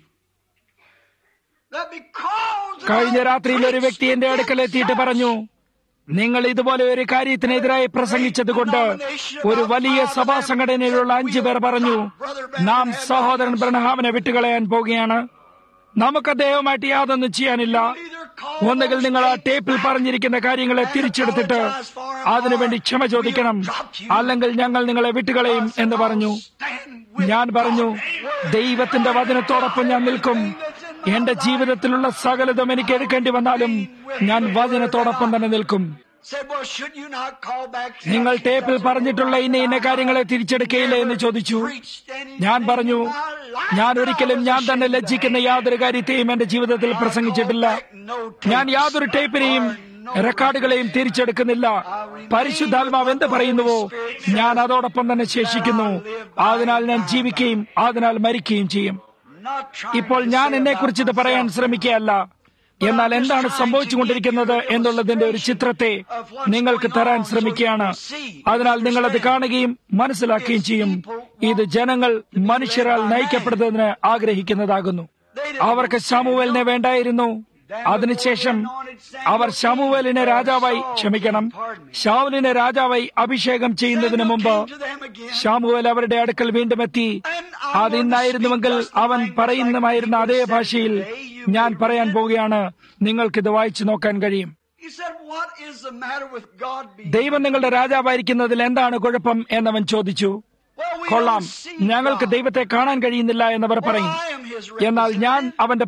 that because കഴിഞ്ഞ I രാത്രിയിൽ ഒരു വ്യക്തി എന്റെ അടുക്കൽ എത്തിയിട്ട് പറഞ്ഞു നിങ്ങൾ ഇതുപോലെ ഒരു കാര്യത്തിനെതിരായി പ്രസംഗിച്ചതുകൊണ്ട് ഒരു വലിയ സഭാ സംഘടനയിലുള്ള അഞ്ചു പേർ പറഞ്ഞു നാം സഹോദരൻ ബ്രഹ്ഹാമിനെ വിട്ടുകളയാൻ പോവുകയാണ് നമുക്ക് അദ്ദേഹവുമായിട്ട് യാതൊന്നും ചെയ്യാനില്ല ഒന്നുകിൽ നിങ്ങൾ ആ ടേപ്പിൽ പറഞ്ഞിരിക്കുന്ന കാര്യങ്ങളെ തിരിച്ചെടുത്തിട്ട് അതിനുവേണ്ടി ക്ഷമ ചോദിക്കണം അല്ലെങ്കിൽ ഞങ്ങൾ നിങ്ങളെ വിട്ടുകളയും എന്ന് പറഞ്ഞു ഞാൻ പറഞ്ഞു ദൈവത്തിന്റെ വചനത്തോടൊപ്പം ഞാൻ നിൽക്കും എന്റെ ജീവിതത്തിലുള്ള സകലതും എനിക്ക് എടുക്കേണ്ടി വന്നാലും ഞാൻ വചനത്തോടൊപ്പം തന്നെ നിൽക്കും said, well, should you not call back നിങ്ങൾ ടേപ്പിൽ പറഞ്ഞിട്ടുള്ള ഇന്ന ഇന്ന കാര്യങ്ങളെ തിരിച്ചെടുക്കയില്ലേ എന്ന് ചോദിച്ചു ഞാൻ പറഞ്ഞു ഞാൻ ഒരിക്കലും ഞാൻ തന്നെ ലജ്ജിക്കുന്ന യാതൊരു കാര്യത്തെയും എന്റെ ജീവിതത്തിൽ പ്രസംഗിച്ചിട്ടില്ല ഞാൻ യാതൊരു ടേപ്പിനെയും റെക്കോർഡുകളെയും തിരിച്ചെടുക്കുന്നില്ല പരിശുദ്ധാത്മാവ് എന്ത് പറയുന്നുവോ ഞാൻ അതോടൊപ്പം തന്നെ ശേഷിക്കുന്നു അതിനാൽ ഞാൻ ജീവിക്കുകയും അതിനാൽ മരിക്കുകയും ചെയ്യും ഇപ്പോൾ ഞാൻ എന്നെക്കുറിച്ച് ഇത് പറയാൻ ശ്രമിക്കുകയല്ല എന്നാൽ എന്താണ് സംഭവിച്ചുകൊണ്ടിരിക്കുന്നത് എന്നുള്ളതിന്റെ ഒരു ചിത്രത്തെ നിങ്ങൾക്ക് തരാൻ ശ്രമിക്കുകയാണ് അതിനാൽ നിങ്ങളത് കാണുകയും മനസ്സിലാക്കുകയും ചെയ്യും ഇത് ജനങ്ങൾ മനുഷ്യരാൽ നയിക്കപ്പെടുന്നതിന് ആഗ്രഹിക്കുന്നതാകുന്നു അവർക്ക് ശമുവലിനെ വേണ്ടായിരുന്നു അതിനുശേഷം അവർ ശമുവലിനെ രാജാവായി ക്ഷമിക്കണം ഷാവുലിനെ രാജാവായി അഭിഷേകം ചെയ്യുന്നതിന് മുമ്പ് ഷാമുവൽ അവരുടെ അടുക്കൽ വീണ്ടും എത്തി അത് ഇന്നായിരുന്നുവെങ്കിൽ അവൻ പറയുന്നമായിരുന്ന അതേ ഭാഷയിൽ ഞാൻ പറയാൻ പോവുകയാണ് നിങ്ങൾക്കിത് വായിച്ചു നോക്കാൻ കഴിയും He said, What is the matter with God being ദൈവം നിങ്ങളുടെ രാജാവായിരിക്കുന്നതിൽ എന്താണ് കുഴപ്പം എന്നവൻ ചോദിച്ചു Well, we കൊള്ളാം don't see ഞങ്ങൾക്ക് God. ദൈവത്തെ കാണാൻ കഴിയുന്നില്ല എന്നവർ പറയും Well, I am his എന്നാൽ ഞാൻ representative. അവന്റെ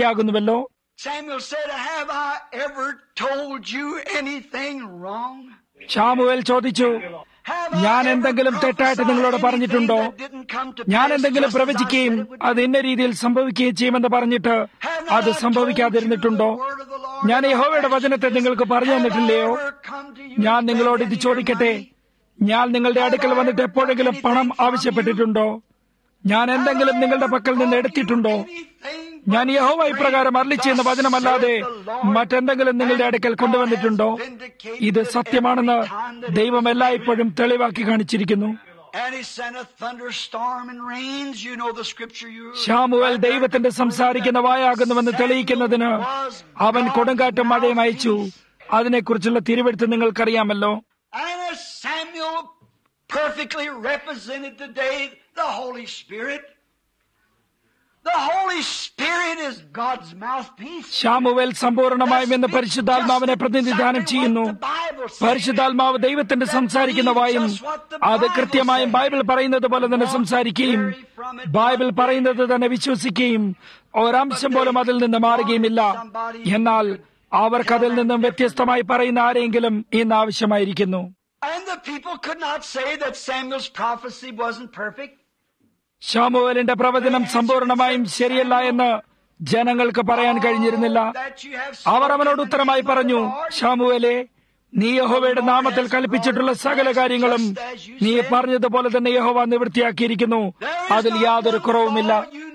പ്രതിനിധിയാകുന്നുവല്ലോ Samuel said, Have I ever told you anything wrong? Samuel ചോദിച്ചു ഞാൻ എന്തെങ്കിലും തെറ്റായിട്ട് നിങ്ങളോട് പറഞ്ഞിട്ടുണ്ടോ ഞാൻ എന്തെങ്കിലും പ്രവചിക്കുകയും അത് ഇന്ന രീതിയിൽ സംഭവിക്കുകയും ചെയ്യുമെന്ന് പറഞ്ഞിട്ട് അത് സംഭവിക്കാതിരുന്നിട്ടുണ്ടോ ഞാൻ യഹോവയുടെ വചനത്തെ നിങ്ങൾക്ക് പറഞ്ഞു തന്നിട്ടില്ലയോ ഞാൻ നിങ്ങളോട് ഇത് ചോദിക്കട്ടെ ഞാൻ നിങ്ങളുടെ അടുക്കൽ വന്നിട്ട് എപ്പോഴെങ്കിലും പണം ആവശ്യപ്പെട്ടിട്ടുണ്ടോ ഞാൻ എന്തെങ്കിലും നിങ്ങളുടെ പക്കൽ നിന്ന് എടുത്തിട്ടുണ്ടോ ഞാൻ യഹോവ ഇപ്രകാരം അരളി ചെയ്യുന്ന വചനമല്ലാതെ മറ്റെന്തെങ്കിലും നിങ്ങളുടെ അടുക്കൽ കൊണ്ടുവന്നിട്ടുണ്ടോ ഇത് സത്യമാണെന്ന് ദൈവം എല്ലായ്പ്പോഴും തെളിവാക്കി കാണിച്ചിരിക്കുന്നു ഷാമുവൽ ദൈവത്തിന്റെ സംസാരിക്കുന്ന വായാകുന്നുവെന്ന് തെളിയിക്കുന്നതിന് അവൻ കൊടുങ്കാറ്റും മഴയും അയച്ചു അതിനെക്കുറിച്ചുള്ള തിരുവെടുത്ത് നിങ്ങൾക്കറിയാമല്ലോ perfectly represented today the Holy Spirit. The Holy Spirit is God's mouthpiece. Samuel സമ്പൂർണമായും എന്ന് പരിശുദ്ധാത്മാവിനെ പ്രതിനിധാനം ചെയ്യുന്നു പരിശുദ്ധാത്മാവ് ദൈവത്തിന്റെ സംസാരിക്കുന്ന വായും അത് കൃത്യമായും ബൈബിൾ പറയുന്നത് പോലെ തന്നെ സംസാരിക്കുകയും ബൈബിൾ പറയുന്നത് തന്നെ വിശ്വസിക്കുകയും ഒരംശം പോലും അതിൽ നിന്ന് മാറുകയുമില്ല എന്നാൽ അവർക്ക് അതിൽ നിന്നും വ്യത്യസ്തമായി പറയുന്ന ആരെങ്കിലും ഇന്ന് ആവശ്യമായിരിക്കുന്നു And the people could not say that Samuel's prophecy wasn't perfect. ഷാമുവേലിന്റെ പ്രവചനം സമ്പൂർണമായും ശരിയല്ല എന്ന് ജനങ്ങൾക്ക് പറയാൻ കഴിഞ്ഞിരുന്നില്ല അവർ അവനോട് ഉത്തരമായി പറഞ്ഞു ഷാമുവേലെ നീ യഹോവയുടെ നാമത്തിൽ കൽപ്പിച്ചിട്ടുള്ള സകല കാര്യങ്ങളും നീ പറഞ്ഞതുപോലെ തന്നെ യഹോവ നിവൃത്തിയാക്കിയിരിക്കുന്നു അതിൽ യാതൊരു കുറവുമില്ല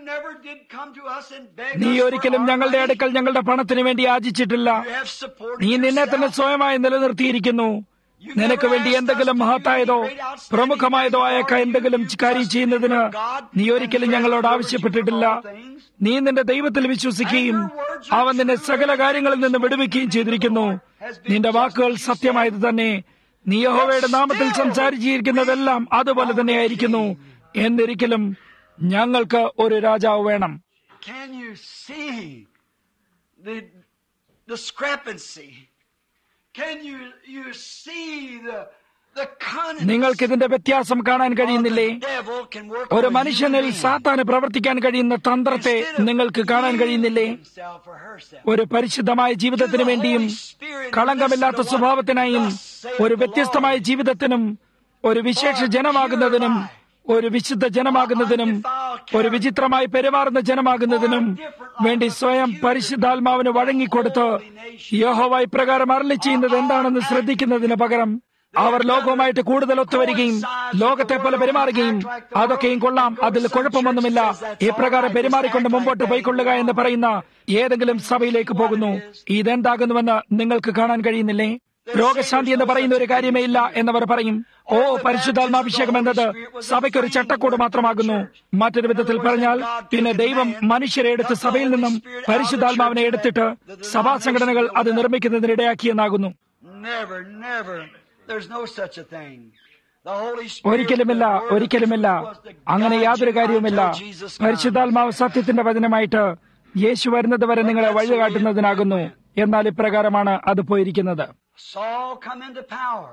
നീ ഒരിക്കലും ഞങ്ങളുടെ അടുക്കൽ ഞങ്ങളുടെ പണത്തിന് വേണ്ടി യാചിച്ചിട്ടില്ല നീ നിന്നെ തന്നെ സ്വയമായി നിലനിർത്തിയിരിക്കുന്നു നിനക്ക് വേണ്ടി എന്തെങ്കിലും മഹത്തായതോ പ്രമുഖമായതോ ആയ എന്തെങ്കിലും കാര്യം ചെയ്യുന്നതിന് നീ ഒരിക്കലും ഞങ്ങളോട് ആവശ്യപ്പെട്ടിട്ടില്ല നീ നിന്റെ ദൈവത്തിൽ വിശ്വസിക്കുകയും അവൻ നിന്നെ സകല കാര്യങ്ങളിൽ നിന്ന് വിടുവിക്കുകയും ചെയ്തിരിക്കുന്നു നിന്റെ വാക്കുകൾ സത്യമായത് തന്നെ നീ യഹോവയുടെ നാമത്തിൽ സംസാരിച്ചിരിക്കുന്നതെല്ലാം അതുപോലെ തന്നെയായിരിക്കുന്നു എന്നിരിക്കലും ഞങ്ങൾക്ക് ഒരു രാജാവ് വേണം Can you see the discrepancy? Can you you see the the cunning? നിങ്ങൾക്ക് ഇതിന്റെ വ്യത്യാസം കാണാൻ കഴിയുന്നില്ലേ devil can work ഒരു on a മനുഷ്യനിൽ human being. സാത്താന് പ്രവർത്തിക്കാൻ കഴിയുന്ന തന്ത്രത്തെ നിങ്ങൾക്ക് കാണാൻ കഴിയുന്നില്ലേ Himself or herself. ഒരു പരിശുദ്ധമായ ജീവിതത്തിന് വേണ്ടിയും കളങ്കമില്ലാത്ത സ്വഭാവത്തിനായും ഒരു വ്യത്യസ്തമായ ജീവിതത്തിനും ഒരു വിശേഷ ജനമാകുന്നതിനും ഒരു വിശുദ്ധ ജനമാകുന്നതിനും ഒരു വിചിത്രമായി പെരുമാറുന്ന ജനമാകുന്നതിനും വേണ്ടി സ്വയം പരിശുദ്ധാത്മാവിന് വഴങ്ങിക്കൊടുത്ത് യഹോവ ഇപ്രകാരം അരളി ചെയ്യുന്നത് എന്താണെന്ന് ശ്രദ്ധിക്കുന്നതിന് പകരം അവർ ലോകവുമായിട്ട് കൂടുതൽ ഒത്തുവരികയും ലോകത്തെ പോലെ പെരുമാറുകയും അതൊക്കെയും കൊള്ളാം അതിൽ കുഴപ്പമൊന്നുമില്ല ഇപ്രകാരം പെരുമാറിക്കൊണ്ട് മുമ്പോട്ട് പോയിക്കൊള്ളുക എന്ന് പറയുന്ന ഏതെങ്കിലും സഭയിലേക്ക് പോകുന്നു ഇതെന്താകുന്നുവെന്ന് നിങ്ങൾക്ക് കാണാൻ കഴിയുന്നില്ലേ രോഗശാന്തി എന്ന് പറയുന്ന ഒരു കാര്യമേ ഇല്ല എന്നവർ പറയും ഓ പരിശുദ്ധാത്മാഭിഷേകം എന്നത് സഭയ്ക്കൊരു ചട്ടക്കൂട് മാത്രമാകുന്നു മറ്റൊരു വിധത്തിൽ പറഞ്ഞാൽ പിന്നെ ദൈവം മനുഷ്യരെ എടുത്ത് സഭയിൽ നിന്നും പരിശുദ്ധാത്മാവിനെ എടുത്തിട്ട് സഭാ സംഘടനകൾ അത് നിർമ്മിക്കുന്നതിനിടയാക്കിയെന്നാകുന്നു Never, never. There's no such a thing. The Holy Spirit, ഒരിക്കലുമില്ല the Word of ഒരിക്കലുമില്ല truth was to അങ്ങനെ guide യാതൊരു you കാര്യവുമില്ല until Jesus comes. പരിശുദ്ധാത്മാവ് സത്യത്തിന്റെ വചനമായിട്ട് യേശു വരുന്നത് വരെ നിങ്ങളെ വഴികാട്ടുന്നതിനാകുന്നു എന്നാൽ ഇപ്രകാരമാണ് അത് പോയിരിക്കുന്നത് Saul come into power.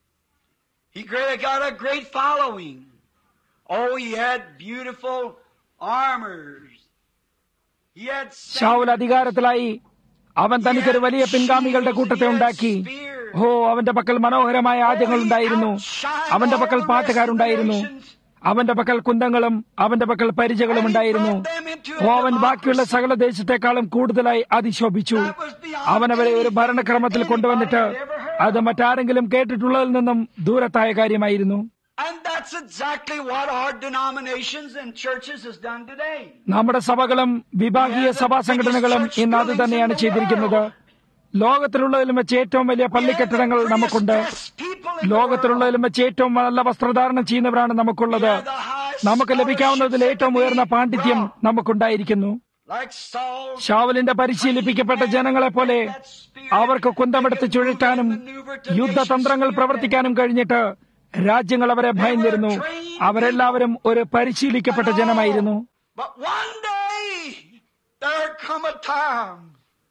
He great- got a great following. Oh, he had beautiful armors. He had ഷാവുൽ അധികാരത്തിലായി അവൻ തനിക്കൊരു വലിയ പിൻഗാമികളുടെ കൂട്ടത്തെ ഉണ്ടാക്കി ഓ അവന്റെ പക്കൽ മനോഹരമായ ആദ്യങ്ങൾ ഉണ്ടായിരുന്നു അവന്റെ പക്കൽ പാട്ടുകാരുണ്ടായിരുന്നു അവന്റെ പക്കൽ കുന്തങ്ങളും അവന്റെ പക്കൽ പരിചകളും ഉണ്ടായിരുന്നു ഓ അവൻ ബാക്കിയുള്ള സകല ദേശത്തെക്കാളും കൂടുതലായി അതിശോഭിച്ചു അവൻ അവരെ ഒരു ഭരണക്രമത്തിൽ കൊണ്ടുവന്നിട്ട് അത് മറ്റാരെങ്കിലും കേട്ടിട്ടുള്ളതിൽ നിന്നും ദൂരത്തായ കാര്യമായിരുന്നു And that's exactly what our denominations and churches has done today. നമ്മുടെ സഭകളും വിഭാഗീയ സഭാ സംഘടനകളും ഇന്ന് അത് തന്നെയാണ് ചെയ്തിരിക്കുന്നത് ലോകത്തിലുള്ളതിലും വെച്ച് ഏറ്റവും വലിയ പള്ളിക്കെട്ടിടങ്ങൾ നമുക്കുണ്ട് ലോകത്തിലുള്ളതിലും വെച്ച് ഏറ്റവും നല്ല വസ്ത്രധാരണം ചെയ്യുന്നവരാണ് നമുക്കുള്ളത് നമുക്ക് ലഭിക്കാവുന്നതിൽ ഏറ്റവും ഉയർന്ന പാണ്ഡിത്യം നമുക്കുണ്ടായിരിക്കുന്നു Like Saul, ഷാവലിന്റെ പരിശീലിപ്പിക്കപ്പെട്ട ജനങ്ങളെ പോലെ അവർക്ക് കുന്തമെടുത്ത് ചുഴറ്റാനും യുദ്ധതന്ത്രങ്ങൾ പ്രവർത്തിക്കാനും കഴിഞ്ഞിട്ട് രാജ്യങ്ങൾ അവരെ ഭയന്നിരുന്നു അവരെല്ലാവരും ഒരു പരിശീലിക്കപ്പെട്ട ജനമായിരുന്നു but one day there come a time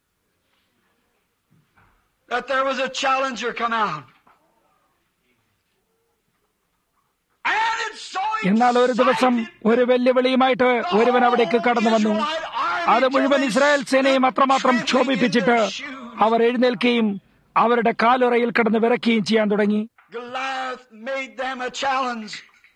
that there was a challenger come out. And it's so എന്നാൽ ഒരു ദിവസം ഒരു വെല്ലുവിളിയുമായിട്ട് ഒരുവൻ അവിടേക്ക് കടന്നു വന്നു അത് മുഴുവൻ ഇസ്രായേൽ സേനയും അത്രമാത്രം ക്ഷോഭിപ്പിച്ചിട്ട് അവർ എഴുന്നേൽക്കുകയും അവരുടെ കാലുറയിൽ കിടന്ന് വിറയ്ക്കുകയും ചെയ്യാൻ തുടങ്ങി Goliath made them a challenge.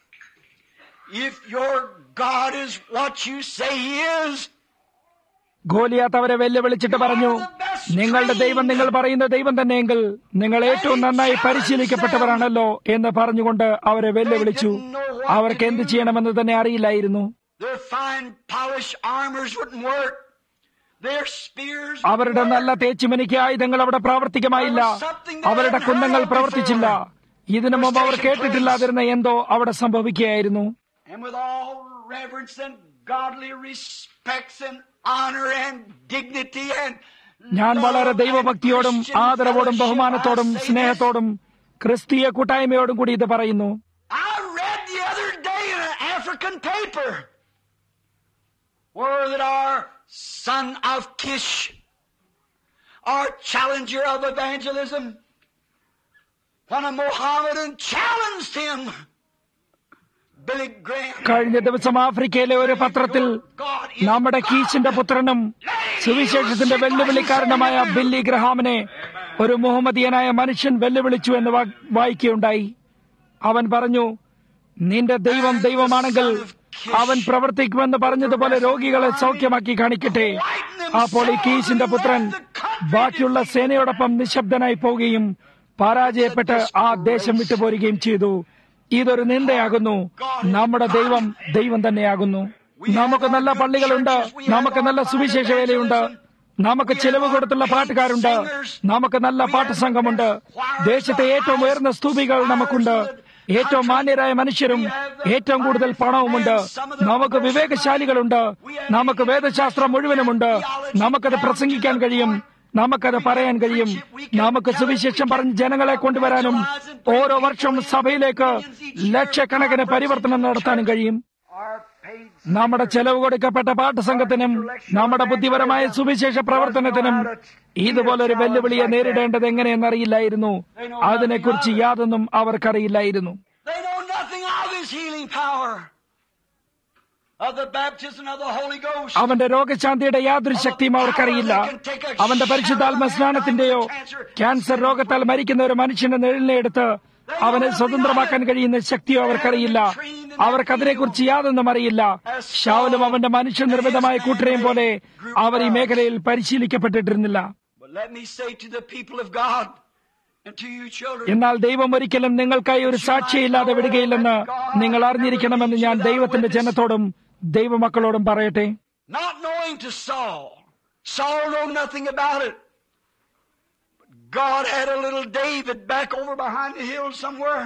If your God is what you say he is, Goliath അവരെ വെല്ലുവിളിച്ചിട്ട് പറഞ്ഞു നിങ്ങളുടെ ദൈവം നിങ്ങൾ പറയുന്ന ദൈവം തന്നെയെങ്കിൽ നിങ്ങൾ ഏറ്റവും നന്നായി പരിശീലിക്കപ്പെട്ടവരാണല്ലോ എന്ന് പറഞ്ഞുകൊണ്ട് അവരെ വെല്ലുവിളിച്ചു അവർക്ക് എന്ത് ചെയ്യണമെന്ന് തന്നെ അറിയില്ലായിരുന്നു their fine polished armors wouldn't work. Their spears അവരുടെ നല്ല തേച്ചുമിനിക്ക് ആയുധങ്ങൾ അവിടെ പ്രാവർത്തികമായില്ല അവരുടെ കുന്തങ്ങൾ പ്രവർത്തിച്ചില്ല ഇതിനു മുമ്പ് അവർ കേട്ടിട്ടില്ലാതിരുന്ന എന്തോ അവിടെ സംഭവിക്കുകയായിരുന്നു and with all reverence and godly respects and honor and dignity and ഞാൻ വളരെ love ദൈവഭക്തിയോടും and Christian ആദരവോടും fellowship, ബഹുമാനത്തോടും I say this. സ്നേഹത്തോടും ക്രിസ്തീയ കൂട്ടായ്മയോടും കൂടി ഇത് പറയുന്നു I read the other day in an African paper where that our son of Kish, our challenger of evangelism, when a Mohammedan challenged him, Billy Graham, കഴിഞ്ഞ ദിവസം ആഫ്രിക്കയിലെ ഒരു പത്രത്തിൽ God is നമ്മുടെ കീശിന്റെ പുത്രനും സുവിശേഷത്തിന്റെ വെല്ലുവിളിക്കാരനുമായ ബില്ലി ഗ്രഹാമിനെ ഒരു മുഹമ്മദിയനായ മനുഷ്യൻ വെല്ലുവിളിച്ചു എന്ന് വാ- വായിക്കുകയുണ്ടായി അവൻ പറഞ്ഞു നിന്റെ ദൈവം ദൈവമാണെങ്കിൽ അവൻ പ്രവർത്തിക്കുമെന്ന് പറഞ്ഞതുപോലെ രോഗികളെ സൗഖ്യമാക്കി കാണിക്കട്ടെ അപ്പോൾ ഈ കീശിന്റെ പുത്രൻ ബാക്കിയുള്ള സേനയോടൊപ്പം നിശബ്ദനായി പോവുകയും പരാജയപ്പെട്ട് ആ ദേശം വിട്ടുപോരുകയും ചെയ്തു ഇതൊരു നിന്ദയാകുന്നു നമ്മുടെ ദൈവം ദൈവം തന്നെയാകുന്നു നമുക്ക് നല്ല പള്ളികളുണ്ട് നമുക്ക് നല്ല സുവിശേഷ വേലയുണ്ട് നമുക്ക് ചെലവ് കൊടുത്തുള്ള പാട്ടുകാരുണ്ട് നമുക്ക് നല്ല പാട്ട് സംഘമുണ്ട് ദേശത്തെ ഏറ്റവും ഉയർന്ന സ്തൂപികൾ നമുക്കുണ്ട് ഏറ്റവും മാന്യരായ മനുഷ്യരും ഏറ്റവും കൂടുതൽ പണവുമുണ്ട് നമുക്ക് വിവേകശാലികളുണ്ട് നമുക്ക് വേദശാസ്ത്രം മുഴുവനുമുണ്ട് നമുക്കത് പ്രസംഗിക്കാൻ കഴിയും നമുക്കത് പറയാൻ കഴിയും നമുക്ക് സുവിശേഷം പറഞ്ഞ് ജനങ്ങളെ കൊണ്ടുവരാനും ഓരോ വർഷവും സഭയിലേക്ക് ലക്ഷക്കണക്കിന് പരിവർത്തനം നടത്താനും കഴിയും our paid നമ്മുടെ ചെലവ് കൊടുക്കപ്പെട്ട പാട്ടസംഘത്തിനും നമ്മുടെ ബുദ്ധിപരമായ സുവിശേഷ പ്രവർത്തനത്തിനും ഇതുപോലൊരു വെല്ലുവിളിയെ നേരിടേണ്ടത് എങ്ങനെയെന്നറിയില്ലായിരുന്നു അതിനെക്കുറിച്ച് യാതൊന്നും അവർക്കറിയില്ലായിരുന്നു They know nothing of his healing power, of the baptism of the Holy Ghost. അവന്റെ രോഗശാന്തിയുടെ യാതൊരു ശക്തിയും അവർക്കറിയില്ല അവന്റെ പരിശുദ്ധാത്മ സ്നാനത്തിന്റെയോ ക്യാൻസർ രോഗത്താൽ മരിക്കുന്ന ഒരു മനുഷ്യന്റെ നിഴലിനെ എടുത്ത് അവനെ സ്വതന്ത്രമാക്കാൻ കഴിയുന്ന ശക്തിയോ അവർക്കറിയില്ല അവർക്കതിനെക്കുറിച്ച് യാതൊന്നും അറിയില്ല ഷാവലും അവന്റെ മനുഷ്യനിർമ്മിതമായ കൂട്ടരെയും പോലെ അവർ ഈ മേഖലയിൽ പരിശീലിക്കപ്പെട്ടിട്ടിരുന്നില്ല But let me say to the people of God and to you children, എന്നാൽ ദൈവം ഒരിക്കലും നിങ്ങൾക്കായി ഒരു സാക്ഷിയില്ലാതെ വിടുകയില്ലെന്ന് നിങ്ങൾ അറിഞ്ഞിരിക്കണമെന്ന് ഞാൻ ദൈവത്തിന്റെ ജനത്തോടും ദൈവമക്കളോടും പറയട്ടെ not knowing to Saul, Saul knew nothing about it. But God had a little David back over behind the hill somewhere.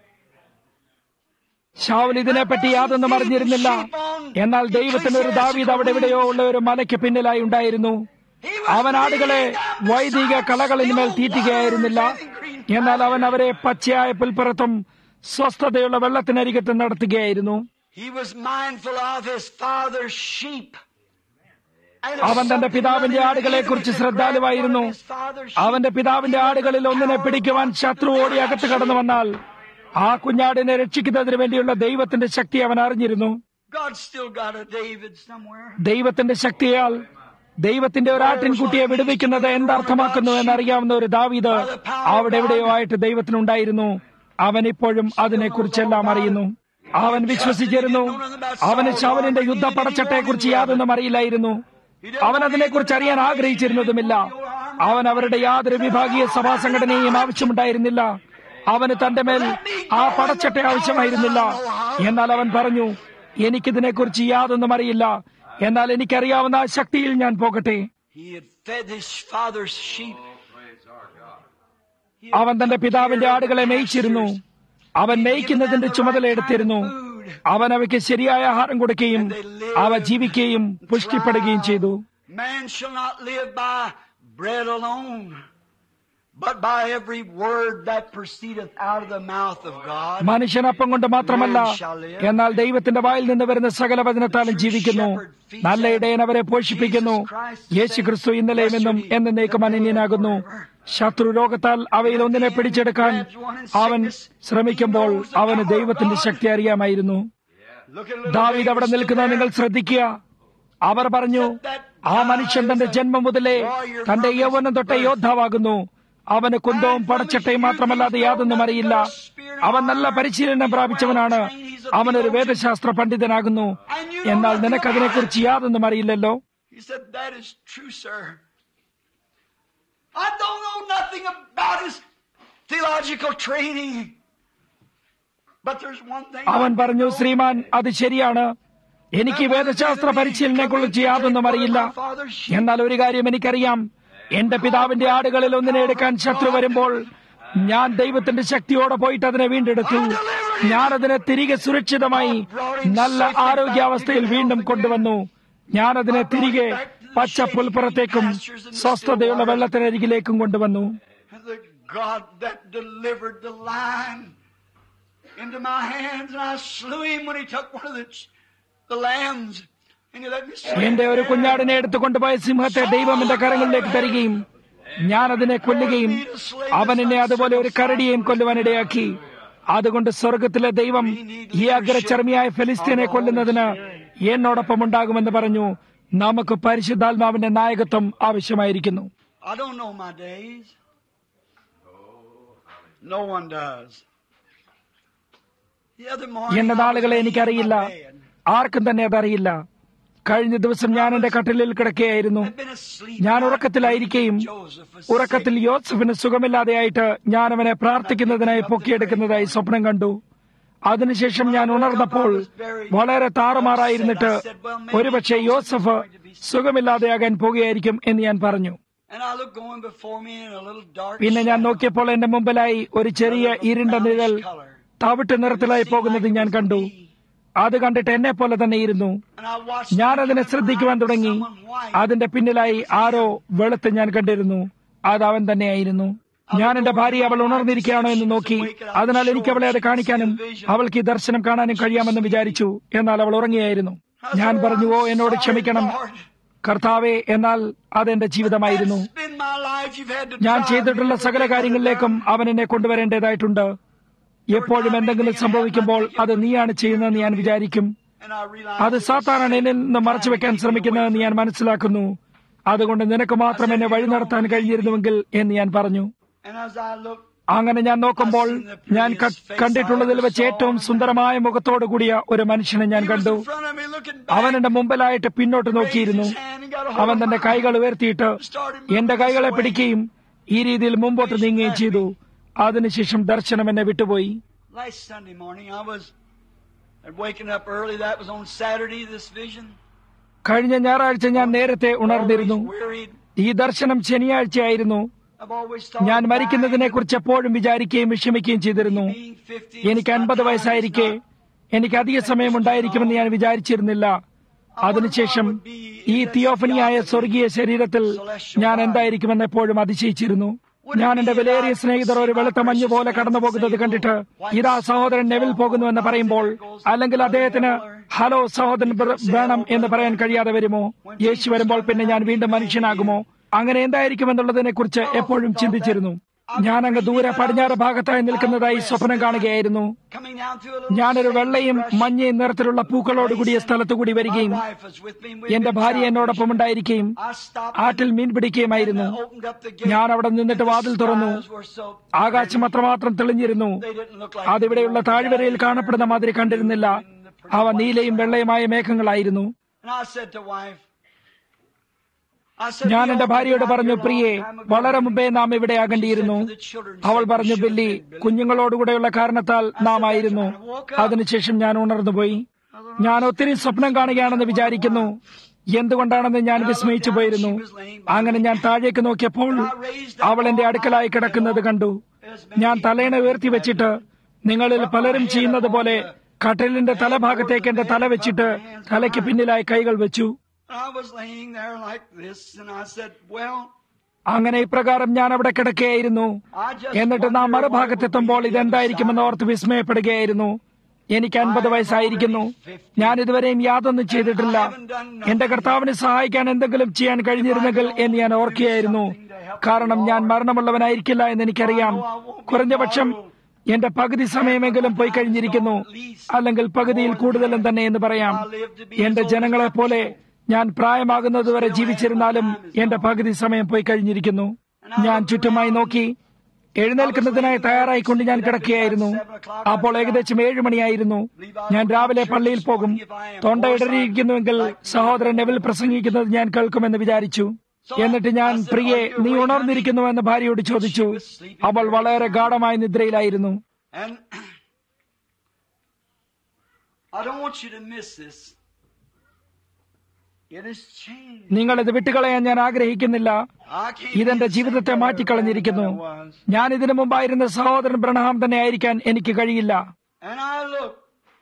ഷാവൽ ഇതിനെപ്പറ്റി യാതൊന്നും അറിഞ്ഞിരുന്നില്ല എന്നാൽ ദൈവത്തിന് ഒരു ദാവീദ് അവിടെ എവിടെയോ ഉള്ള ഒരു മലയ്ക്ക് പിന്നിലായി ഉണ്ടായിരുന്നു He അവൻ ആടുകളെ വൈദിക കളകളിന്മേൽ തീറ്റുകയായിരുന്നില്ല എന്നാൽ അവൻ അവരെ പച്ചയായ പുൽപ്പുറത്തും സ്വസ്ഥതയുള്ള വെള്ളത്തിനരികത്ത് നടത്തുകയായിരുന്നു He was mindful of his father's sheep. And if അവൻ തന്റെ something പിതാവിന്റെ running ആടുകളെ in the കുറിച്ച് enemy could grab ശ്രദ്ധാലുവായിരുന്നു one of his father's sheep, അവന്റെ പിതാവിന്റെ ആടുകളിൽ ഒന്നിനെ പിടിക്കുവാൻ ശത്രു ഓടി അകത്ത് കടന്നു വന്നാൽ ആ കുഞ്ഞാടിനെ രക്ഷിക്കുന്നതിന് വേണ്ടിയുള്ള ദൈവത്തിന്റെ ശക്തി അവൻ അറിഞ്ഞിരുന്നു God still got a David somewhere. ദൈവത്തിന്റെ ശക്തിയാൽ ദൈവത്തിന്റെ ഒരു ആട്ടിൻകുട്ടിയെ വിടുവിക്കുന്നത് എന്തർത്ഥമാക്കുന്നു എന്നറിയാവുന്ന ഒരു ദാവീദ് അവിടെ എവിടെയോ ആയിട്ട് ദൈവത്തിനുണ്ടായിരുന്നു അവൻ ഇപ്പോഴും അതിനെക്കുറിച്ചെല്ലാം അറിയുന്നു അവൻ വിശ്വസിച്ചിരുന്നു അവന് ശവലിന്റെ യുദ്ധ പടച്ചട്ടയെക്കുറിച്ച് യാതൊന്നും അറിയില്ലായിരുന്നു അവൻ അതിനെക്കുറിച്ച് അറിയാൻ ആഗ്രഹിച്ചിരുന്നതുമില്ല അവൻ അവരുടെ യാതൊരു വിഭാഗീയ സഭാ സംഘടനയും ആവശ്യമുണ്ടായിരുന്നില്ല അവന് തന്റെ മേൽ ആ പടച്ചട്ട ആവശ്യമായിരുന്നില്ല എന്നാൽ അവൻ പറഞ്ഞു എനിക്കിതിനെക്കുറിച്ച് യാതൊന്നും അറിയില്ല എന്നാൽ എനിക്കറിയാവുന്ന ആ ശക്തിയിൽ ഞാൻ പോകട്ടെ He had fed his father's sheep. അവൻ തന്റെ പിതാവിന്റെ ആടുകളെ മേയിച്ചിരുന്നു അവൻ മേയ്ക്കുന്നതിന്റെ ചുമതല എടുത്തിരുന്നു അവൻ അവയ്ക്ക് ശരിയായ ആഹാരം കൊടുക്കുകയും അവ ജീവിക്കുകയും പുഷ്ടിപ്പെടുകയും ചെയ്തു Man shall not live by bread alone, but by every word that proceedeth out of the mouth of God. മനുഷ്യൻ അപ്പം കൊണ്ട് മാത്രമല്ല എന്നാൽ ദൈവത്തിന്റെ വായിൽ നിന്ന് വരുന്ന സകല വചനത്താലും ജീവിക്കുന്നു നല്ല ഇടയൻ അവരെ പോഷിപ്പിക്കുന്നു യേശു ക്രിസ്തു ഇന്നലെയും എന്നും എന്നേക്കും അനന്യനാകുന്നു ശത്രു രോഗത്താൽ അവയിൽ ഒന്നിനെ പിടിച്ചെടുക്കാൻ അവൻ ശ്രമിക്കുമ്പോൾ അവന് ദൈവത്തിന്റെ ശക്തി അറിയാമായിരുന്നു Look at little ദാവീദ് അവിടെ David നിൽക്കുന്നത് stood നിങ്ങൾ there. ശ്രദ്ധിക്കുക അവർ പറഞ്ഞു ആ മനുഷ്യൻ തന്റെ ജന്മം മുതലേ തന്റെ യൗവനം തൊട്ടേ യോദ്ധാവാകുന്നു അവന് കുന്തവും പടച്ചട്ടയും മാത്രമല്ലാതെ യാതൊന്നും അറിയില്ല അവൻ നല്ല പരിശീലനം പ്രാപിച്ചവനാണ് അവനൊരു വേദശാസ്ത്ര പണ്ഡിതനാകുന്നു എന്നാൽ നിനക്കതിനെക്കുറിച്ച് യാതൊന്നും അറിയില്ലല്ലോ He said, That is true, sir. I don't know nothing about his theological training. But there's one thing. അവൻ I പറഞ്ഞു know. ശ്രീമാൻ അത് ശരിയാണ് എനിക്ക് വേദശാസ്ത്ര പരിശീലനത്തെക്കുറിച്ച് യാതൊന്നും അറിയില്ല എന്നാൽ ഒരു കാര്യം എനിക്കറിയാം എന്റെ പിതാവിന്റെ ആടുകളിൽ ഒന്നിനെ എടുക്കാൻ ശത്രു വരുമ്പോൾ ഞാൻ ദൈവത്തിന്റെ ശക്തിയോടെ പോയിട്ട് അതിനെ വീണ്ടെടുത്തു ഞാൻ അതിനെ തിരികെ സുരക്ഷിതമായി നല്ല ആരോഗ്യാവസ്ഥയിൽ വീണ്ടും കൊണ്ടുവന്നു ഞാൻ അതിനെ തിരികെ പച്ച പുൽപ്പുറത്തേക്കും സ്വസ്ഥതയുള്ള വെള്ളത്തിനരികിലേക്കും കൊണ്ടുവന്നു And the God that delivered the lion into my hands, and I slew him when he took one of the, ch- the lambs. And he let me sleep എന്റെ ഒരു there. കുഞ്ഞാടിനെ എടുത്തുകൊണ്ടുപോയ സിംഹത്തെ ദൈവം എന്റെ കരങ്ങളിലേക്ക് തരികയും ഞാൻ അതിനെ കൊല്ലുകയും അവൻ എന്നെ അതുപോലെ ഒരു കരടിയെയും കൊല്ലുവാനിടയാക്കി അതുകൊണ്ട് സ്വർഗത്തിലെ ദൈവം ഈ അഗ്രചർമ്മിയായ ഫെലിസ്തീനെ കൊല്ലുന്നതിന് എന്നോടൊപ്പം ഉണ്ടാകുമെന്ന് പറഞ്ഞു നമുക്ക് പരിശുദ്ധാത്മാവിന്റെ നായകത്വം ആവശ്യമായിരിക്കുന്നു I don't know my days. No one does. The other morning, എന്റെ I was നാളുകളെ laying in എനിക്കറിയില്ല my bed. ആർക്കും തന്നെ അതറിയില്ല കഴിഞ്ഞ ദിവസം ഞാൻ എന്റെ കട്ടിലിൽ കിടക്കുകയായിരുന്നു I'd been asleep. ഞാൻ ഉറക്കത്തിലായിരിക്കുകയും Joseph was ഉറക്കത്തിൽ sick. യോസഫിന് സുഖമില്ലാതെയായിട്ട് ഞാൻ അവനെ പ്രാർത്ഥിക്കുന്നതിനായി പൊക്കിയെടുക്കുന്നതായി സ്വപ്നം കണ്ടു അതിനുശേഷം ഞാൻ ഉണർന്നപ്പോൾ വളരെ താറുമാറായിരുന്നിട്ട് ഒരുപക്ഷെ യോസഫ് സുഖമില്ലാതെയാകാൻ പോകുകയായിരിക്കും എന്ന് ഞാൻ പറഞ്ഞു And I looked going before me in a little dark പിന്നെ ഞാൻ shadow. നോക്കിയപ്പോൾ എന്റെ മുമ്പിലായി ഒരു ചെറിയ ഇരുണ്ട നിഴൽ തവിട്ട് നിറത്തിലായി പോകുന്നത് ഞാൻ കണ്ടു അത് കണ്ടിട്ട് എന്നെ പോലെ തന്നെ ഇരുന്നു And I watched ഞാൻ him അതിനെ coming ശ്രദ്ധിക്കുവാൻ behind തുടങ്ങി someone white. അതിന്റെ പിന്നിലായി ആരോ വെളുത്ത് ഞാൻ കണ്ടിരുന്നു അത് അവൻ തന്നെയായിരുന്നു ഞാൻ എന്റെ ഭാര്യ അവൾ ഉണർന്നിരിക്കുകയാണോ എന്ന് നോക്കി അതിനാൽ എനിക്ക് അവളെ അത് കാണിക്കാനും അവൾക്ക് ഈ ദർശനം കാണാനും കഴിയാമെന്ന് വിചാരിച്ചു എന്നാൽ അവൾ ഉറങ്ങിയായിരുന്നു ഞാൻ പറഞ്ഞു ഓ എന്നോട് ക്ഷമിക്കണം കർത്താവെ എന്നാൽ അതെന്റെ ജീവിതമായിരുന്നു That's been my life. You've had to ഞാൻ drive ചെയ്തിട്ടുള്ള me സകല every കാര്യങ്ങളിലേക്കും day. അവൻ എന്നെ കൊണ്ടുവരേണ്ടതായിട്ടുണ്ട് എപ്പോഴും എന്തെങ്കിലും സംഭവിക്കുമ്പോൾ അത് നീയാണ് ചെയ്യുന്നതെന്ന് ഞാൻ വിചാരിക്കും And I realized അത് it was സാത്താനാണ് എന്നിൽ നിന്ന് മറച്ചു വെക്കാൻ ശ്രമിക്കുന്നതെന്ന് ഞാൻ മനസ്സിലാക്കുന്നു അതുകൊണ്ട് നിനക്ക് മാത്രം എന്നെ വഴി നടത്താൻ കഴിഞ്ഞിരുന്നുവെങ്കിൽ എന്ന് ഞാൻ പറഞ്ഞു And as I looked, അങ്ങനെ ഞാൻ നോക്കുമ്പോൾ ഞാൻ ക- കണ്ടിട്ടുള്ളതിൽ വെച്ച് ഏറ്റവും സുന്ദരമായ മുഖത്തോടു കൂടിയ ഒരു മനുഷ്യനെ ഞാൻ he was കണ്ടു in front of me looking അവൻ back. എന്റെ മുമ്പിലായിട്ട് പിന്നോട്ട് നോക്കിയിരുന്നു അവൻ തന്റെ കൈകൾ ഉയർത്തിയിട്ട് എന്റെ കൈകളെ പിടിക്കുകയും ഈ രീതിയിൽ മുമ്പോട്ട് നീങ്ങുകയും ചെയ്തു അതിനുശേഷം ദർശനം എന്നെ വിട്ടുപോയി Last Sunday morning, I was waking up early. That was on Saturday, this vision. കഴിഞ്ഞ ഞായറാഴ്ച ഞാൻ നേരത്തെ ഉണർന്നിരുന്നു Always worried. ഈ ദർശനം ശനിയാഴ്ചയായിരുന്നു I've always thought ഞാൻ of മരിക്കുന്നതിനെ dying, കുറിച്ച് എപ്പോഴും വിചാരിക്കുകയും വിഷമിക്കുകയും ചെയ്തിരുന്നു being 50, എനിക്ക് it's not അൻപത് time, വയസ്സായിരിക്കെ it's not- എനിക്ക് അധിക സമയം ഉണ്ടായിരിക്കുമെന്ന് ഞാൻ വിചാരിച്ചിരുന്നില്ല അതിനുശേഷം ഈ തിയോഫനിയായ സ്വർഗീയ ശരീരത്തിൽ ഞാൻ എന്തായിരിക്കുമെന്ന് എപ്പോഴും അതിശയിച്ചിരുന്നു ഞാൻ എന്റെ വിലയേറിയ സ്നേഹിതർ ഒരു വെളുത്ത മഞ്ഞ് പോലെ കടന്നു പോകുന്നത് കണ്ടിട്ട് ഇതാ സഹോദരൻ നെവിൽ പോകുന്നുവെന്ന് പറയുമ്പോൾ അല്ലെങ്കിൽ അദ്ദേഹത്തിന് ഹലോ സഹോദരൻ ബ്ര- വേണം എന്ന് പറയാൻ കഴിയാതെ വരുമോ യേശു വരുമ്പോൾ പിന്നെ ഞാൻ വീണ്ടും മനുഷ്യനാകുമോ അങ്ങനെ എന്തായിരിക്കുമെന്നുള്ളതിനെ കുറിച്ച് എപ്പോഴും ചിന്തിച്ചിരുന്നു ഞാൻ അങ്ങ് ദൂരെ പടിഞ്ഞാറ് ഭാഗത്തായി നിൽക്കുന്നതായി സ്വപ്നം കാണുകയായിരുന്നു coming down through a little ഞാനൊരു വെള്ളയും മഞ്ഞയും നിറത്തിലുള്ള പൂക്കളോട് കൂടിയ സ്ഥലത്തു കൂടി വരികയും My wife was with me. We'd എന്റെ been ഭാര്യ traveling. എന്നോടൊപ്പം ഉണ്ടായിരിക്കുകയും I stopped ആറ്റിൽ മീൻ പിടിക്കുകയുമായിരുന്നു and opened up the gate. ഞാൻ അവിടെ നിന്നിട്ട് വാതിൽ തുറന്നു Skies were so ആകാശം അത്രമാത്രം തെളിഞ്ഞിരുന്നു they didn't look like അതിവിടെയുള്ള താഴ്വരയിൽ കാണപ്പെടുന്ന മാതിരി കണ്ടിരുന്നില്ല അവ നീലയും വെള്ളയുമായ മേഘങ്ങളായിരുന്നു And I said to wife, I said, ഞാൻ "We എന്റെ ought to ഭാര്യയോട് be out പറഞ്ഞു here a പ്രിയേ long time ago." വളരെ മുമ്പേ നാം ഇവിടെ ആകേണ്ടിയിരുന്നു അവൾ പറഞ്ഞു ബില്ലി കുഞ്ഞുങ്ങളോടുകൂടെയുള്ള കാരണത്താൽ നാം ആയിരുന്നു അതിനുശേഷം ഞാൻ ഉണർന്നുപോയി ഞാൻ ഒത്തിരി സ്വപ്നം കാണുകയാണെന്ന് വിചാരിക്കുന്നു എന്തുകൊണ്ടാണെന്ന് ഞാൻ വിസ്മയിച്ചു പോയിരുന്നു അങ്ങനെ ഞാൻ താഴേക്ക് നോക്കിയപ്പോൾ അവൾ എന്റെ അടുക്കലായി കിടക്കുന്നത് കണ്ടു ഞാൻ തലേണ ഉയർത്തി വെച്ചിട്ട് നിങ്ങളിൽ പലരും ചെയ്യുന്നത് പോലെ കട്ടിലിന്റെ തലഭാഗത്തേക്ക് എന്റെ തല വെച്ചിട്ട് തലയ്ക്ക് പിന്നിലായി കൈകൾ വെച്ചു I was laying there like this, and I said, Well, അങ്ങനെ ഇപ്രകാരം ഞാൻ അവിടെ കിടക്കുകയായിരുന്നു I just എന്നിട്ട് നാം wonder what it would മറുഭാഗത്തെത്തുമ്പോൾ be the ഇതെന്തായിരിക്കുമെന്ന് other ഓർത്ത് വിസ്മയപ്പെടുകയായിരുന്നു എനിക്ക് അൻപത് വയസ്സായിരിക്കുന്നു ഞാൻ ഇതുവരെയും യാതൊന്നും ചെയ്തിട്ടില്ല എന്റെ കർത്താവിനെ സഹായിക്കാൻ എന്തെങ്കിലും ചെയ്യാൻ കഴിഞ്ഞിരുന്നെങ്കിൽ എന്ന് ഞാൻ ഓർക്കുകയായിരുന്നു കാരണം ഞാൻ മരണമുള്ളവനായിരിക്കില്ല എന്ന് എനിക്കറിയാം കുറഞ്ഞപക്ഷം എന്റെ പകുതി സമയമെങ്കിലും പോയി കഴിഞ്ഞിരിക്കുന്നു അല്ലെങ്കിൽ പകുതിയിൽ കൂടുതലും തന്നെ എന്ന് പറയാം എന്റെ ജനങ്ങളെ പോലെ ഞാൻ പ്രായമാകുന്നതുവരെ ജീവിച്ചിരുന്നാലും എന്റെ പകുതി സമയം പോയി കഴിഞ്ഞിരിക്കുന്നു ഞാൻ ചുറ്റുമായി നോക്കി എഴുന്നേൽക്കുന്നതിനായി തയ്യാറായിക്കൊണ്ട് ഞാൻ കിടക്കുകയായിരുന്നു അപ്പോൾ ഏകദേശം ഏഴ് മണിയായിരുന്നു ഞാൻ രാവിലെ പള്ളിയിൽ പോകും തൊണ്ട ഇടറിയിരിക്കുന്നുവെങ്കിൽ സഹോദരൻ നെവിൽ പ്രസംഗിക്കുന്നത് ഞാൻ കേൾക്കുമെന്ന് വിചാരിച്ചു എന്നിട്ട് ഞാൻ പ്രിയെ നീ ഉണർന്നിരിക്കുന്നുവെന്ന് ഭാര്യയോട് ചോദിച്ചു അവൾ വളരെ ഗാഠമായ നിദ്രയിലായിരുന്നു And I don't want you to miss this. It has changed. നിങ്ങൾ ഇത് വിട്ടുകളയാൻ ഞാൻ ആഗ്രഹിക്കുന്നില്ല I can't ഇതെന്റെ be the ജീവിതത്തെ same മാറ്റിക്കളഞ്ഞിരിക്കുന്നു man that I was. ഞാൻ ഇതിനു മുമ്പായിരുന്ന സഹോദരൻ ബ്രണഹാം തന്നെ ആയിരിക്കാൻ എനിക്ക് കഴിയില്ല And I looked,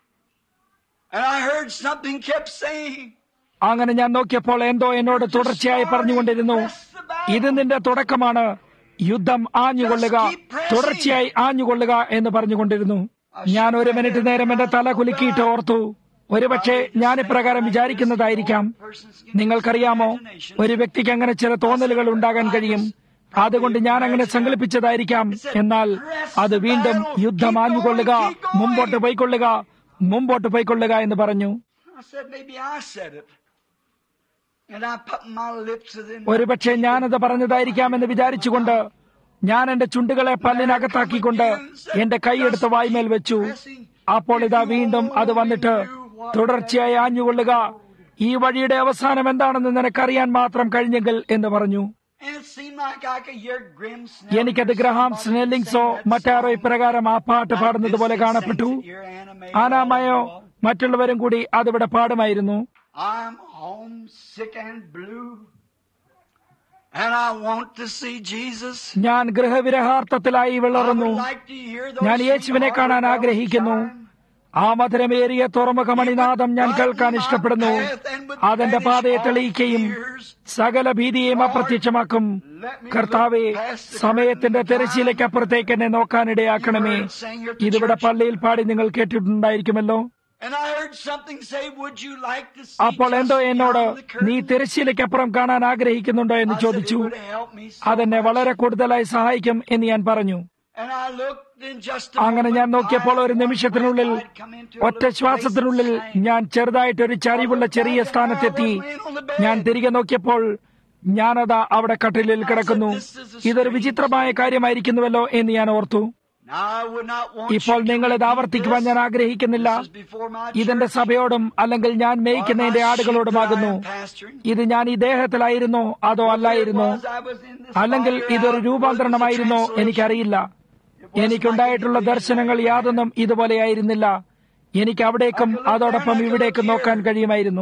and I heard something kept saying, അങ്ങനെ ഞാൻ നോക്കിയപ്പോൾ എന്തോ എന്നോട് തുടർച്ചയായി പറഞ്ഞുകൊണ്ടിരുന്നു ഇത് നിന്റെ തുടക്കമാണ് യുദ്ധം ആഞ്ഞുകൊള്ളുക തുടർച്ചയായി ആഞ്ഞുകൊള്ളുക എന്ന് പറഞ്ഞുകൊണ്ടിരുന്നു ഞാൻ ഒരു മിനിറ്റ് നേരം എന്റെ തല കുലുക്കിയിട്ട് ഓർത്തു ഒരുപക്ഷെ ഞാൻ ഇപ്രകാരം വിചാരിക്കുന്നതായിരിക്കാം നിങ്ങൾക്കറിയാമോ ഒരു വ്യക്തിക്ക് അങ്ങനെ ചില തോന്നലുകൾ ഉണ്ടാകാൻ കഴിയും അതുകൊണ്ട് ഞാൻ അങ്ങനെ സങ്കല്പിച്ചതായിരിക്കാം എന്നാൽ അത് വീണ്ടും യുദ്ധം ആഞ്ഞുകൊള്ളുക മുമ്പോട്ട് പോയിക്കൊള്ളുക മുമ്പോട്ട് പോയിക്കൊള്ളുക എന്ന് പറഞ്ഞു I said, maybe I said it. And I put my lips within my ഒരുപക്ഷെ ഞാനത് പറഞ്ഞതായിരിക്കാമെന്ന് വിചാരിച്ചുകൊണ്ട് ഞാൻ എന്റെ ചുണ്ടുകളെ പല്ലിനകത്താക്കിക്കൊണ്ട് എന്റെ കൈയെടുത്ത് വായ്മേൽ വെച്ചു അപ്പോൾ ഇതാ വീണ്ടും അത് വന്നിട്ട് തുടർച്ചയായി ആഞ്ഞുകൊള്ളുക ഈ വഴിയുടെ അവസാനം എന്താണെന്ന് നിനക്കറിയാൻ മാത്രം കഴിഞ്ഞെങ്കിൽ എന്ന് പറഞ്ഞു And it seemed like I could hear Grim എനിക്കത് ഗ്രഹാം സ്നെല്ലിങ്സോ മറ്റാരോ ഇപ്രകാരം ആ പാട്ട് പാടുന്നത് പോലെ കാണപ്പെട്ടു ആനാമയോ മറ്റുള്ളവരും കൂടി അതിവിടെ പാടുമായിരുന്നു I'm homesick and blue. And I want to see Jesus. ഞാൻ ഗൃഹവിരഹാർത്ഥത്തിലായി I വിളറുന്നു would like to hear those ഞാൻ യേശുവിനെ sweet കാണാൻ bells ആഗ്രഹിക്കുന്നു chime. ആ മധുരമേറിയ തുറമുഖമണിനാദം ഞാൻ കേൾക്കാൻ ഇഷ്ടപ്പെടുന്നു അതെന്റെ പാതയെ തെളിയിക്കുകയും സകല ഭീതിയെയും അപ്രത്യക്ഷമാക്കും കർത്താവെ സമയത്തിന്റെ തെരശ്ശീലയ്ക്കപ്പുറത്തേക്ക് എന്നെ നോക്കാനിടയാക്കണമേ ഇതിവിടെ പള്ളിയിൽ പാടി നിങ്ങൾ കേട്ടിട്ടുണ്ടായിരിക്കുമല്ലോ And I heard something say, would you like to see അപ്പോൾ just എന്തോ എന്നോട് beyond the curtain? നീ തിരശ്ശീലയ്ക്കപ്പുറം കാണാൻ ആഗ്രഹിക്കുന്നുണ്ടോ എന്ന് I said, ചോദിച്ചു "It would help me so അതെന്നെ much." വളരെ കൂടുതലായി സഹായിക്കും എന്ന് ഞാൻ പറഞ്ഞു And I looked in just a അങ്ങനെ ഞാൻ moment, നോക്കിയപ്പോൾ ഒരു I- നിമിഷത്തിനുള്ളിൽ I'd come into a ഒറ്റ little ശ്വാസത്തിനുള്ളിൽ place and ഞാൻ ചെറുതായിട്ടൊരു ചരിവുള്ള ചെറിയ സ്ഥാനത്തെത്തി ഞാൻ തിരികെ നോക്കിയപ്പോൾ ഞാനതാ അവിടെ കട്ടിലിൽ കിടക്കുന്നു ഇതൊരു വിചിത്രമായ കാര്യമായിരിക്കുന്നുവല്ലോ എന്ന് ഞാൻ ഓർത്തു Now, I would not want ഇപ്പോൾ you to നിങ്ങൾ ഇത് repeat ആവർത്തിക്കുവാൻ ഞാൻ this. ആഗ്രഹിക്കുന്നില്ല This is before my ഇതെന്റെ church. സഭയോടും അല്ലെങ്കിൽ ഞാൻ മേയ്ക്കുന്ന എന്റെ ആടുകളോടുമാകുന്നു ഇത് ഞാൻ ഈ ദേഹത്തിലായിരുന്നോ അതോ അല്ലായിരുന്നോ അല്ലെങ്കിൽ ഇതൊരു രൂപാന്തരണമായിരുന്നോ എനിക്കറിയില്ല എനിക്കുണ്ടായിട്ടുള്ള ദർശനങ്ങൾ യാതൊന്നും ഇതുപോലെയായിരുന്നില്ല എനിക്ക് അവിടേക്കും അതോടൊപ്പം ഇവിടേക്കും നോക്കാൻ കഴിയുമായിരുന്നു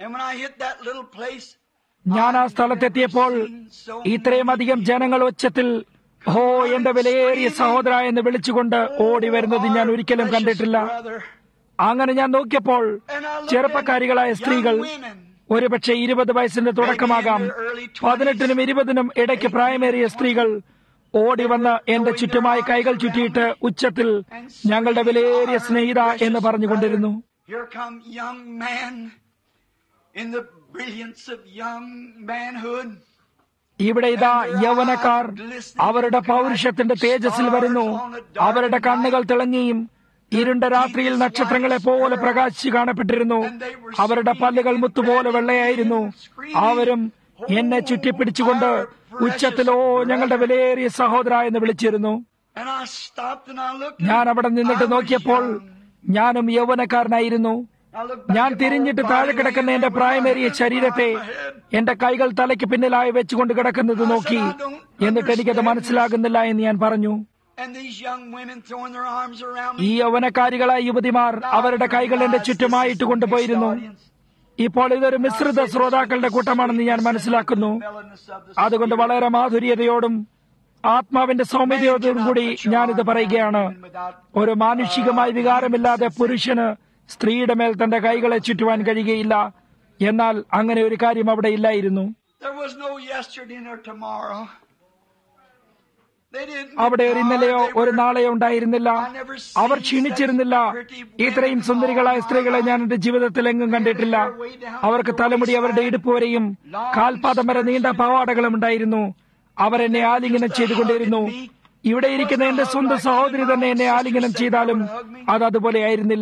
ഞാൻ ആ സ്ഥലത്തെത്തിയപ്പോൾ ഇത്രയും അധികം ജനങ്ങൾ ഉച്ചത്തിൽ ഹോ എന്റെ വിലയേറിയ സഹോദര എന്ന് വിളിച്ചുകൊണ്ട് ഓടി വരുന്നത് ഞാൻ ഒരിക്കലും കണ്ടിട്ടില്ല അങ്ങനെ ഞാൻ നോക്കിയപ്പോൾ ചെറുപ്പക്കാരികളായ സ്ത്രീകൾ ഒരുപക്ഷെ ഇരുപത് വയസ്സിന്റെ തുടക്കമാകാം പതിനെട്ടിനും ഇരുപതിനും ഇടയ്ക്ക് പ്രായമേറിയ സ്ത്രീകൾ ഓടി വന്ന് എന്റെ ചുറ്റുമായി കൈകൾ ചുറ്റിയിട്ട് ഉച്ചത്തിൽ ഞങ്ങളുടെ വിലയേറിയ സ്നേഹിത എന്ന് പറഞ്ഞുകൊണ്ടിരുന്നു Here come young man in the brilliance of young manhood. ഇവിടെ ഇതാ യൗവനക്കാർ അവരുടെ പൗരുഷത്തിന്റെ തേജസ്സിൽ വരുന്നു അവരുടെ കണ്ണുകൾ തിളങ്ങിയും ഇരുണ്ട രാത്രിയിൽ നക്ഷത്രങ്ങളെ പോലെ പ്രകാശിച്ചു കാണപ്പെട്ടിരുന്നു അവരുടെ പല്ലുകൾ മുത്തുപോലെ വെള്ളയായിരുന്നു അവരും എന്നെ ചുറ്റിപ്പിടിച്ചുകൊണ്ട് ഉച്ചത്തിലോ ഞങ്ങളുടെ വിലയേറിയ സഹോദര എന്ന് വിളിച്ചിരുന്നു And I stopped and I looked. ഞാൻ അവിടെ നിന്നിട്ട് നോക്കിയപ്പോൾ ഞാനും യൗവനക്കാരനായിരുന്നു ഞാൻ തിരിഞ്ഞിട്ട് താഴെ കിടക്കുന്ന എന്റെ പ്രായമേറിയ ശരീരത്തെ എന്റെ കൈകൾ തലയ്ക്ക് പിന്നിലായി വെച്ചുകൊണ്ട് കിടക്കുന്നത് നോക്കി എന്നിട്ട് എനിക്കത് മനസ്സിലാകുന്നില്ല എന്ന് ഞാൻ പറഞ്ഞു And these young women throwing their arms around ഈ me. യൗവനക്കാരികളായ യുവതിമാർ അവരുടെ കൈകൾ എന്റെ ചുറ്റുമായിട്ട് കൊണ്ടുപോയിരുന്നു ഇപ്പോൾ ഇതൊരു മിശ്രിത ശ്രോതാക്കളുടെ കൂട്ടമാണെന്ന് ഞാൻ മനസ്സിലാക്കുന്നു അതുകൊണ്ട് വളരെ മാധുര്യതയോടും ആത്മാവിന്റെ സൗമ്യതയോടും കൂടി ഞാനിത് പറയുകയാണ് ഒരു മാനുഷികമായ വികാരമില്ലാതെ പുരുഷന് സ്ത്രീയുടെ മേൽ തന്റെ കൈകളെ ചുറ്റുവാൻ കഴിയുകയില്ല എന്നാൽ അങ്ങനെ ഒരു കാര്യം അവിടെ ഇല്ലായിരുന്നു There was no yesterday nor tomorrow. They didn't അവിടെ ഒരു ഇന്നലെയോ They ഒരു were- നാളെയോ ഉണ്ടായിരുന്നില്ല അവർ ക്ഷീണിച്ചിരുന്നില്ല ഇത്രയും സുന്ദരികളായ സ്ത്രീകളെ ഞാൻ എന്റെ ജീവിതത്തിൽ എങ്ങും കണ്ടിട്ടില്ല അവർക്ക് തലമുടി അവരുടെ ഇടുപ്പ് വരെയും കാൽപാദം വരെ നീണ്ട പാവാടകളും ഉണ്ടായിരുന്നു അവർ എന്നെ ആലിംഗനം ചെയ്തുകൊണ്ടിരുന്നു ഇവിടെ ഇരിക്കുന്ന എന്റെ സ്വന്തം സഹോദരി തന്നെ എന്നെ ആലിംഗനം ചെയ്താലും അത് അതുപോലെ ആയിരുന്നില്ല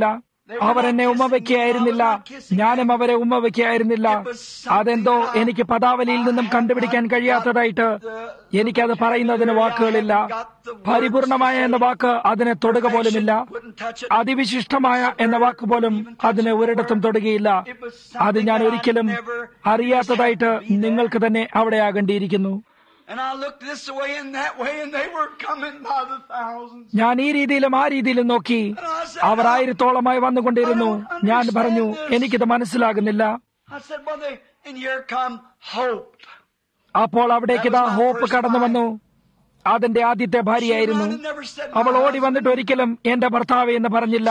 അവർ എന്നെ ഉമ്മ വയ്ക്കുകയായിരുന്നില്ല ഞാനും അവരെ ഉമ്മ വയ്ക്കുകയായിരുന്നില്ല അതെന്തോ എനിക്ക് പദാവലിയിൽ നിന്നും കണ്ടുപിടിക്കാൻ കഴിയാത്തതായിട്ട് എനിക്കത് പറയുന്നതിന് വാക്കുകളില്ല പരിപൂർണമായ എന്ന വാക്ക് അതിനെ തൊടുക പോലുമില്ല അതിവിശിഷ്ടമായ എന്ന വാക്ക് പോലും അതിനെ ഒരിടത്തും തൊടുകയില്ല അത് ഞാൻ ഒരിക്കലും അറിയാത്തതായിട്ട് നിങ്ങൾക്ക് തന്നെ അവിടെ ആകേണ്ടിയിരിക്കുന്നു And I looked this way and that way, and they were coming by the thousands. ഞാൻ ഈ രീതിയിലും ആ രീതിയിലും നോക്കി അവർ ആയിരത്തോളമായി വന്നുകൊണ്ടിരുന്നു ഞാൻ പറഞ്ഞു എനിക്കിത് മനസ്സിലാകുന്നില്ല I said, Well, they, and here come hope. അപ്പോൾ അവിടേക്ക് ഇതാ ഹോപ്പ് കടന്നു വന്നു അതിന്റെ ആദ്യത്തെ ഭാര്യയായിരുന്നു അവൾ ഓടി വന്നിട്ട് ഒരിക്കലും എന്റെ ഭർത്താവ് എന്ന് പറഞ്ഞില്ല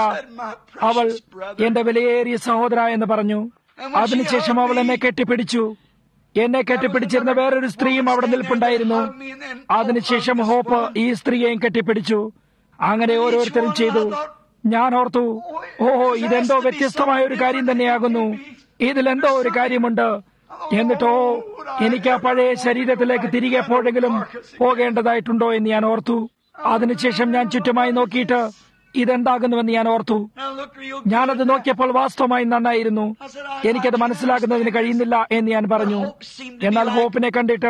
അവൾ എന്റെ വിലയേറിയ സഹോദര എന്ന് പറഞ്ഞു അതിനുശേഷം അവൾ എന്നെ കെട്ടിപ്പിടിച്ചു എന്നെ കെട്ടിപ്പിടിച്ചിരുന്ന വേറൊരു സ്ത്രീയും അവിടെ നിൽപ്പുണ്ടായിരുന്നു അതിനുശേഷം ഹോപ്പ് ഈ സ്ത്രീയെയും കെട്ടിപ്പിടിച്ചു അങ്ങനെ ഓരോരുത്തരും ചെയ്തു ഞാൻ ഓർത്തു ഓഹോ ഇതെന്തോ വ്യത്യസ്തമായ ഒരു കാര്യം തന്നെയാകുന്നു ഇതിലെന്തോ ഒരു കാര്യമുണ്ട് എന്നിട്ടോ എനിക്ക് ആ പഴയ ശരീരത്തിലേക്ക് തിരികെ എപ്പോഴെങ്കിലും പോകേണ്ടതായിട്ടുണ്ടോ എന്ന് ഞാൻ ഓർത്തു അതിനുശേഷം ഞാൻ ചുറ്റുമായി നോക്കിയിട്ട് ഇതെന്താകുന്നുവെന്ന് ഞാൻ ഓർത്തു Now look real ഞാനത് നോക്കിയപ്പോൾ വാസ്തവമായി നന്നായിരുന്നു എനിക്കത് മനസ്സിലാക്കുന്നതിന് കഴിയുന്നില്ല എന്ന് ഞാൻ പറഞ്ഞു എന്നാൽ ഹോപ്പിനെ കണ്ടിട്ട്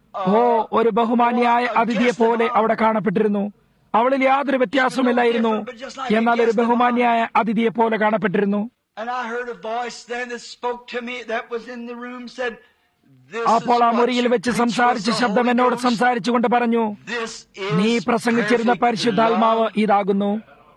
ഓ ഒരു ബഹുമാനിയായ അതിഥിയെ പോലെ അവിടെ കാണപ്പെട്ടിരുന്നു അവളിൽ യാതൊരു വ്യത്യാസവുമില്ലായിരുന്നു എന്നാൽ ഒരു ബഹുമാനിയായ അതിഥിയെ പോലെ കാണപ്പെട്ടിരുന്നു And I heard a voice then that spoke to me that was in the room said, This അപ്പോൾ ആ is what മുറിയിൽ you വെച്ച് preach സംസാരിച്ച was the ശബ്ദം Holy എന്നോട് Ghost. സംസാരിച്ചുകൊണ്ട് പറഞ്ഞു This നീ is പ്രസംഗിച്ചിരുന്ന perfect പരിശുദ്ധാത്മാവ് love. ഇതാകുന്നു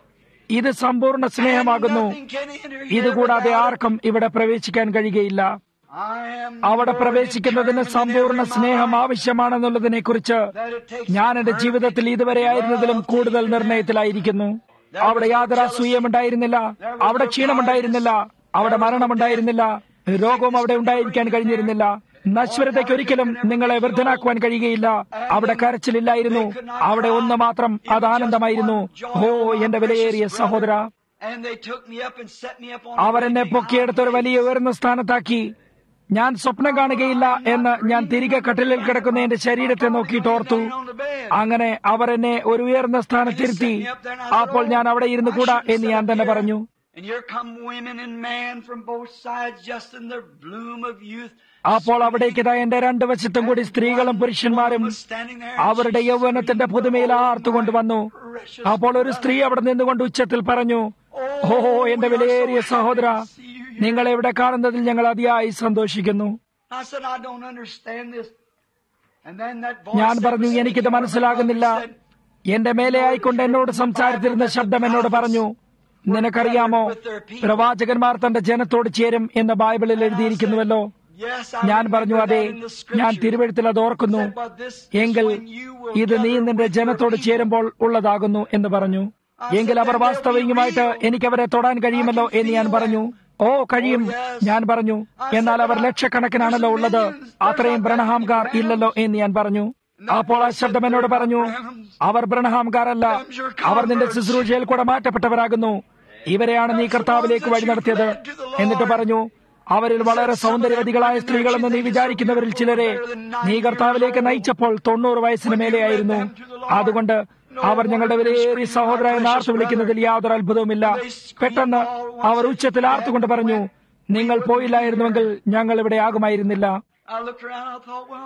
ഇത് സമ്പൂർണ്ണ സ്നേഹമാകുന്നു Nothing can enter here ഇതുകൂടാതെ without it. ആർക്കും ഇവിടെ പ്രവേശിക്കാൻ കഴിയുകയില്ല I am അവിടെ more പ്രവേശിക്കുന്നതിന് determined സമ്പൂർണ്ണ than ever in my സ്നേഹം life ആവശ്യമാണെന്നുള്ളതിനെ കുറിച്ച് that it takes ഞാൻ എന്റെ ജീവിതത്തിൽ ഇതുവരെ ആയിരുന്നതിലും കൂടുതൽ നിർണയത്തിലായിരിക്കുന്നു അവിടെ യാതൊരു അസൂയമുണ്ടായിരുന്നില്ല അവിടെ ക്ഷീണമുണ്ടായിരുന്നില്ല അവിടെ മരണമുണ്ടായിരുന്നില്ല രോഗവും അവിടെ ഉണ്ടായിരിക്കാൻ കഴിഞ്ഞിരുന്നില്ല നശ്വരതയ്ക്ക് ഒരിക്കലും നിങ്ങളെ വൃദ്ധനാക്കുവാൻ കഴിയുകയില്ല അവിടെ കരച്ചിലില്ലായിരുന്നു അവിടെ ഒന്ന് മാത്രം അത് ആനന്ദമായിരുന്നു ഓ എന്റെ വിലയേറിയ സഹോദര And they took me up and set me up on അവർ എന്നെ പൊക്കിയെടുത്ത് ഒരു വലിയ ഉയർന്ന സ്ഥാനത്താക്കി ഞാൻ സ്വപ്നം കാണുകയില്ല എന്ന് ഞാൻ തിരികെ കട്ടിലിൽ കിടക്കുന്ന എന്റെ ശരീരത്തെ നോക്കിയിട്ട് ഓർത്തു അങ്ങനെ അവർ എന്നെ ഒരു ഉയർന്ന സ്ഥാനത്തിരുത്തി അപ്പോൾ ഞാൻ അവിടെ ഇരുന്ന് കൂടാ എന്ന് ഞാൻ തന്നെ പറഞ്ഞു And here come women and men from both sides just in the bloom of youth. അപ്പോൾ അവിടേക്ക് ഇതാ എന്റെ രണ്ട് വശത്തും കൂടി സ്ത്രീകളും പുരുഷന്മാരും അവരുടെ യൗവനത്തിന്റെ പുതുമയിൽ ആർത്തുകൊണ്ട് വന്നു അപ്പോൾ ഒരു സ്ത്രീ അവിടെ നിന്നുകൊണ്ട് ഉച്ചത്തിൽ പറഞ്ഞു ഓ എന്റെ വിലയേറിയ സഹോദര നിങ്ങളെ ഇവിടെ കാണുന്നതിൽ ഞങ്ങൾ അതിയായി സന്തോഷിക്കുന്നു I said, I don't understand this. And then that voice ഞാൻ that പറഞ്ഞു was എനിക്കിത് speaking മനസ്സിലാകുന്നില്ല said, എന്റെ മേലെ ആയിക്കൊണ്ട് എന്നോട് സംസാരിച്ചിരുന്ന ശബ്ദം എന്നോട് പറഞ്ഞു നിനക്കറിയാമോ പ്രവാചകന്മാർ തന്റെ ജനത്തോട് ചേരും എന്ന് ബൈബിളിൽ എഴുതിയിരിക്കുന്നുവല്ലോ Yes, I ഞാൻ പറഞ്ഞു remember അതെ that in the scripture. ഞാൻ തിരുവഴുത്തിൽ അത് ഓർക്കുന്നു Said, "But this is എങ്കിൽ when you will ഇത് നീ gather നിന്റെ with ജനത്തോട് your people." ചേരുമ്പോൾ ഉള്ളതാകുന്നു എന്ന് പറഞ്ഞു എങ്കിൽ അവർ വാസ്തവികമായിട്ട് എനിക്ക് അവരെ തൊടാൻ കഴിയുമല്ലോ എന്ന് ഞാൻ പറഞ്ഞു ഓ കഴിയും ഞാൻ പറഞ്ഞു എന്നാൽ അവർ ലക്ഷക്കണക്കിനാണല്ലോ ഉള്ളത് അത്രയും ബ്രണഹാംകാർ ഇല്ലല്ലോ എന്ന് ഞാൻ പറഞ്ഞു അപ്പോൾ ആ ശബ്ദം എന്നോട് പറഞ്ഞു അവർ ബ്രണഹാംകാരല്ല അവർ നിന്റെ ശുശ്രൂഷയിൽ കൂടെ മാറ്റപ്പെട്ടവരാകുന്നു ഇവരെയാണ് നീ കർത്താവിലേക്ക് വഴി നടത്തിയത് എന്നിട്ട് പറഞ്ഞു അവരിൽ വളരെ സൗന്ദര്യവതികളായ സ്ത്രീകളെന്ന് നീ വിചാരിക്കുന്നവരിൽ ചിലരെ നീ കർത്താവിലേക്ക് നയിച്ചപ്പോൾ തൊണ്ണൂറ് വയസ്സിന് മേലെയായിരുന്നു അതുകൊണ്ട് അവർ ഞങ്ങളുടെ വിലയേറിയ സഹോദര എന്ന് ആർത്തു വിളിക്കുന്നതിൽ യാതൊരു അത്ഭുതവുമില്ല പെട്ടെന്ന് അവർ ഉച്ചത്തിൽ ആർത്തുകൊണ്ട് പറഞ്ഞു നിങ്ങൾ പോയില്ലായിരുന്നുവെങ്കിൽ ഞങ്ങൾ ഇവിടെ ആകുമായിരുന്നില്ല I looked around, I thought, well,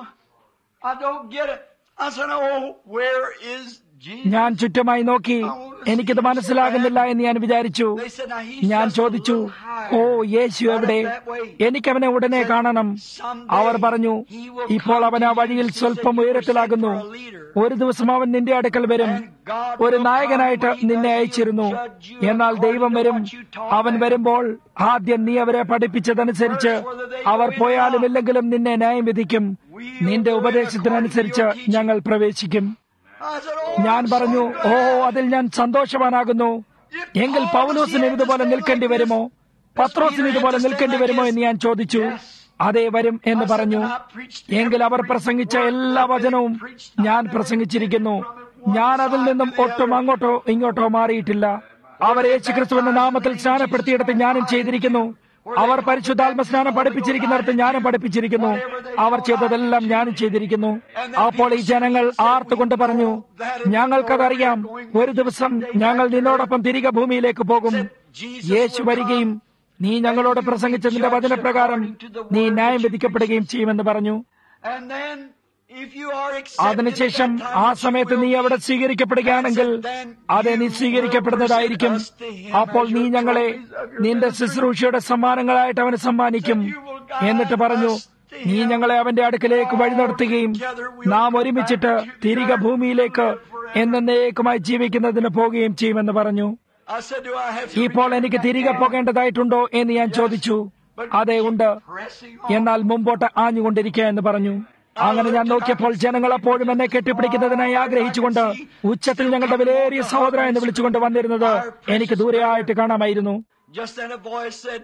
I don't get it. I said, oh, where is Jesus? ഞാൻ ചുറ്റുമായി നോക്കി എനിക്കിത് മനസ്സിലാകുന്നില്ല എന്ന് ഞാൻ വിചാരിച്ചു They said, now he's ഞാൻ just a ചോദിച്ചു little higher. ഓ യേശു എവിടെ എനിക്കവനെ ഉടനെ കാണണം അവർ പറഞ്ഞു ഇപ്പോൾ അവൻ ആ വഴിയിൽ സ്വല്പം ഉയരത്തിലാകുന്നു ഒരു ദിവസം അവൻ നിന്റെ അടുക്കൽ വരും ഒരു നായകനായിട്ട് നിന്നെ അയച്ചിരുന്നു എന്നാൽ ദൈവം വരും അവൻ വരുമ്പോൾ ആദ്യം നീ അവരെ പഠിപ്പിച്ചതനുസരിച്ച് അവർ പോയാലും ഇല്ലെങ്കിലും നിന്നെ ന്യായം വിധിക്കും നിന്റെ ഉപദേശത്തിനനുസരിച്ച് ഞങ്ങൾ പ്രവേശിക്കും I said, oh, ഞാൻ പറഞ്ഞു ഓ അതിൽ ഞാൻ സന്തോഷവാനാകുന്നു എങ്കിൽ പൗലോസിന് ഇതുപോലെ നിൽക്കേണ്ടി വരുമോ പത്രോസിന് ഇതുപോലെ നിൽക്കേണ്ടി വരുമോ എന്ന് ഞാൻ ചോദിച്ചു അതെ വരും എന്ന് പറഞ്ഞു എങ്കിൽ അവർ പ്രസംഗിച്ച എല്ലാ വചനവും ഞാൻ പ്രസംഗിച്ചിരിക്കുന്നു ഞാൻ അതിൽ നിന്നും ഒട്ടും അങ്ങോട്ടോ ഇങ്ങോട്ടോ മാറിയിട്ടില്ല അവർ യേശുക്രിസ്തുവിന്റെ നാമത്തിൽ സ്നാനപ്പെടുത്തിയെടുത്ത് ഞാനും ചെയ്തിരിക്കുന്നു അവർ പരിശുദ്ധാത്മ സ്നാനം പഠിപ്പിച്ചിരിക്കുന്നിടത്ത് ഞാനും പഠിപ്പിച്ചിരിക്കുന്നു അവർ ചെയ്തതെല്ലാം ഞാനും ചെയ്തിരിക്കുന്നു അപ്പോൾ ഈ ജനങ്ങൾ ആർത്തുകൊണ്ട് പറഞ്ഞു ഞങ്ങൾക്കതറിയാം ഒരു ദിവസം ഞങ്ങൾ നിന്നോടൊപ്പം തിരികെ ഭൂമിയിലേക്ക് പോകും യേശു വരികയും നീ ഞങ്ങളോട് പ്രസംഗിച്ചതിന്റെ വചനപ്രകാരം നീ ന്യായം വിധിക്കപ്പെടുകയും ചെയ്യുമെന്ന് പറഞ്ഞു And then, if you are accepted അതിനുശേഷം at that time, ആ which സമയത്ത് will നീ be, അവിടെ സ്വീകരിക്കപ്പെടുകയാണെങ്കിൽ അതെ നീ സ്വീകരിക്കപ്പെടുന്നതായിരിക്കും അപ്പോൾ നീ ഞങ്ങളെ നിന്റെ ശുശ്രൂഷയുടെ സമ്മാനങ്ങളായിട്ട് അവന് സമ്മാനിക്കും എന്നിട്ട് പറഞ്ഞു നീ ഞങ്ങളെ അവന്റെ അടുക്കലേക്ക് വഴി നടത്തുകയും നാം ഒരുമിച്ചിട്ട് തിരികെ ഭൂമിയിലേക്ക് എന്നേക്കുമായി ജീവിക്കുന്നതിന് പോവുകയും ചെയ്യുമെന്ന് പറഞ്ഞു I said, do I have to ഇപ്പോൾ എനിക്ക് തിരികെ പോകേണ്ടതായിട്ടുണ്ടോ എന്ന് ഞാൻ ചോദിച്ചു അതെ ഉണ്ട് pressing എന്നാൽ മുമ്പോട്ട് ആഞ്ഞുകൊണ്ടിരിക്കുക എന്ന് പറഞ്ഞു അങ്ങനെ ഞാൻ നോക്കിയപ്പോൾ ജനങ്ങൾ അപ്പോഴും എന്നെ കെട്ടിപ്പിടിക്കുന്നതിനായി ആഗ്രഹിച്ചുകൊണ്ട് ഉച്ചത്തിൽ ഞങ്ങളുടെ വിലയേറിയ സഹോദര എന്ന് വിളിച്ചുകൊണ്ട് വന്നിരുന്നത് എനിക്ക് ദൂരെയായിട്ട് കാണാമായിരുന്നു Just then a voice said,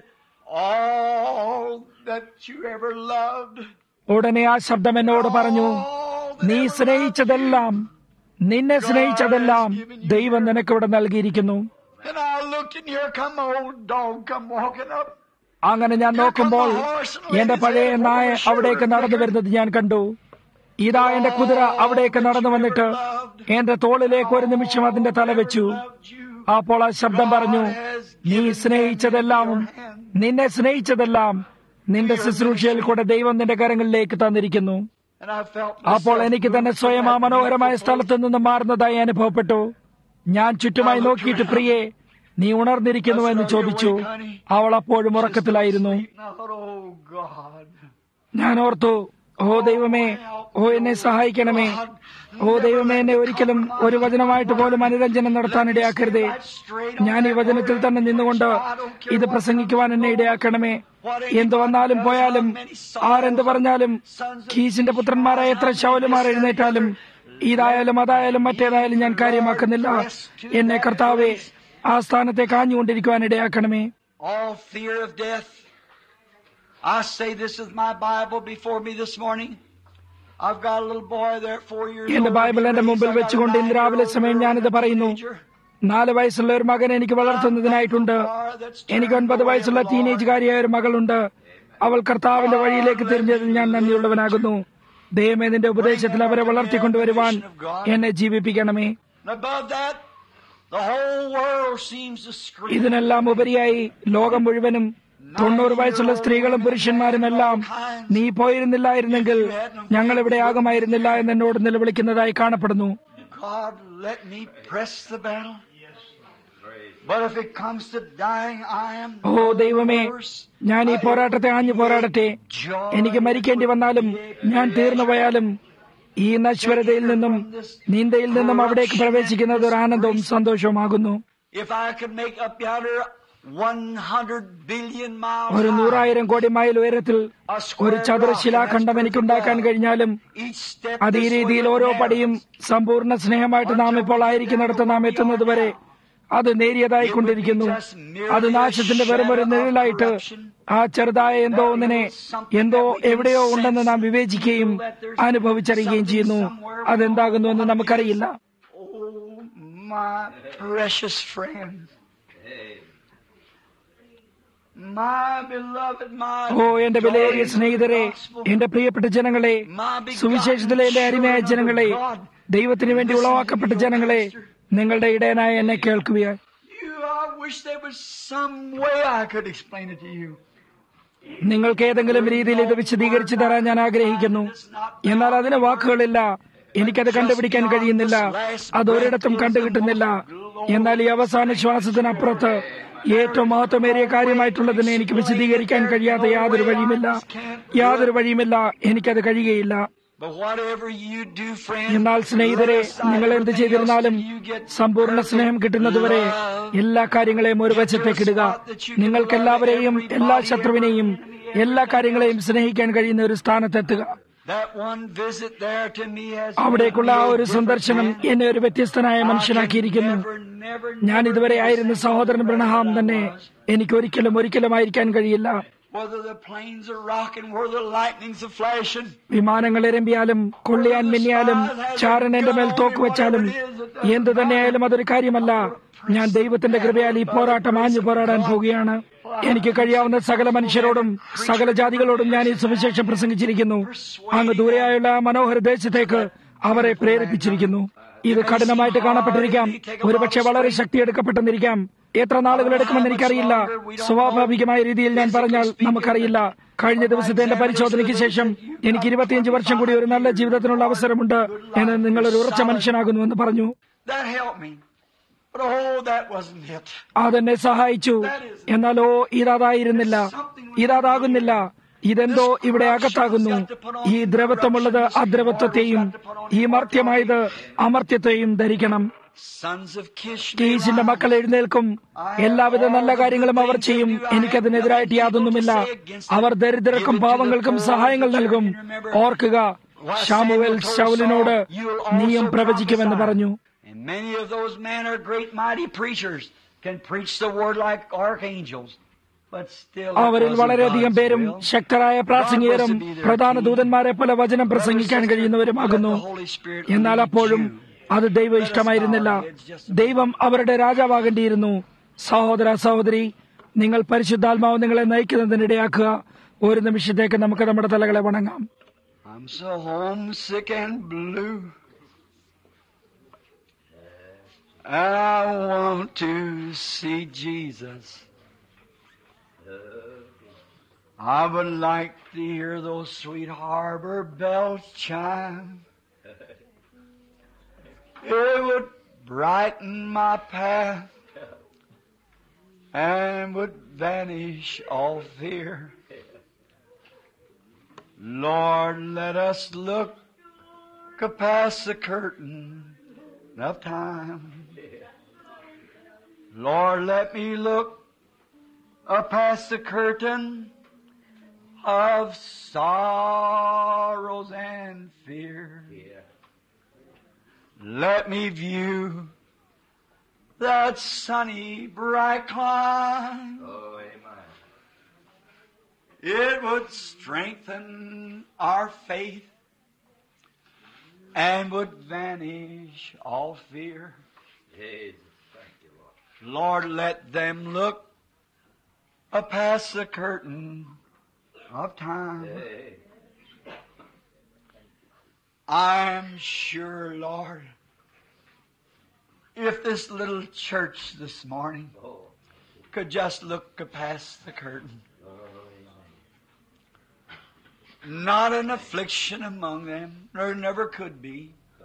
All that you ever loved, ഉടനെ ആ ശബ്ദം എന്നോട് പറഞ്ഞു all that നീ ever സ്നേഹിച്ചതെല്ലാം നിന്നെ സ്നേഹിച്ചതെല്ലാം ദൈവം നിനക്കിവിടെ നൽകിയിരിക്കുന്നു loved. And I looked and here come the old dog come walking up. അങ്ങനെ ഞാൻ നോക്കുമ്പോൾ എന്റെ പഴയ നായ അവിടേക്ക് നടന്നു വരുന്നത് ഞാൻ കണ്ടു ഇതാ എന്റെ കുതിര അവിടേക്ക് നടന്നു വന്നിട്ട് എന്റെ തോളിലേക്ക് ഒരു നിമിഷം അതിന്റെ തല വെച്ചു Loved you. അപ്പോൾ ആ ശബ്ദം പറഞ്ഞു നീ സ്നേഹിച്ചതെല്ലാം നിന്നെ സ്നേഹിച്ചതെല്ലാം നിന്റെ ശുശ്രൂഷയിൽ കൂടെ ദൈവം നിന്റെ കരങ്ങളിലേക്ക് തന്നിരിക്കുന്നു And I felt അപ്പോൾ myself എനിക്ക് തന്നെ moved സ്വയം ആ from that മനോഹരമായ beautiful സ്ഥലത്ത് നിന്ന് മാറുന്നതായി അനുഭവപ്പെട്ടു ഞാൻ ചുറ്റുമായി നോക്കിയിട്ട് പ്രിയെ നീ ഉണർന്നിരിക്കുന്നു എന്ന് ചോദിച്ചു അവൾ അപ്പോഴും ഉറക്കത്തിലായിരുന്നു place. And I thought, oh God. ഞാൻ ഓർത്തു ഓ ദൈവമേ ഓ എന്നെ സഹായിക്കണമേ ഓ ദൈവമേ എന്നെ ഒരിക്കലും ഒരു വചനമായിട്ട് പോലും അനുരഞ്ജനം നടത്താൻ ഇടയാക്കരുതേ ഞാൻ ഈ വചനത്തിൽ തന്നെ നിന്നുകൊണ്ട് ഇത് പ്രസംഗിക്കുവാൻ എന്നെ ഇടയാക്കണമേ എന്ത് വന്നാലും പോയാലും ആരെന്ത് പറഞ്ഞാലും കീശിന്റെ പുത്രന്മാരായ എത്ര ശൗലമാർ എഴുന്നേറ്റാലും ഇതായാലും അതായാലും മറ്റേതായാലും ഞാൻ കാര്യമാക്കുന്നില്ല എന്നെ കർത്താവെ ആ സ്ഥാനത്തെ കാഞ്ഞുകൊണ്ടിരിക്കുവാൻ ഇടയാക്കണമേ All fear of death. I say this with my Bible before me this morning. I've got a little boy there, four years എന്റെ old. ബൈബിൾ എന്റെ മുമ്പിൽ വെച്ചുകൊണ്ട് ഇന്ന് രാവിലെ സമയം ഞാനിത് പറയുന്നു നാല് വയസ്സുള്ള ഒരു മകൻ എനിക്ക് വളർത്തുന്നതിനായിട്ടുണ്ട് എനിക്ക് ഒൻപത് വയസ്സുള്ള ടീനേജുകാരിയായ ഒരു മകളുണ്ട് അവൾ കർത്താവിന്റെ വഴിയിലേക്ക് തിരിഞ്ഞതിൽ ഞാൻ നന്ദിയുള്ളവനാകുന്നു ദൈവമേ നിന്റെ ഉപദേശത്തിൽ അവരെ വളർത്തിക്കൊണ്ടുവരുവാൻ എന്നെ ജീവിപ്പിക്കണമേ And above that, the whole world seems to scream. ഇതിനെല്ലാം ഉപരിയായി ലോകം മുഴുവനും തൊണ്ണൂറ് വയസ്സുള്ള സ്ത്രീകളും പുരുഷന്മാരും എല്ലാം നീ പോയിരുന്നില്ലായിരുന്നെങ്കിൽ ഞങ്ങൾ ഇവിടെ ആകുമായിരുന്നില്ല എന്ന് എന്നോട് നിലവിളിക്കുന്നതായി കാണപ്പെടുന്നു God, let me press the battle. But if it comes to dying, I am ഓ ദൈവമേ ഞാൻ ഈ പോരാട്ടത്തെ ആഞ്ഞു പോരാടട്ടെ എനിക്ക് മരിക്കേണ്ടി വന്നാലും ഞാൻ തീർന്നു പോയാലും ഈ നശ്വരതയിൽ നിന്നും നിന്ദയിൽ നിന്നും അവിടേക്ക് പ്രവേശിക്കുന്നത് ഒരു ആനന്ദവും സന്തോഷവുമാകുന്നു If I could make up yonder 100 billion miles ഒരു high, നൂറായിരം കോടി മൈൽ ഉയരത്തിൽ a ഒരു square rock, ചതുരശിലാഖണ്ഡം എനിക്കുണ്ടാക്കാൻ കഴിഞ്ഞാലും each step അത് ഈ this way രീതിയിൽ will ഓരോ narrow. പടിയും സമ്പൂർണ്ണ സ്നേഹമായിട്ട് നാം ഇപ്പോൾ ആയിരിക്കുന്നിടത്ത് നാം എത്തുന്നത് വരെ അത് നേരിയതായിക്കൊണ്ടിരിക്കുന്നു അത് നാശത്തിന്റെ വെറും ഒരു നിഴലായിട്ട് ആ ചെറുതായ എന്തോ ഒന്നിനെ എന്തോ എവിടെയോ ഉണ്ടെന്ന് നാം വിവേചിക്കുകയും അനുഭവിച്ചറിയുകയും ചെയ്യുന്നു അതെന്താകുന്നു എന്ന് നമുക്കറിയില്ല Oh, my precious friend. My beloved, my ഓ എന്റെ വിലയേറിയ സ്നേഹിതരെ എന്റെ പ്രിയപ്പെട്ട ജനങ്ങളെ സുവിശേഷത്തിലെ എന്റെ അരിമയായ ജനങ്ങളെ ദൈവത്തിന് വേണ്ടി ഉളവാക്കപ്പെട്ട ജനങ്ങളെ നിങ്ങളുടെ ഇടയനായ എന്നെ കേൾക്കുകയാണ് You, I wish there was some way I could explain it to you. നിങ്ങൾക്ക് ഏതെങ്കിലും രീതിയിൽ ഇത് വിശദീകരിച്ചു തരാൻ ഞാൻ ആഗ്രഹിക്കുന്നു എന്നാൽ അതിന് വാക്കുകളില്ല എനിക്കത് കണ്ടുപിടിക്കാൻ കഴിയുന്നില്ല അത് ഒരിടത്തും കണ്ടുകിട്ടുന്നില്ല എന്നാൽ ഈ അവസാന ശ്വാസത്തിനപ്പുറത്ത് ഏറ്റവും മഹത്വമേറിയ കാര്യമായിട്ടുള്ളതിനെ എനിക്ക് വിശദീകരിക്കാൻ കഴിയാത്ത യാതൊരു വഴിയുമില്ല യാതൊരു വഴിയുമില്ല എനിക്കത് കഴിയുകയില്ല But whatever you do, friend, എന്നാൽ സ്നേഹിതരെ നിങ്ങൾ എന്ത് ചെയ്തിരുന്നാലും സമ്പൂർണ്ണ സ്നേഹം കിട്ടുന്നതുവരെ എല്ലാ കാര്യങ്ങളെയും ഒരു വശത്തേക്കിടുക നിങ്ങൾക്കെല്ലാവരെയും എല്ലാ ശത്രുവിനെയും എല്ലാ കാര്യങ്ങളെയും സ്നേഹിക്കാൻ കഴിയുന്ന ഒരു സ്ഥാനത്തെത്തുക that one visit there to me has അവിടേക്കുള്ള ആ made me a ഒരു different സന്ദർശനം man. എന്നെ ഒരു വ്യത്യസ്തനായ മനുഷ്യനാക്കിയിരിക്കുന്നു Never, never, ഞാൻ never ഇതുവരെ be the ആയിരുന്ന same സഹോദരൻ man ബ്രണഹാം that I തന്നെ was. എനിക്ക് ഒരിക്കലും ഒരിക്കലും ആയിരിക്കാൻ കഴിയില്ല Whether the planes are rocking, whether the lightnings are flashing, വിമാനങ്ങൾ എരമ്പിയാലും കൊള്ളിയാൻ മിന്നിയാലും ചാരൻ എന്റെ മേൽ തോക്ക് വെച്ചാലും എന്ത് തന്നെയായാലും അതൊരു കാര്യമല്ല ഞാൻ ദൈവത്തിന്റെ കൃപയാൽ ഈ പോരാട്ടം ആഞ്ഞു പോരാടാൻ പോവുകയാണ് എനിക്ക് കഴിയാവുന്ന സകല മനുഷ്യരോടും സകല ജാതികളോടും ഞാൻ ഈ സുവിശേഷം പ്രസംഗിച്ചിരിക്കുന്നു അങ്ങ് ദൂരെയായുള്ള ആ മനോഹര ദേശത്തേക്ക് അവരെ പ്രേരിപ്പിച്ചിരിക്കുന്നു ഇത് കഠിനമായിട്ട് കാണപ്പെട്ടിരിക്കാം ഒരുപക്ഷെ വളരെ ശക്തിയെടുക്കപ്പെട്ടെന്നിരിക്കാം എത്ര നാളുകൾ എടുക്കുമെന്ന് എനിക്കറിയില്ല സ്വാഭാവികമായ രീതിയിൽ ഞാൻ പറഞ്ഞാൽ നമുക്കറിയില്ല കഴിഞ്ഞ ദിവസത്തെ എന്റെ പരിശോധനയ്ക്ക് ശേഷം എനിക്ക് ഇരുപത്തിയഞ്ച് വർഷം കൂടി ഒരു നല്ല ജീവിതത്തിനുള്ള അവസരമുണ്ട് എന്ന് നിങ്ങൾ ഒരു ഉറച്ച മനുഷ്യനാകുന്നുവെന്ന് പറഞ്ഞു That helped me. But oh, that wasn't it. അതെന്നെ സഹായിച്ചു എന്നാലോ ഇതാതായിരുന്നില്ല ഇതാതാകുന്നില്ല ഇതെന്തോ ഇവിടെ അകത്താകുന്നു ഈ ദ്രവത്വമുള്ളത് അദ്രവത്വത്തെയും ഈ മർത്യമായത് അമർത്യത്തെയും ധരിക്കണം Sons of Kish. കീശിന്റെ മക്കൾ എഴുന്നേൽക്കും എല്ലാവിധ നല്ല കാര്യങ്ങളും അവർ ചെയ്യും എനിക്കതിനെതിരായിട്ട് യാതൊന്നുമില്ല അവർ ദരിദ്രർക്കും പാവങ്ങൾക്കും സഹായങ്ങൾ നൽകും ഓർക്കുക ഷാമുവേൽ ശൗലിനോട് നീയും പ്രവചിക്കുമെന്ന് പറഞ്ഞു And many of those men are great mighty preachers, can preach the word like archangels. But still, it അവരിൽ wasn't വളരെയധികം God's പേരും will. ശക്തരായ പ്രാസംഗികരും പ്രധാന ദൂതന്മാരെ പോലെ വചനം പ്രസംഗിക്കാൻ കഴിയുന്നവരുമാകുന്നു എന്നാൽ അപ്പോഴും അത് ദൈവ ഇഷ്ടമായിരുന്നില്ല ദൈവം അവരുടെ രാജാവാകേണ്ടിയിരുന്നു സഹോദര സഹോദരി നിങ്ങൾ പരിശുദ്ധാത്മാവ് നിങ്ങളെ നയിക്കുന്നതിനിടയാക്കുക ഒരു നിമിഷത്തേക്ക് നമുക്ക് നമ്മുടെ തലകളെ വണങ്ങാം I'm so homesick and blue. And I want to see Jesus. I would like to hear those sweet harbor bells chime. It would brighten my path and would vanish all fear. Lord, let us look past the curtain of time. Lord, let me look up past the curtain of sorrows and fear. Let me view that sunny, bright clime. It would strengthen our faith and would vanish all fear. Lord, let them look up past the curtain of time. I'm sure, Lord, if this little church this morning could just look past the curtain, not an affliction among them, there never could be.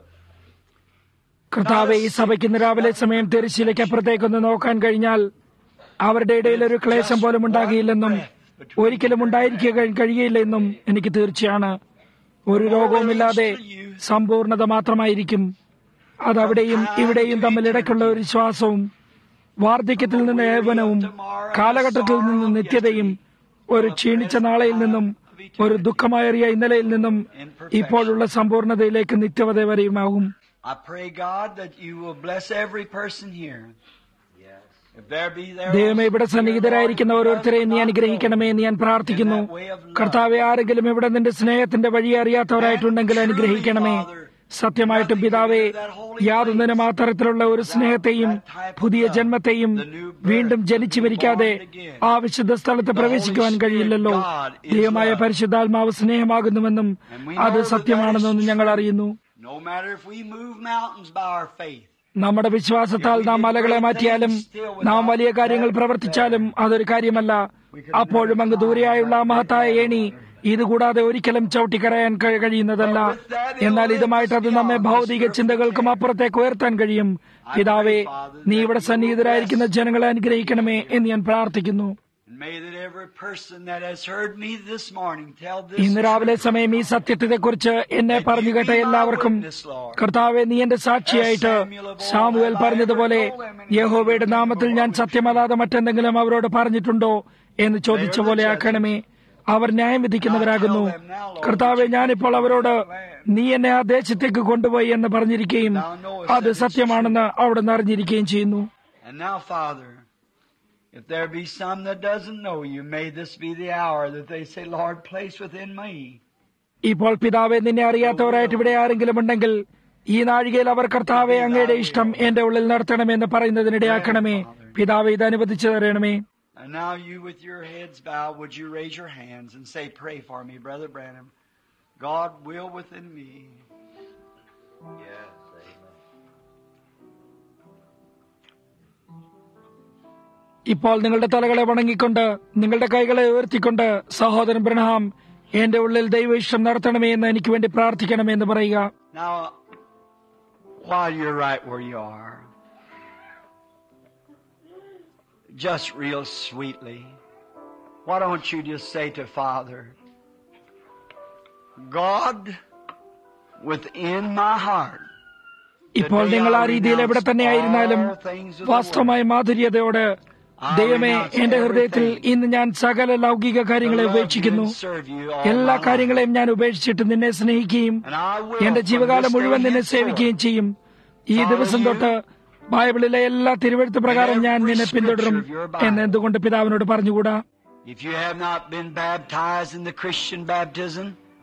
കർത്താവെ ഈ സഭയ്ക്ക് ഇന്ന് രാവിലെ സമയം തിരശ്ശീലയ്ക്ക് അപ്പുറത്തേക്കൊന്ന് നോക്കാൻ കഴിഞ്ഞാൽ അവരുടെ ഇടയിൽ ഒരു ക്ലേശം പോലും ഉണ്ടാകില്ലെന്നും ഒരിക്കലും ഉണ്ടായിരിക്കുക കഴിയുകയില്ലെന്നും എനിക്ക് തീർച്ചയാണ് ഒരു രോഗവുമില്ലാതെ സമ്പൂർണത മാത്രമായിരിക്കും അതവിടെയും ഇവിടെയും തമ്മിൽ ഇടയ്ക്കുള്ള ഒരു ശ്വാസവും വാർദ്ധക്യത്തിൽ നിന്ന് ഏവനവും കാലഘട്ടത്തിൽ നിന്ന് നിത്യതയും ഒരു ക്ഷീണിച്ച നാളെയിൽ നിന്നും ഒരു ദുഃഖമേറിയ ഇന്നലയിൽ നിന്നും ഇപ്പോഴുള്ള സമ്പൂർണതയിലേക്ക് നിത്യവത വരെയുമാകും I pray, God, that you will bless every person here. If there be there ദൈവമേ ഇവിടെ സന്നിഹിതരായിരിക്കുന്ന ഓരോരുത്തരെയും നീ അനുഗ്രഹിക്കണമേ എന്ന് ഞാൻ പ്രാർത്ഥിക്കുന്നു കർത്താവെ ആരെങ്കിലും ഇവിടെ നിന്റെ സ്നേഹത്തിന്റെ വഴി അറിയാത്തവരായിട്ടുണ്ടെങ്കിൽ അനുഗ്രഹിക്കണമേ സത്യമായിട്ടും പിതാവേ യാതൊന്നിനും ആ തരത്തിലുള്ള ഒരു സ്നേഹത്തെയും പുതിയ ജന്മത്തെയും വീണ്ടും ജനിച്ചു മരിക്കാതെ ആ വിശുദ്ധ സ്ഥലത്ത് പ്രവേശിക്കുവാൻ കഴിയില്ലല്ലോ ദൈവമായ പരിശുദ്ധാത്മാവ് സ്നേഹമാകുന്നുവെന്നും അത് സത്യമാണെന്നും ഞങ്ങൾ അറിയുന്നു no matter if we move mountains by our faith, നമ്മുടെ വിശ്വാസത്താൽ നാം മലകളെ മാറ്റിയാലും നാം വലിയ കാര്യങ്ങൾ പ്രവർത്തിച്ചാലും അതൊരു കാര്യമല്ല അപ്പോഴും അങ്ങ് ദൂരെയായുള്ള ആ മഹത്തായ ഏണി ഇതുകൂടാതെ ഒരിക്കലും ചവിട്ടിക്കറയാൻ കഴി- കഴിയുന്നതല്ല എന്നാൽ ഇതുമായിട്ട് അത് നമ്മെ ഭൗതിക ചിന്തകൾക്കും അപ്പുറത്തേക്ക് ഉയർത്താൻ കഴിയും പിതാവേ നീ ഇവിടെ സന്നിഹിതരായിരിക്കുന്ന ജനങ്ങളെ അനുഗ്രഹിക്കണമേ എന്ന് ഞാൻ പ്രാർത്ഥിക്കുന്നു and may that every person that has heard me this morning tell this ഇന്ന് രാവിലെ സമയം ഈ സത്യത്തെക്കുറിച്ച് എന്നെ പറഞ്ഞു കേട്ട എല്ലാവർക്കും കർത്താവെ നീ എന്റെ സാക്ഷിയായിട്ട് സാമുവേൽ പറഞ്ഞതുപോലെ യഹോവയുടെ നാമത്തിൽ ഞാൻ സത്യമല്ലാതെ മറ്റെന്തെങ്കിലും അവരോട് പറഞ്ഞിട്ടുണ്ടോ എന്ന് ചോദിച്ച പോലെ ആക്കണമേ അവർ ന്യായം വിധിക്കുന്നവരാകുന്നു കർത്താവെ ഞാനിപ്പോൾ അവരോട് നീ എന്നെ ആ ദേശത്തേക്ക് കൊണ്ടുപോയി എന്ന് പറഞ്ഞിരിക്കുകയും അത് സത്യമാണെന്ന് അവിടെ അറിഞ്ഞിരിക്കുകയും ചെയ്യുന്നു And now, Father, if there be some that doesn't know you, may this be the hour that they say, Lord, place within me. ഇപ്പോൾ പിതാവെ നിന്നെ അറിയാത്തവരായിട്ട് ഇവിടെ ആരെങ്കിലും ഉണ്ടെങ്കിൽ ഈ നാഴികയിൽ അവർ കർത്താവെ അങ്ങയുടെ ഇഷ്ടം എന്റെ ഉള്ളിൽ നടത്തണമെന്ന് പറയുന്നതിനിടയാക്കണമേ പിതാവെ ഇത് അനുവദിച്ചു തരണമേ And now you with your heads bowed, would you raise your hands and say, pray for me, Brother Branham. God will within me. ഇപ്പോൾ നിങ്ങളുടെ തലകളെ വണങ്ങിക്കൊണ്ട് നിങ്ങളുടെ കൈകളെ ഉയർത്തിക്കൊണ്ട് സഹോദരൻ ബ്രഹ്ഹാം എന്റെ ഉള്ളിൽ ദൈവ ഇഷ്ടം നടത്തണമേ എന്ന് എനിക്ക് വേണ്ടി പ്രാർത്ഥിക്കണമേ എന്ന് പറയുക Now, while you're right where you are, just real sweetly, why don't you just say to Father, God, within my heart, ഇപ്പോൾ നിങ്ങൾ ആ രീതിയിൽ എവിടെ തന്നെ ആയിരുന്നാലും വാസ്തവമായ മാധുര്യതയോട് ദൈവമേ എന്റെ ഹൃദയത്തിൽ ഇന്ന് ഞാൻ സകല ലൗകിക കാര്യങ്ങളെ ഉപേക്ഷിക്കുന്നു എല്ലാ കാര്യങ്ങളെയും ഞാൻ ഉപേക്ഷിച്ചിട്ട് നിന്നെ സ്നേഹിക്കുകയും എന്റെ ജീവകാലം മുഴുവൻ നിന്നെ സേവിക്കുകയും ചെയ്യും ഈ ദിവസം തൊട്ട് ബൈബിളിലെ എല്ലാ തിരുവഴുത്ത് പ്രകാരം ഞാൻ നിന്നെ പിന്തുടരും എന്ന് എന്തുകൊണ്ട് പിതാവിനോട് പറഞ്ഞുകൂടാ If you have not been baptized in the Christian baptism,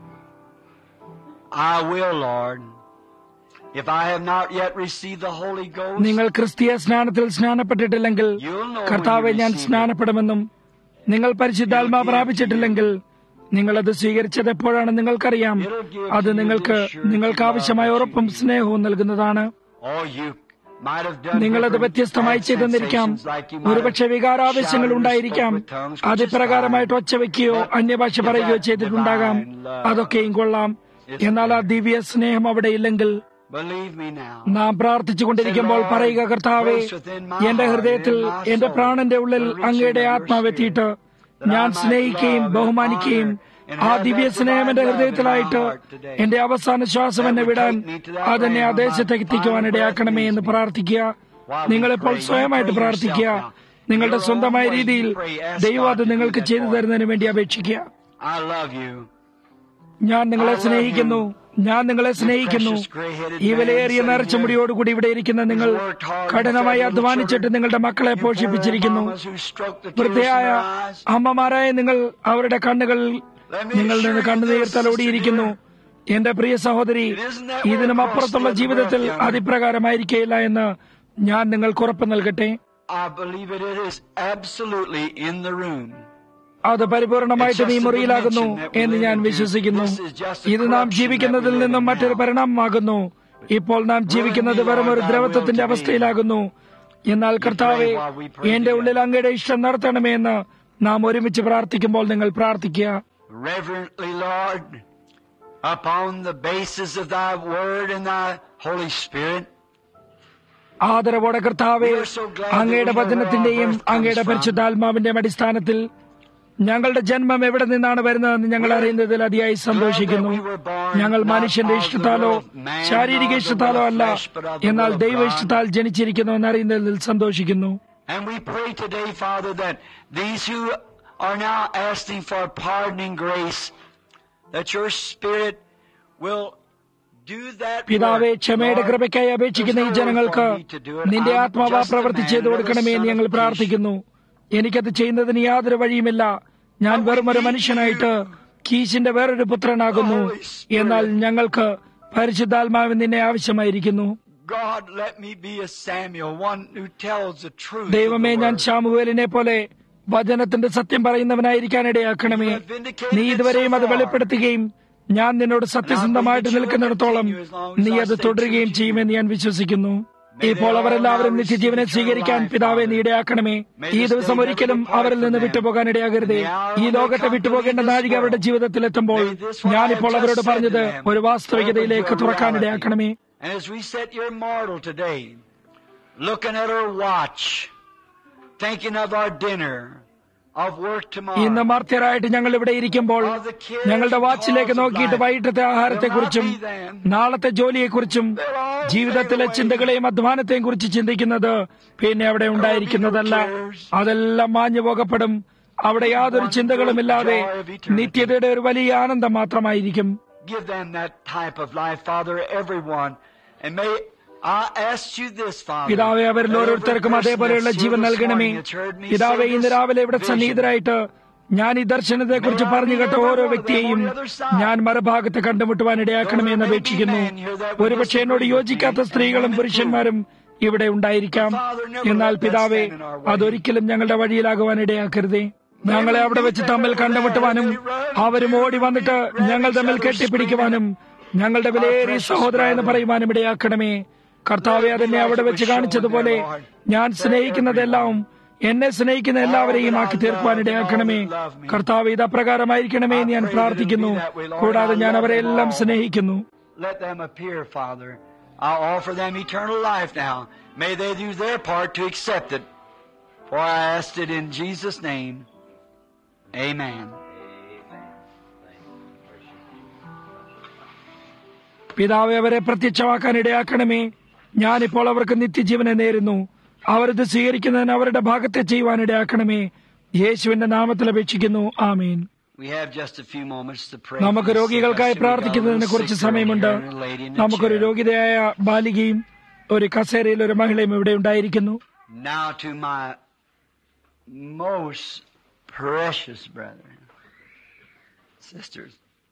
I will, Lord. If I have not yet received the Holy Ghost, നിങ്ങൾ ക്രിസ്തീയ സ്നാനത്തിൽ സ്നാനപ്പെട്ടിട്ടില്ലെങ്കിൽ കർത്താവെ ഞാൻ സ്നാനപ്പെടുമെന്നും നിങ്ങൾ പരിശുദ്ധാത്മാ പ്രാപിച്ചിട്ടില്ലെങ്കിൽ നിങ്ങളത് സ്വീകരിച്ചത് എപ്പോഴാണ് നിങ്ങൾക്കറിയാം അത് നിങ്ങൾക്ക് നിങ്ങൾക്ക് ആവശ്യമായ ഉറപ്പും സ്നേഹവും നൽകുന്നതാണ് oh, you might have done നിങ്ങളത് different വ്യത്യസ്തമായി ചെയ്തെന്നിരിക്കാം sensations like you might ഒരുപക്ഷെ have വികാരാവേശങ്ങൾ shouted or ഉണ്ടായിരിക്കാം spoke with tongues, which അത് is പ്രകാരമായിട്ട് fine. ഒച്ച വെക്കുകയോ അന്യഭാഷ പറയുകയോ ചെയ്തിട്ടുണ്ടാകാം അതൊക്കെയും കൊള്ളാം എന്നാൽ ആ ദിവ്യ സ്നേഹം അവിടെ ഇല്ലെങ്കിൽ Believe me now. നാം പ്രാർത്ഥിച്ചുകൊണ്ടിരിക്കുമ്പോൾ പറയുക കർത്താവെ എന്റെ ഹൃദയത്തിൽ എന്റെ പ്രാണന്റെ ഉള്ളിൽ അങ്ങയുടെ ആത്മാവെത്തിയിട്ട് ഞാൻ സ്നേഹിക്കുകയും ബഹുമാനിക്കുകയും ആ ദിവ്യ സ്നേഹം എന്റെ ഹൃദയത്തിലായിട്ട് എന്റെ അവസാന ശ്വാസം എന്നെ വിടാൻ അതെന്നെ ആ ദേശത്തേക്ക് എത്തിക്കുവാൻ ഇടയാക്കണമേ എന്ന് പ്രാർത്ഥിക്കുക നിങ്ങളിപ്പോൾ സ്വയമായിട്ട് പ്രാർത്ഥിക്കുക നിങ്ങളുടെ സ്വന്തമായ രീതിയിൽ ദൈവം അത് നിങ്ങൾക്ക് ചെയ്തു തരുന്നതിന് വേണ്ടി അപേക്ഷിക്കുക I love you. ഞാൻ നിങ്ങളെ സ്നേഹിക്കുന്നു ഞാൻ നിങ്ങളെ സ്നേഹിക്കുന്നു ഈ വിലയേറിയ നരച്ച മുടിയോടുകൂടി ഇവിടെ ഇരിക്കുന്ന നിങ്ങൾ കഠിനമായി അധ്വാനിച്ചിട്ട് നിങ്ങളുടെ മക്കളെ പോഷിപ്പിച്ചിരിക്കുന്നു വൃദ്ധയായ അമ്മമാരായ നിങ്ങൾ അവരുടെ കണ്ണുകൾ നിങ്ങളിൽ നിന്ന് കണ്ണുനീർ തലോടിയിരിക്കുന്നു എന്റെ പ്രിയ സഹോദരി ഇതിനും അപ്പുറത്തുള്ള ജീവിതത്തിൽ അതിപ്രകാരമായിരിക്കയില്ല എന്ന് ഞാൻ നിങ്ങൾക്ക് ഉറപ്പ് നൽകട്ടെ I believe it is absolutely in the room. അത് പരിപൂർണമായിട്ടും ഈ മുറിയിലാകുന്നു എന്ന് ഞാൻ വിശ്വസിക്കുന്നു ഇത് നാം ജീവിക്കുന്നതിൽ നിന്നും മറ്റൊരു പരിണാമമാകുന്നു ഇപ്പോൾ നാം ജീവിക്കുന്നത് വെറും ഒരു ദ്രവത്വത്തിന്റെ അവസ്ഥയിലാകുന്നു എന്നാൽ കർത്താവെ എന്റെ ഉള്ളിൽ അങ്ങയുടെ ഇഷ്ടം നടത്തണമേ എന്ന് നാം ഒരുമിച്ച് പ്രാർത്ഥിക്കുമ്പോൾ നിങ്ങൾ പ്രാർത്ഥിക്കുക Reverently, Lord, upon the basis of thy word and thy Holy Spirit, ആദരവോടെ കർത്താവെ അങ്ങയുടെ വചനത്തിന്റെയും അങ്ങയുടെ പരിശുദ്ധാത്മാവിന്റെയും അടിസ്ഥാനത്തിൽ ഞങ്ങളുടെ ജന്മം എവിടെ നിന്നാണ് വരുന്നതെന്ന് ഞങ്ങൾ അറിയുന്നതിൽ അതിയായി സന്തോഷിക്കുന്നു ഞങ്ങൾ മനുഷ്യന്റെ ഇഷ്ടത്താലോ ശാരീരിക ഇഷ്ടത്താലോ അല്ല എന്നാൽ ദൈവ ഇഷ്ടത്താൽ ജനിച്ചിരിക്കുന്നു എന്നറിയുന്നതിൽ സന്തോഷിക്കുന്നു And we pray today, Father, that these who are now asking for pardoning grace, that your Spirit will do that. പിതാവെ work, ക്ഷമയുടെ Lord. കൃപയ്ക്കായി അപേക്ഷിക്കുന്ന ഈ There's no way ജനങ്ങൾക്ക് for me to do it. നിന്റെ I'm ആത്മാവ just a പ്രവൃത്തി man, ചെയ്തു you're the കൊടുക്കണമേ എന്ന് son ഞങ്ങൾ of peace. പ്രാർത്ഥിക്കുന്നു എനിക്കത് ചെയ്യുന്നതിന് യാതൊരു വഴിയുമില്ല ഞാൻ വെറും ഒരു മനുഷ്യനായിട്ട് കീശിന്റെ വേറൊരു പുത്രനാകുന്നു എന്നാൽ ഞങ്ങൾക്ക് പരിശുദ്ധാത്മാവ് നിന്നെ ആവശ്യമായിരിക്കുന്നു God, let me be a Samuel, one who tells the truth. of ദൈവമേ the ഞാൻ word. ശാമുവേലിനെ പോലെ വചനത്തിന്റെ സത്യം പറയുന്നവനായിരിക്കാൻ ഇടയാക്കണമേ നീ ഇതുവരെയും അത് വെളിപ്പെടുത്തുകയും ഞാൻ നിന്നോട് സത്യസന്ധമായിട്ട് നിൽക്കുന്നിടത്തോളം നീ അത് തുടരുകയും ചെയ്യുമെന്ന് ഞാൻ വിശ്വസിക്കുന്നു ഇപ്പോൾ അവരെല്ലാവരും നിത്യജീവനെ സ്വീകരിക്കാൻ പിതാവെ നീ ഇടയാക്കണമേ ഈ ദിവസം ഒരിക്കലും അവരിൽ നിന്ന് വിട്ടുപോകാൻ ഇടയാകരുതേ ഈ ലോകത്തെ വിട്ടുപോകേണ്ട നാഴിക അവരുടെ ജീവിതത്തിൽ എത്തുമ്പോൾ ഞാനിപ്പോൾ അവരോട് പറഞ്ഞത് ഒരു വാസ്തവികതയിലേക്ക് തുറക്കാൻ ഇടയാക്കണമേ And as we sit here mortal today, looking at our watch, thinking of our dinner, of work tomorrow, ഇന്ന് മർത്യരായിട്ട് ഞങ്ങൾ ഇവിടെ ഇരിക്കുമ്പോൾ ഞങ്ങളുടെ വാച്ചിലേക്ക് നോക്കിയിട്ട് വൈകിട്ടത്തെ ആഹാരത്തെക്കുറിച്ചും നാളത്തെ ജോലിയെക്കുറിച്ചും ജീവിതത്തിലെ ചിന്തകളെയും അധ്വാനത്തെയും കുറിച്ച് ചിന്തിക്കുന്നത് പിന്നെ അവിടെ ഉണ്ടായിരിക്കുന്നതല്ല അതെല്ലാം മാഞ്ഞു പോകപ്പെടും അവിടെ യാതൊരു ചിന്തകളുമില്ലാതെ നിത്യതയുടെ ഒരു വലിയ ആനന്ദം മാത്രമായിരിക്കും give them that type of life, Father, everyone. And may I ask you this, Father. പിതാവെ അവരിൽ ഓരോരുത്തർക്കും അതേപോലെയുള്ള ജീവൻ നൽകണമേ പിതാവെ ഇന്ന് രാവിലെ ഇവിടെ സന്നിഹിതരായിട്ട് ഞാൻ ഈ ദർശനത്തെക്കുറിച്ച് പറഞ്ഞു കേട്ട ഓരോ വ്യക്തിയെയും ഞാൻ മറുഭാഗത്ത് കണ്ടുമുട്ടുവാൻ ഇടയാക്കണമേ എന്ന് അപേക്ഷിക്കുന്നു ഒരുപക്ഷെ എന്നോട് യോജിക്കാത്ത സ്ത്രീകളും പുരുഷന്മാരും ഇവിടെ ഉണ്ടായിരിക്കാം എന്നാൽ പിതാവെ അതൊരിക്കലും ഞങ്ങളുടെ വഴിയിലാകുവാൻ ഇടയാക്കരുതേ ഞങ്ങളെ അവിടെ വെച്ച് തമ്മിൽ കണ്ടുമുട്ടുവാനും അവരും ഓടി വന്നിട്ട് ഞങ്ങൾ തമ്മിൽ കെട്ടിപ്പിടിക്കുവാനും ഞങ്ങളുടെ വിലയേറിയ സഹോദര എന്ന് പറയുവാനും ഇടയാക്കണമേ കർത്താവെ അതെന്നെ അവിടെ വെച്ച് കാണിച്ചതുപോലെ ഞാൻ സ്നേഹിക്കുന്നതെല്ലാം എന്നെ സ്നേഹിക്കുന്ന എല്ലാവരെയും ആക്കി തീർക്കുവാനിടയാക്കണമേ കർത്താവ് ഇത് അപ്രകാരമായിരിക്കണമേ എന്ന് ഞാൻ പ്രാർത്ഥിക്കുന്നു കൂടാതെ ഞാൻ അവരെ എല്ലാം സ്നേഹിക്കുന്നു Let them appear, Father. I offer them eternal life now. May they do their part to accept it. For I asked it in Jesus' name. Amen. പിതാവെ അവരെ പ്രത്യക്ഷമാക്കാൻ ഇടയാക്കണമേ ഞാനിപ്പോൾ അവർക്ക് നിത്യജീവനെ നേരുന്നു അവരിത് സ്വീകരിക്കുന്നതിന് അവരുടെ ഭാഗത്തെ ചെയ്യുവാൻ ഇടയാക്കണമേ യേശുവിന്റെ നാമത്തിൽ അപേക്ഷിക്കുന്നു ആമീൻ We have just a few moments to pray. നമുക്ക് for the sick. രോഗികൾക്കായി I see we got a പ്രാർത്ഥിക്കുന്നതിനെ little കുറിച്ച് sick girl സമയമുണ്ട് here and a lady in the നമുക്കൊരു chair. രോഗിതയായ ബാലികയും ഒരു കസേരയിൽ ഒരു മഹിളയും ഇവിടെ ഉണ്ടായിരിക്കുന്നു Now to my most precious brethren, sisters,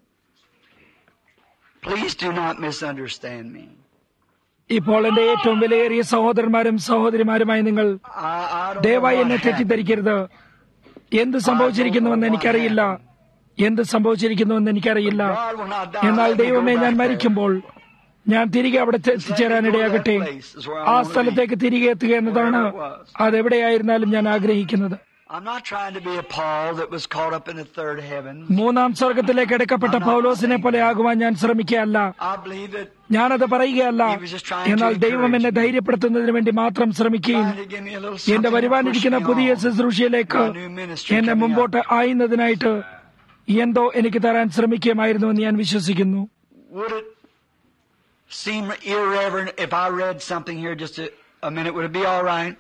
please do not misunderstand me. ഇപ്പോൾ എന്റെ ഏറ്റവും വിലയേറിയ സഹോദരന്മാരും സഹോദരിമാരുമായി നിങ്ങൾ I, I don't ദയവായി know എന്നെ what happened. തെറ്റിദ്ധരിക്കരുത് എന്ത് സംഭവിച്ചിരിക്കുന്നുവെന്ന് എനിക്കറിയില്ല എന്ത് സംഭവിച്ചിരിക്കുന്നുവെന്ന് എനിക്കറിയില്ല God, when I die, എന്നാൽ let me go ദൈവമേ ഞാൻ back there. മരിക്കുമ്പോൾ ഞാൻ തിരികെ അവിടെ എത്തിച്ചേരാനിടയാകട്ടെ ആ സ്ഥലത്തേക്ക് തിരികെ എത്തുക എന്നതാണ് അതെവിടെയായിരുന്നാലും ഞാൻ ആഗ്രഹിക്കുന്നത് I'm not trying to be a Paul that was caught up in the third heaven. മൂന്നാം സ്വർഗത്തിലേക്ക് എടുക്കപ്പെട്ട പൗലോസിനെ പോലെ ആകുവാൻ ഞാൻ ശ്രമിക്കുകയല്ല I believe that ഞാനത് പറയുകയല്ല എന്നാൽ ദൈവം എന്നെ ധൈര്യപ്പെടുത്തുന്നതിന് വേണ്ടി മാത്രം ശ്രമിക്കുകയും trying to give me a little എന്റെ something to വരുവാനിരിക്കുന്ന push me പുതിയ on. ശുശ്രൂഷയിലേക്ക് My new ministry എന്നെ coming മുമ്പോട്ട് up. ആയുന്നതിനായിട്ട് എന്തോ എനിക്ക് തരാൻ ശ്രമിക്കുമായിരുന്നുവെന്ന് ഞാൻ വിശ്വസിക്കുന്നു Would it seem irreverent if I read something here just a, a minute? Would it be all right?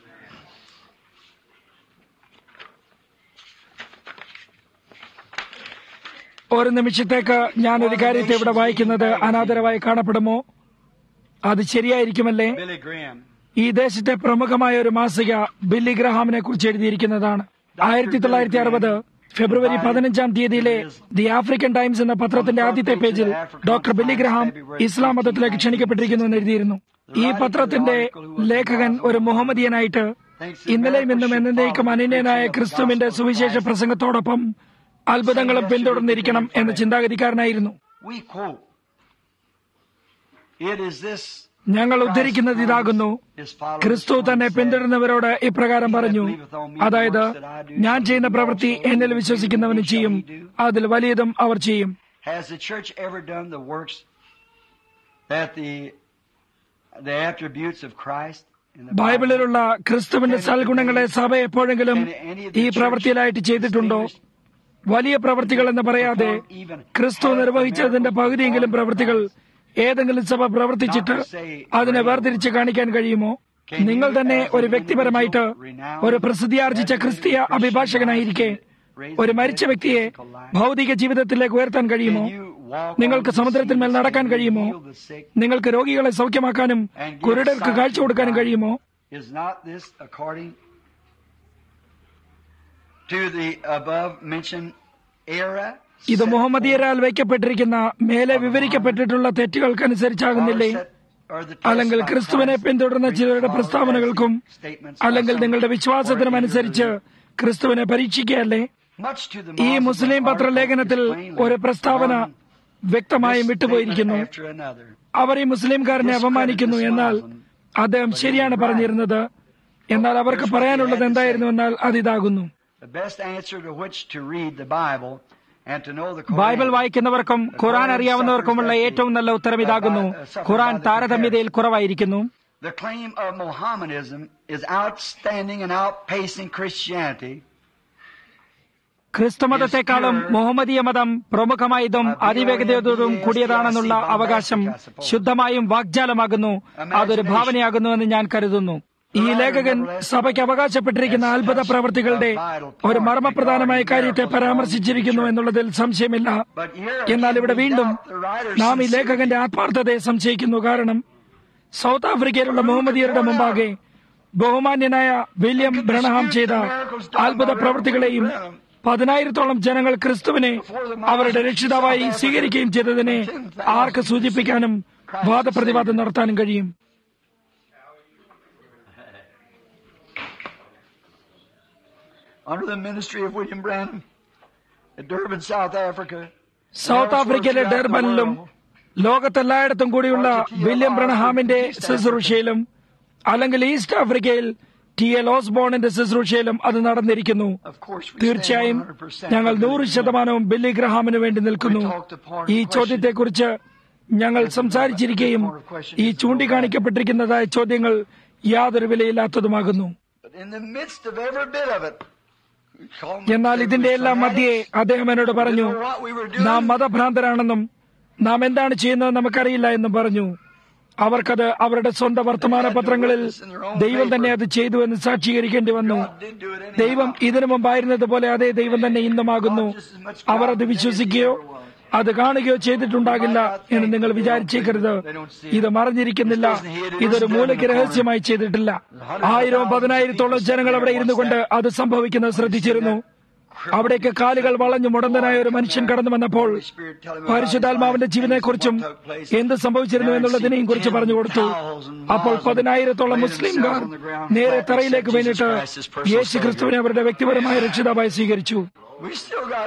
ഒരു നിമിഷത്തേക്ക് ഞാൻ ഒരു കാര്യത്തെ ഇവിടെ വായിക്കുന്നത് അനാദരവായി കാണപ്പെടുമോ അത് ശരിയായിരിക്കുമല്ലേ Billy Graham. ഈ ദേശത്തെ പ്രമുഖമായ ഒരു മാസിക ബില്ലി ഗ്രഹാമിനെ കുറിച്ച് എഴുതിയിരിക്കുന്നതാണ് ആയിരത്തി തൊള്ളായിരത്തി അറുപത് ഫെബ്രുവരി പതിനഞ്ചാം തീയതിയിലെ ദി ആഫ്രിക്കൻ ടൈംസ് എന്ന പത്രത്തിന്റെ ആദ്യത്തെ പേജിൽ ഡോക്ടർ ബില്ലി ഗ്രഹാം ഇസ്ലാം മതത്തിലേക്ക് ക്ഷണിക്കപ്പെട്ടിരിക്കുന്നു എന്ന് എഴുതിയിരുന്നു ഈ പത്രത്തിന്റെ ലേഖകൻ ഒരു മുഹമ്മദിയനായിട്ട് ഇന്നലെയും ഇന്നും എന്നേക്കും അനന്യനായ ക്രിസ്തുവിന്റെ സുവിശേഷ പ്രസംഗത്തോടൊപ്പം അത്ഭുതങ്ങളും പിന്തുടർന്നിരിക്കണം എന്ന ചിന്താഗതിക്കാരനായിരുന്നു We quote. It is this ഞങ്ങൾ ഉദ്ധരിക്കുന്നത് ഇതാകുന്നു his followers ക്രിസ്തു തന്നെ പിന്തുടരുന്നവരോട് ഇപ്രകാരം പറഞ്ഞു അതായത് ഞാൻ ചെയ്യുന്ന പ്രവൃത്തി എന്നിൽ വിശ്വസിക്കുന്നവനും ചെയ്യും അതിൽ വലിയതും അവർ ചെയ്യും Has the church ever done the works that the the attributes of Christ in the ബൈബിളിലുള്ള ക്രിസ്തുവിന്റെ സൽഗുണങ്ങളെ സഭ എപ്പോഴെങ്കിലും ഈ പ്രവൃത്തിയിലായിട്ട് ചെയ്തിട്ടുണ്ടോ വലിയ പ്രവൃത്തികൾ എന്ന് പറയാതെ ക്രിസ്തു നിർവഹിച്ചതിന്റെ പകുതിയെങ്കിലും പ്രവൃത്തികൾ ഏതെങ്കിലും സഭ പ്രവർത്തിച്ചിട്ട് അതിനെ വേർതിരിച്ച് കാണിക്കാൻ കഴിയുമോ നിങ്ങൾ തന്നെ ഒരു വ്യക്തിപരമായിട്ട് ഒരു പ്രസിദ്ധിയാർജിച്ച ക്രിസ്തീയ അഭിഭാഷകനായിരിക്കെ ഒരു മരിച്ച വ്യക്തിയെ ഭൗതിക ജീവിതത്തിലേക്ക് ഉയർത്താൻ കഴിയുമോ നിങ്ങൾക്ക് സമുദ്രത്തിന്മേൽ നടക്കാൻ കഴിയുമോ നിങ്ങൾക്ക് രോഗികളെ സൗഖ്യമാക്കാനും കുരുടർക്ക് കാഴ്ച കൊടുക്കാനും കഴിയുമോ Is not this according to the above mentioned era? ഇത് മുഹമ്മദീയരാൽ വയ്ക്കപ്പെട്ടിരിക്കുന്ന മേലെ വിവരിക്കപ്പെട്ടിട്ടുള്ള തെറ്റുകൾക്കനുസരിച്ചാകുന്നില്ലേ അല്ലെങ്കിൽ ക്രിസ്തുവിനെ പിന്തുടർന്ന ചിലരുടെ പ്രസ്താവനകൾക്കും അല്ലെങ്കിൽ നിങ്ങളുടെ വിശ്വാസത്തിനും അനുസരിച്ച് ക്രിസ്തുവിനെ പരീക്ഷിക്കുകയല്ലേ ഈ മുസ്ലിം പത്രലേഖനത്തിൽ ഒരു പ്രസ്താവന വ്യക്തമായും വിട്ടുപോയിരിക്കുന്നു അവർ ഈ മുസ്ലിംകാരനെ അപമാനിക്കുന്നു എന്നാൽ അദ്ദേഹം ശരിയാണ് പറഞ്ഞിരുന്നത് എന്നാൽ അവർക്ക് പറയാനുള്ളത് എന്തായിരുന്നു എന്നാൽ അതിതാകുന്നു The best answer to which to read the Bible and to know the Bible Quran വായിക്കുന്നവർക്കും ഖുറാൻ അറിയാവുന്നവർക്കുമുള്ള ഏറ്റവും നല്ല ഉത്തരം ഇതാകുന്നു ഖുറാൻ താരതമ്യതയിൽ കുറവായിരിക്കുന്നു The claim of Mohammedanism is outstanding and outpacing Christianity. ക്രിസ്തുമതത്തെക്കാളും മുഹമ്മദീയ മതം പ്രമുഖമായതും അതിവേഗതയോടും കൂടിയതാണെന്നുള്ള അവകാശം ശുദ്ധമായും വാഗ്ജാലമാകുന്നു അതൊരു ഭാവനയാകുന്നുവെന്ന് ഞാൻ കരുതുന്നു ഈ ലേഖകൻ സഭയ്ക്ക് അവകാശപ്പെട്ടിരിക്കുന്ന അത്ഭുത പ്രവർത്തികളുടെ ഒരു മർമ്മപ്രധാനമായ കാര്യത്തെ പരാമർശിച്ചിരിക്കുന്നു എന്നുള്ളതിൽ സംശയമില്ല എന്നാൽ ഇവിടെ വീണ്ടും നാം ഈ ലേഖകന്റെ ആത്മാർത്ഥതയെ സംശയിക്കുന്നു കാരണം സൗത്ത് ആഫ്രിക്കയിലുള്ള മുഹമ്മദിയരുടെ മുമ്പാകെ ബഹുമാന്യനായ വില്യം ബ്രണഹാം ചെയ്ത അത്ഭുത പ്രവർത്തികളെയും പതിനായിരത്തോളം ജനങ്ങൾ ക്രിസ്തുവിനെ അവരുടെ രക്ഷിതാവായി സ്വീകരിക്കുകയും ചെയ്തതിനെ ആർക്ക് സൂചിപ്പിക്കാനും വാദപ്രതിവാദം നടത്താനും കഴിയും Under the ministry of William Branham at Durban, South Africa. South ആഫ്രിക്കയിലെ ഡെർബനിലും ലോകത്തെല്ലായിടത്തും കൂടിയുള്ള വില്യം ബ്രണഹാമിന്റെ ശുശ്രൂഷയിലും അല്ലെങ്കിൽ ഈസ്റ്റ് ആഫ്രിക്കയിൽ ടി എൽ ഓസ്ബോണിന്റെ ശുശ്രൂഷയിലും അത് നടന്നിരിക്കുന്നു Of course, we തീർച്ചയായും stand 100% ഞങ്ങൾ for നൂറ് Billy ശതമാനവും ബില്ലി ഗ്രഹാമിന് വേണ്ടി നിൽക്കുന്നു ഈ ചോദ്യത്തെക്കുറിച്ച് ഞങ്ങൾ സംസാരിച്ചിരിക്കുകയും ഈ ചൂണ്ടിക്കാണിക്കപ്പെട്ടിരിക്കുന്നതായ ചോദ്യങ്ങൾ യാതൊരു വിലയില്ലാത്തതുമാകുന്നു But in the midst of every bit of it, we call them- എന്നാൽ ഇതിന്റെ എല്ലാം മധ്യേ അദ്ദേഹം എന്നോട് പറഞ്ഞു Didn't know what we were doing. നാം മതഭ്രാന്തരാണെന്നും നാം എന്താണ് ചെയ്യുന്നത് നമുക്കറിയില്ല എന്നും പറഞ്ഞു അവർക്കത് അവരുടെ സ്വന്തം വർത്തമാന പത്രങ്ങളിൽ ദൈവം തന്നെ അത് ചെയ്തു എന്ന് സാക്ഷീകരിക്കേണ്ടി വന്നു God did do it anyhow. ദൈവം ഇതിനു മുമ്പായിരുന്നത് പോലെ അതേ ദൈവം തന്നെ ഇന്നുമാകുന്നു അവർ അത് വിശ്വസിക്കുകയോ അത് കാണുകയോ ചെയ്തിട്ടുണ്ടാകില്ല എന്ന് നിങ്ങൾ വിചാരിച്ചേക്കരുത് ഇത് മറിഞ്ഞിരിക്കുന്നില്ല ഇതൊരു മൂലയ്ക്ക് രഹസ്യമായി ചെയ്തിട്ടില്ല ആയിരവും പതിനായിരത്തോളം ജനങ്ങൾ അവിടെ ഇരുന്നു കൊണ്ട് അത് സംഭവിക്കുന്നത് ശ്രദ്ധിച്ചിരുന്നു അവിടേക്ക് കാലുകൾ വളഞ്ഞു മുടന്തനായ ഒരു മനുഷ്യൻ കടന്നു വന്നപ്പോൾ പരിശുദ്ധാത്മാവിന്റെ ജീവനെക്കുറിച്ചും എന്ത് സംഭവിച്ചിരുന്നു എന്നുള്ളതിനെയും കുറിച്ച് പറഞ്ഞു കൊടുത്തു അപ്പോൾ പതിനായിരത്തോളം മുസ്ലിംകാർ നേരെ തറയിലേക്ക് വേണ്ടിട്ട് യേശു ക്രിസ്തുവിനെ അവരുടെ വ്യക്തിപരമായ രക്ഷിതാവായി സ്വീകരിച്ചു We still got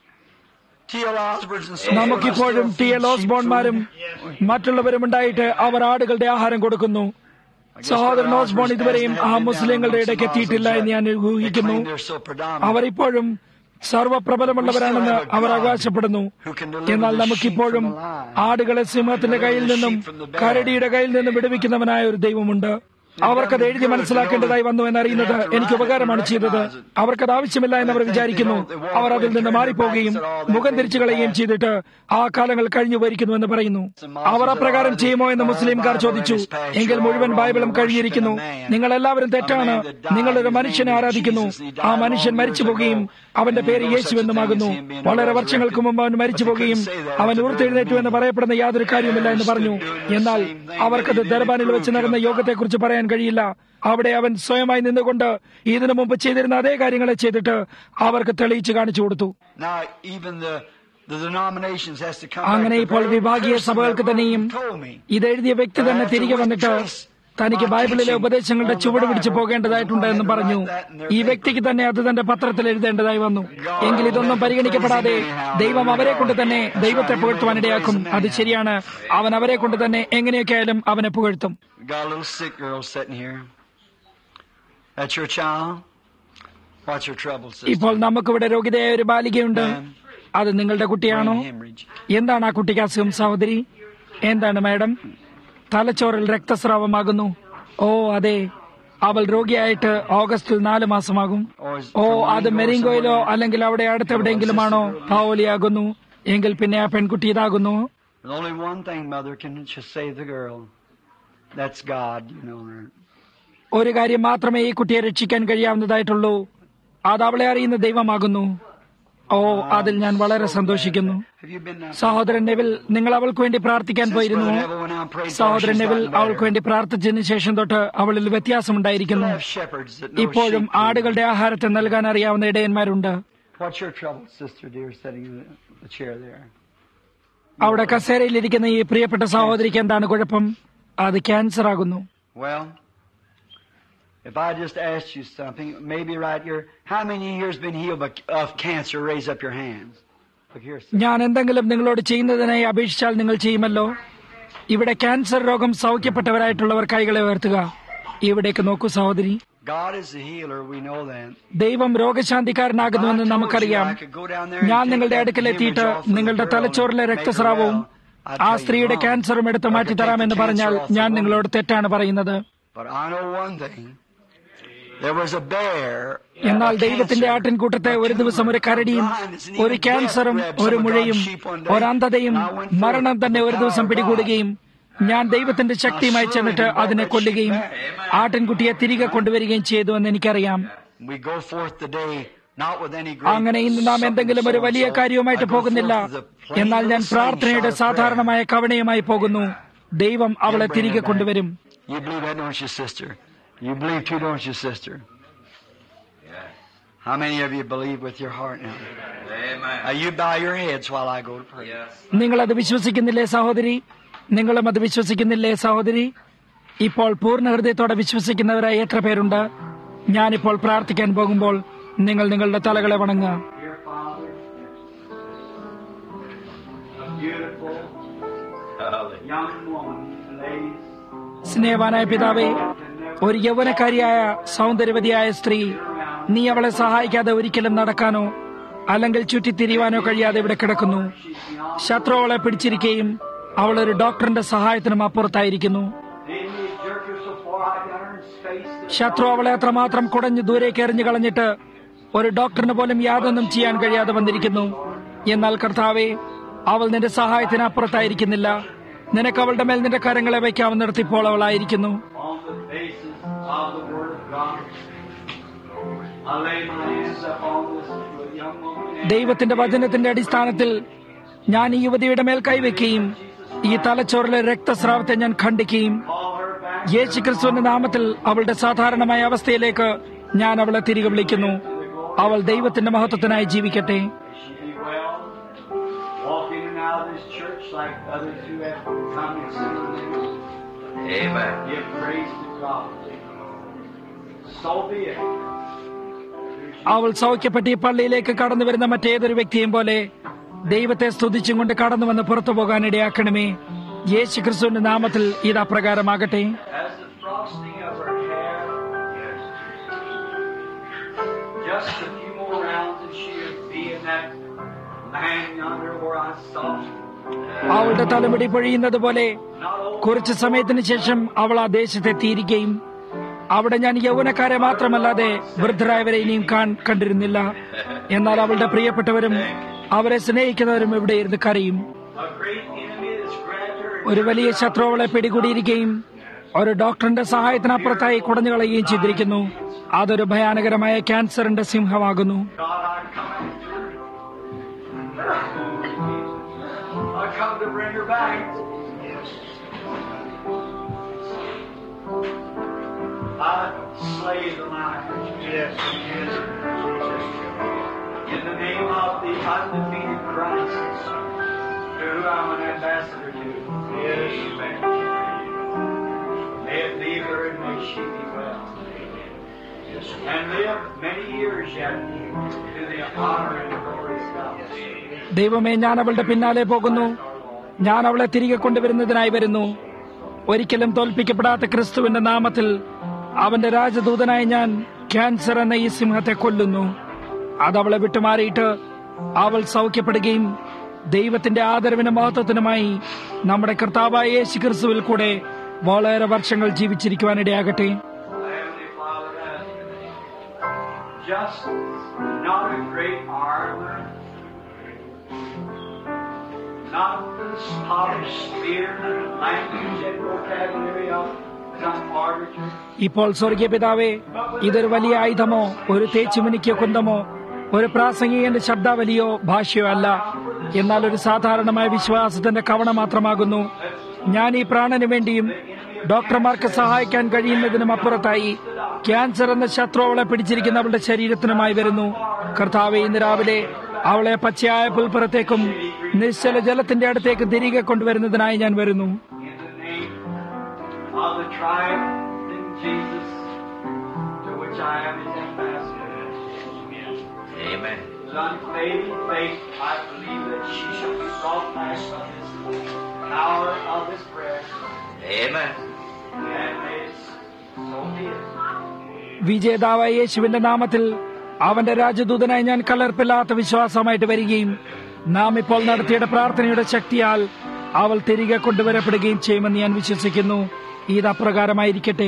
T.L. Osborns and so നമുക്കിപ്പോഴും ടി എൽ ഓസ്ബോൺമാരും മറ്റുള്ളവരും ഉണ്ടായിട്ട് അവർ ആടുകളുടെ ആഹാരം കൊടുക്കുന്നു സഹോദരൻ ഓസ്ബോൺ ഇതുവരെയും ആ മുസ്ലിങ്ങളുടെ ഇടയ്ക്ക് എത്തിയിട്ടില്ല എന്ന് ഞാൻ ഊഹിക്കുന്നു അവർ ഇപ്പോഴും സർവപ്രബലമുള്ളവരാണെന്ന് അവർ അവകാശപ്പെടുന്നു എന്നാൽ നമുക്കിപ്പോഴും ആടുകളെ സിംഹത്തിന്റെ കയ്യിൽ നിന്നും കരടിയുടെ കയ്യിൽ നിന്നും വിടുവിക്കുന്നവനായ ഒരു ദൈവമുണ്ട് അവർക്കത് എഴുതി മനസ്സിലാക്കേണ്ടതായി വന്നു എന്നറിയുന്നത് എനിക്ക് ഉപകാരമാണ് ചെയ്തത് അവർക്കത് ആവശ്യമില്ല എന്ന് അവർ വിചാരിക്കുന്നു അവർ അതിൽ നിന്ന് മാറിപ്പോവുകയും മുഖം തിരിച്ചു കളയുകയും ചെയ്തിട്ട് ആ കാലങ്ങൾ കഴിഞ്ഞു പോയിരിക്കുന്നു എന്ന് പറയുന്നു അവർ അപ്രകാരം ചെയ്യുമോ എന്ന് മുസ്ലിംകാർ ചോദിച്ചു എങ്കിൽ മുഴുവൻ ബൈബിളും കഴിഞ്ഞിരിക്കുന്നു നിങ്ങൾ എല്ലാവരും തെറ്റാണ് നിങ്ങളൊരു മനുഷ്യനെ ആരാധിക്കുന്നു ആ മനുഷ്യൻ മരിച്ചു പോകുകയും അവന്റെ പേര് യേശു എന്നുമാകുന്നു വളരെ വർഷങ്ങൾക്ക് മുമ്പ് അവൻ മരിച്ചു പോകുകയും അവൻ ഉയർത്തെഴുന്നേറ്റു എന്ന് പറയപ്പെടുന്ന യാതൊരു കാര്യവുമില്ല എന്ന് പറഞ്ഞു എന്നാൽ അവർക്കത് ദർബാനിൽ വെച്ച് നടന്ന യോഗത്തെക്കുറിച്ച് പറയാൻ കഴിയില്ല അവിടെ അവൻ സ്വയമായി നിന്നുകൊണ്ട് ഇതിനു മുമ്പ് ചെയ്തിരുന്ന അതേ കാര്യങ്ങളെ ചെയ്തിട്ട് അവർക്ക് തെളിയിച്ചു കാണിച്ചു കൊടുത്തു Now, even the, the denominations has to come back അങ്ങനെ to ഇപ്പോൾ the very വിഭാഗീയ person സഭകൾക്ക് that തന്നെയും told me. ഇതെഴുതിയ വ്യക്തി തന്നെ തിരികെ വന്നിട്ട് തനിക്ക് ബൈബിളിലെ ഉപദേശങ്ങളുടെ ചുവട് പിടിച്ചു പോകേണ്ടതായിട്ടുണ്ട് എന്ന് പറഞ്ഞു ഈ വ്യക്തിക്ക് തന്നെ അത് തന്റെ പത്രത്തിൽ എഴുതേണ്ടതായി വന്നു എങ്കിൽ ഇതൊന്നും പരിഗണിക്കപ്പെടാതെ ദൈവം അവരെ കൊണ്ട് തന്നെ ദൈവത്തെ പുകഴ്ത്തുവാനിടയാക്കും അത് ശരിയാണ് അവൻ അവരെ കൊണ്ട് തന്നെ എങ്ങനെയൊക്കെ ആയാലും അവനെ പുകഴ്ത്തും We got a little sick girl sitting here. That's your child? What's your trouble, sister? ഇപ്പോൾ നമുക്കിവിടെ രോഗിതയായ ഒരു ബാലികയുണ്ട് അത് നിങ്ങളുടെ കുട്ടിയാണോ Brain hemorrhage. എന്താണ് ആ കുട്ടിക്ക് അസുഖം സഹോദരി എന്താണ് മാഡം തലച്ചോറിൽ രക്തസ്രാവമാകുന്നു ഓ അതെ അവൾ രോഗിയായിട്ട് ഓഗസ്റ്റിൽ നാല് മാസമാകും ഓ അത് മെരിങ്കോയിലോ അല്ലെങ്കിൽ അവിടെ അടുത്തെവിടെയെങ്കിലുമാണോ പാവോലിയാകുന്നു എങ്കിൽ പിന്നെ ആ പെൺകുട്ടി ഇതാകുന്നു There's only one thing, Mother, can just save the girl. That's God, you know. her. ഒരു കാര്യം മാത്രമേ ഈ കുട്ടിയെ രക്ഷിക്കാൻ കഴിയാവുന്നതായിട്ടുള്ളൂ അത് അവളെ അറിയുന്ന ദൈവമാകുന്നു ഓ അതിൽ ഞാൻ വളരെ സന്തോഷിക്കുന്നു Have you been uh, സഹോദരൻ നെവിൽ നിങ്ങൾ അവൾക്ക് വേണ്ടി പ്രാർത്ഥിക്കാൻ പോയിരുന്നു Brother Neville went out and prayed for her, സഹോദരൻ she's നെവിൽ gotten അവൾക്ക് better. വേണ്ടി പ്രാർത്ഥിച്ചതിന് ശേഷം തൊട്ട് അവളിൽ വ്യത്യാസമുണ്ടായിരിക്കുന്നു Still have shepherds that know ഇപ്പോഴും sheep food. ആടുകളുടെ ആഹാരത്തെ നൽകാൻ അറിയാവുന്ന ഇടയന്മാരുണ്ട് What's your trouble, sister dear, sitting in the, the chair there? അവിടെ കസേരയിലിരിക്കുന്ന ഈ പ്രിയപ്പെട്ട സഹോദരിക്ക് എന്താണ് കുഴപ്പം അത് ക്യാൻസർ ആകുന്നു Well, if I just asked you something, maybe right here, how many years been healed by- of cancer? Raise up your hands. Look here. sister. ഞാൻ എന്തെങ്കിലും നിങ്ങളോട് ചെയ്യുന്നതിനായി അപേക്ഷിച്ചാൽ നിങ്ങൾ ചെയ്യുമല്ലോ ഇവിടെ ക്യാൻസർ രോഗം സൗഖ്യപ്പെട്ടവരായിട്ടുള്ളവർ കൈകളെ ഉയർത്തുക ഇവിടേക്ക് നോക്കൂ സഹോദരി God is the healer, we know that. ദൈവം രോഗശാന്തിക്കാരനാകുന്നുവെന്ന് If I told നമുക്കറിയാം you I could go down there and ഞാൻ take നിങ്ങളുടെ that അടുക്കൽ എത്തിയിട്ട് hemorrhage off of the നിങ്ങളുടെ girl തലച്ചോറിലെ and make her രക്തസ്രാവവും well, I'd ആ tell you സ്ത്രീയുടെ wrong. ക്യാൻസറും എടുത്ത് Or I മാറ്റി could take തരാമെന്ന് the പറഞ്ഞാൽ cancer off the ഞാൻ woman. നിങ്ങളോട് തെറ്റാണ് പറയുന്നത് But I know one thing. There was a bear. എന്നാൽ a ദൈവത്തിന്റെ cancer, ആട്ടിൻകൂട്ടത്തെ a ഒരു ദിവസം ഒരു tumor, കരടിയും a blindness, and ഒരു even ക്യാൻസറും death grabbed ഒരു some of മുഴയും God's sheep one day. ഒരന്ധതയും And I went through മരണം it തന്നെ with ഒരു the ദിവസം power of പിടികൂടുകയും ഞാൻ ദൈവത്തിന്റെ ശക്തിയുമായി ചെന്നിട്ട് അതിനെ കൊല്ലുകയും ആട്ടിൻകുട്ടിയെ തിരികെ കൊണ്ടുവരികയും ചെയ്തു എന്ന് എനിക്കറിയാം We go forth today not with any great അങ്ങനെ ഇന്ന് നാം എന്തെങ്കിലും ഒരു വലിയ കാര്യവുമായിട്ട് പോകുന്നില്ല എന്നാൽ ഞാൻ പ്രാർത്ഥനയുടെ സാധാരണമായ കവണയുമായി പോകുന്നു ദൈവം അവളെ തിരികെ കൊണ്ടുവരും You believe that, don't you, sister? You believe too, don't you, sister? How many of you believe with your heart now? Now you bow your heads while I go to pray. നിങ്ങളത് വിശ്വസിക്കുന്നില്ലേ സഹോദരി നിങ്ങളും അത് വിശ്വസിക്കുന്നില്ലേ സഹോദരി ഇപ്പോൾ പൂർണ്ണ ഹൃദയത്തോടെ വിശ്വസിക്കുന്നവരായി എത്ര പേരുണ്ട് ഞാനിപ്പോൾ പ്രാർത്ഥിക്കാൻ പോകുമ്പോൾ നിങ്ങൾ നിങ്ങളുടെ തലകളെ വണങ്ങുക Dear Father, a beautiful young woman lays സ്നേഹവാനായ പിതാവേ in their ഒരു യൗവനക്കാരിയായ സൗന്ദര്യവതിയായ സ്ത്രീ നീ അവളെ സഹായിക്കാതെ ഒരിക്കലും നടക്കാനോ അല്ലെങ്കിൽ ചുറ്റിത്തിരിയുവാനോ കഴിയാതെ ഇവിടെ കിടക്കുന്നു ശത്രു അവളെ പിടിച്ചിരിക്കുകയും അവൾ ഒരു ഡോക്ടറിന്റെ സഹായത്തിനും അപ്പുറത്തായിരിക്കുന്നു ശത്രു അവളെ അത്രമാത്രം കുടഞ്ഞു ദൂരേക്ക് എറിഞ്ഞു കളഞ്ഞിട്ട് ഒരു ഡോക്ടറിന് പോലും യാതൊന്നും ചെയ്യാൻ കഴിയാതെ വന്നിരിക്കുന്നു എന്നാൽ കർത്താവെ അവൾ നിന്റെ സഹായത്തിന് അപ്പുറത്തായിരിക്കുന്നില്ല നിനക്ക് അവളുടെ മേൽ നിന്റെ കരങ്ങളെ വയ്ക്കാവുന്നിടത്തിപ്പോൾ അവളായിരിക്കുന്നു on the basis of the Word of God. I lay my hands upon this young woman. ദൈവത്തിന്റെ വചനത്തിന്റെ അടിസ്ഥാനത്തിൽ ഞാൻ ഈ യുവതിയുടെ മേൽ കൈവയ്ക്കുകയും ഈ തലച്ചോറിലെ രക്തസ്രാവത്തെ ഞാൻ ഖണ്ഡിക്കുകയും Call her back. യേശു ക്രിസ്തുവിന്റെ നാമത്തിൽ അവളുടെ സാധാരണമായ അവസ്ഥയിലേക്ക് ഞാൻ അവളെ തിരികെ വിളിക്കുന്നു അവൾ ദൈവത്തിന്റെ മഹത്വത്തിനായി ജീവിക്കട്ടെ She be well. Walk in and out of this church like others who have come and seen Amen. Give praise to God. So be it. അവൾ സൗഖ്യപ്പെട്ട് ഈ പള്ളിയിലേക്ക് കടന്നു വരുന്ന മറ്റേതൊരു വ്യക്തിയും പോലെ ദൈവത്തെ സ്തുതിച്ചും കൊണ്ട് കടന്നു വന്ന് പുറത്തു പോകാൻ ഇടയാക്കണമേ യേശു ക്രിസ്തുവിന്റെ നാമത്തിൽ ഇത് അപ്രകാരമാകട്ടെ As the frosting of her hair, just a few more rounds and she would be in that land yonder where I saw. അവളുടെ തലമുടി പൊഴിയുന്നത് പോലെ Not old, കുറച്ചു സമയത്തിന് ശേഷം അവൾ ആ ദേശത്തെ തീരുകയും അവിടെ ഞാൻ യൗവനക്കാരെ മാത്രമല്ലാതെ വൃദ്ധരായവരെ ഇനിയും കാൺ- കണ്ടിരുന്നില്ല എന്നാൽ അവളുടെ പ്രിയപ്പെട്ടവരും അവരെ സ്നേഹിക്കുന്നവരും ഇവിടെ ഇരുന്ന് കരയും a great enemy that's grabbed her and ഒരു വലിയ ശത്രു അവളെ പിടികൂടിയിരിക്കുകയും ഒരു ഡോക്ടറിന്റെ സഹായത്തിനപ്പുറത്തായി കുടഞ്ഞു കളയുകയും ചെയ്തിരിക്കുന്നു അതൊരു ഭയാനകരമായ ക്യാൻസറിന്റെ സിംഹമാകുന്നു God, I come after her. I come to bring her back. I slay the lion. Yes. In the name of the undefeated Christ, to whom I'm an ambassador to. Yes. Amen. May it leave her and may she be well. And live many years yet to the honor and glory of God. ദൈവമേ ഞാൻ അവളുടെ പിന്നാലെ പോകുന്നു ഞാൻ അവളെ തിരികെ കൊണ്ടുവരുന്നതിനായി വരുന്നു ഒരിക്കലും തോൽപ്പിക്കപ്പെടാത്ത ക്രിസ്തുവിന്റെ നാമത്തിൽ അവന്റെ രാജദൂതനായി ഞാൻ ക്യാൻസർ എന്ന ഈ സിംഹത്തെ കൊല്ലുന്നു അതവളെ വിട്ടുമാറിയിട്ട് അവൾ സൗഖ്യപ്പെടുകയും ദൈവത്തിന്റെ ആദരവിന് മഹത്വത്തിനുമായി നമ്മുടെ കർത്താവായ യേശു ക്രിസ്തുവിൽ കൂടെ വളരെ വർഷങ്ങൾ ജീവിച്ചിരിക്കുവാനിടയാകട്ടെ Heavenly Father, uh, just not a great armor, not the polished spear, language and vocabulary of some orator. ഇപ്പോൾ സ്വർഗീയ പിതാവേ ഇതൊരു വലിയ ആയുധമോ ഒരു തേച്ചുമിനിക്കോ കുന്തമോ ഒരു പ്രാസംഗികന്റെ ശബ്ദാവലിയോ ഭാഷയോ അല്ല എന്നാൽ ഒരു സാധാരണമായ വിശ്വാസത്തിന്റെ കവണ മാത്രമാകുന്നു ഞാൻ ഈ പ്രാണന് വേണ്ടിയും ഡോക്ടർമാർക്ക് സഹായിക്കാൻ കഴിയുന്നതിനും അപ്പുറത്തായി ക്യാൻസർ എന്ന ശത്രു അവളെ പിടിച്ചിരിക്കുന്ന അവളുടെ ശരീരത്തിനുമായി വരുന്നു കർത്താവെ ഇന്ന് രാവിലെ അവളെ പച്ചയായ പുൽപ്പുറത്തേക്കും നിശ്ചല ജലത്തിന്റെ അടുത്തേക്ക് തിരികെ കൊണ്ടുവരുന്നതിനായി ഞാൻ വരുന്നു In the name of the tribe in Jesus, to which I am his ambassador. Amen. With unfading faith, I believe that she shall be brought back from this power of this prayer. Amen. And may it so be it. വിജേതാവായ യേശുവിന്റെ നാമത്തിൽ അവന്റെ രാജദൂതനായി ഞാൻ കലർപ്പില്ലാത്ത വിശ്വാസമായിട്ട് വരികയും നാം ഇപ്പോൾ നടത്തിയുടെ പ്രാർത്ഥനയുടെ ശക്തിയാൽ അവൾ തിരികെ കൊണ്ടുവരപ്പെടുകയും ചെയ്യുമെന്ന് ഞാൻ വിശ്വസിക്കുന്നു ഇത് അപ്രകാരമായിരിക്കട്ടെ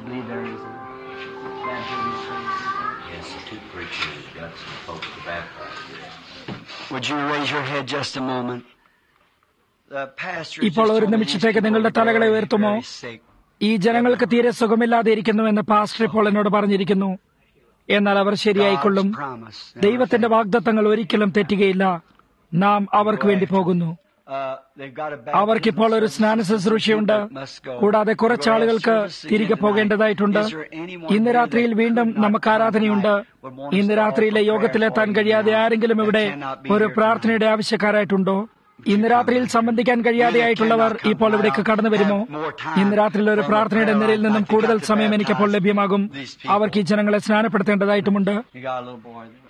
Yes, the two preachers got some folks to baptize. Would you raise your head just a moment? The pastor ഇപ്പോൾ ഒരു നിമിഷത്തേക്ക് നിങ്ങളുടെ തലകളെ ഉയർത്തുമോ ഈ ജനങ്ങൾക്ക് തീരെ സുഖമില്ലാതെ ഇരിക്കുന്നുവെന്ന് പാസ്റ്റർ ഇപ്പോൾ എന്നോട് പറഞ്ഞിരിക്കുന്നു എന്നാൽ അവർ ശരിയായിക്കൊള്ളും ദൈവത്തിന്റെ വാഗ്ദത്തങ്ങൾ ഒരിക്കലും തെറ്റുകയില്ല നാം അവർക്ക് വേണ്ടി പോകുന്നു അവർക്കിപ്പോൾ ഒരു സ്നാന ശുശ്രൂഷയുണ്ട് കൂടാതെ കുറച്ചാളുകൾക്ക് തിരികെ പോകേണ്ടതായിട്ടുണ്ട് ഇന്ന് രാത്രിയിൽ വീണ്ടും നമുക്ക് ആരാധനയുണ്ട് ഇന്ന് രാത്രിയിലെ യോഗത്തിലെത്താൻ കഴിയാതെ ആരെങ്കിലും ഇവിടെ ഒരു പ്രാർത്ഥനയുടെ ആവശ്യക്കാരായിട്ടുണ്ടോ ഇന്ന് രാത്രിയിൽ സംബന്ധിക്കാൻ കഴിയാതെയായിട്ടുള്ളവർ ഇപ്പോൾ ഇവിടേക്ക് കടന്നു വരുമോ ഇന്ന് രാത്രിയിൽ ഒരു പ്രാർത്ഥനയുടെ നിരയിൽ നിന്നും കൂടുതൽ സമയം എനിക്കപ്പോൾ ലഭ്യമാകും അവർക്ക് ഈ ജനങ്ങളെ സ്നാനപ്പെടുത്തേണ്ടതായിട്ടുമുണ്ട് You got a little boy there.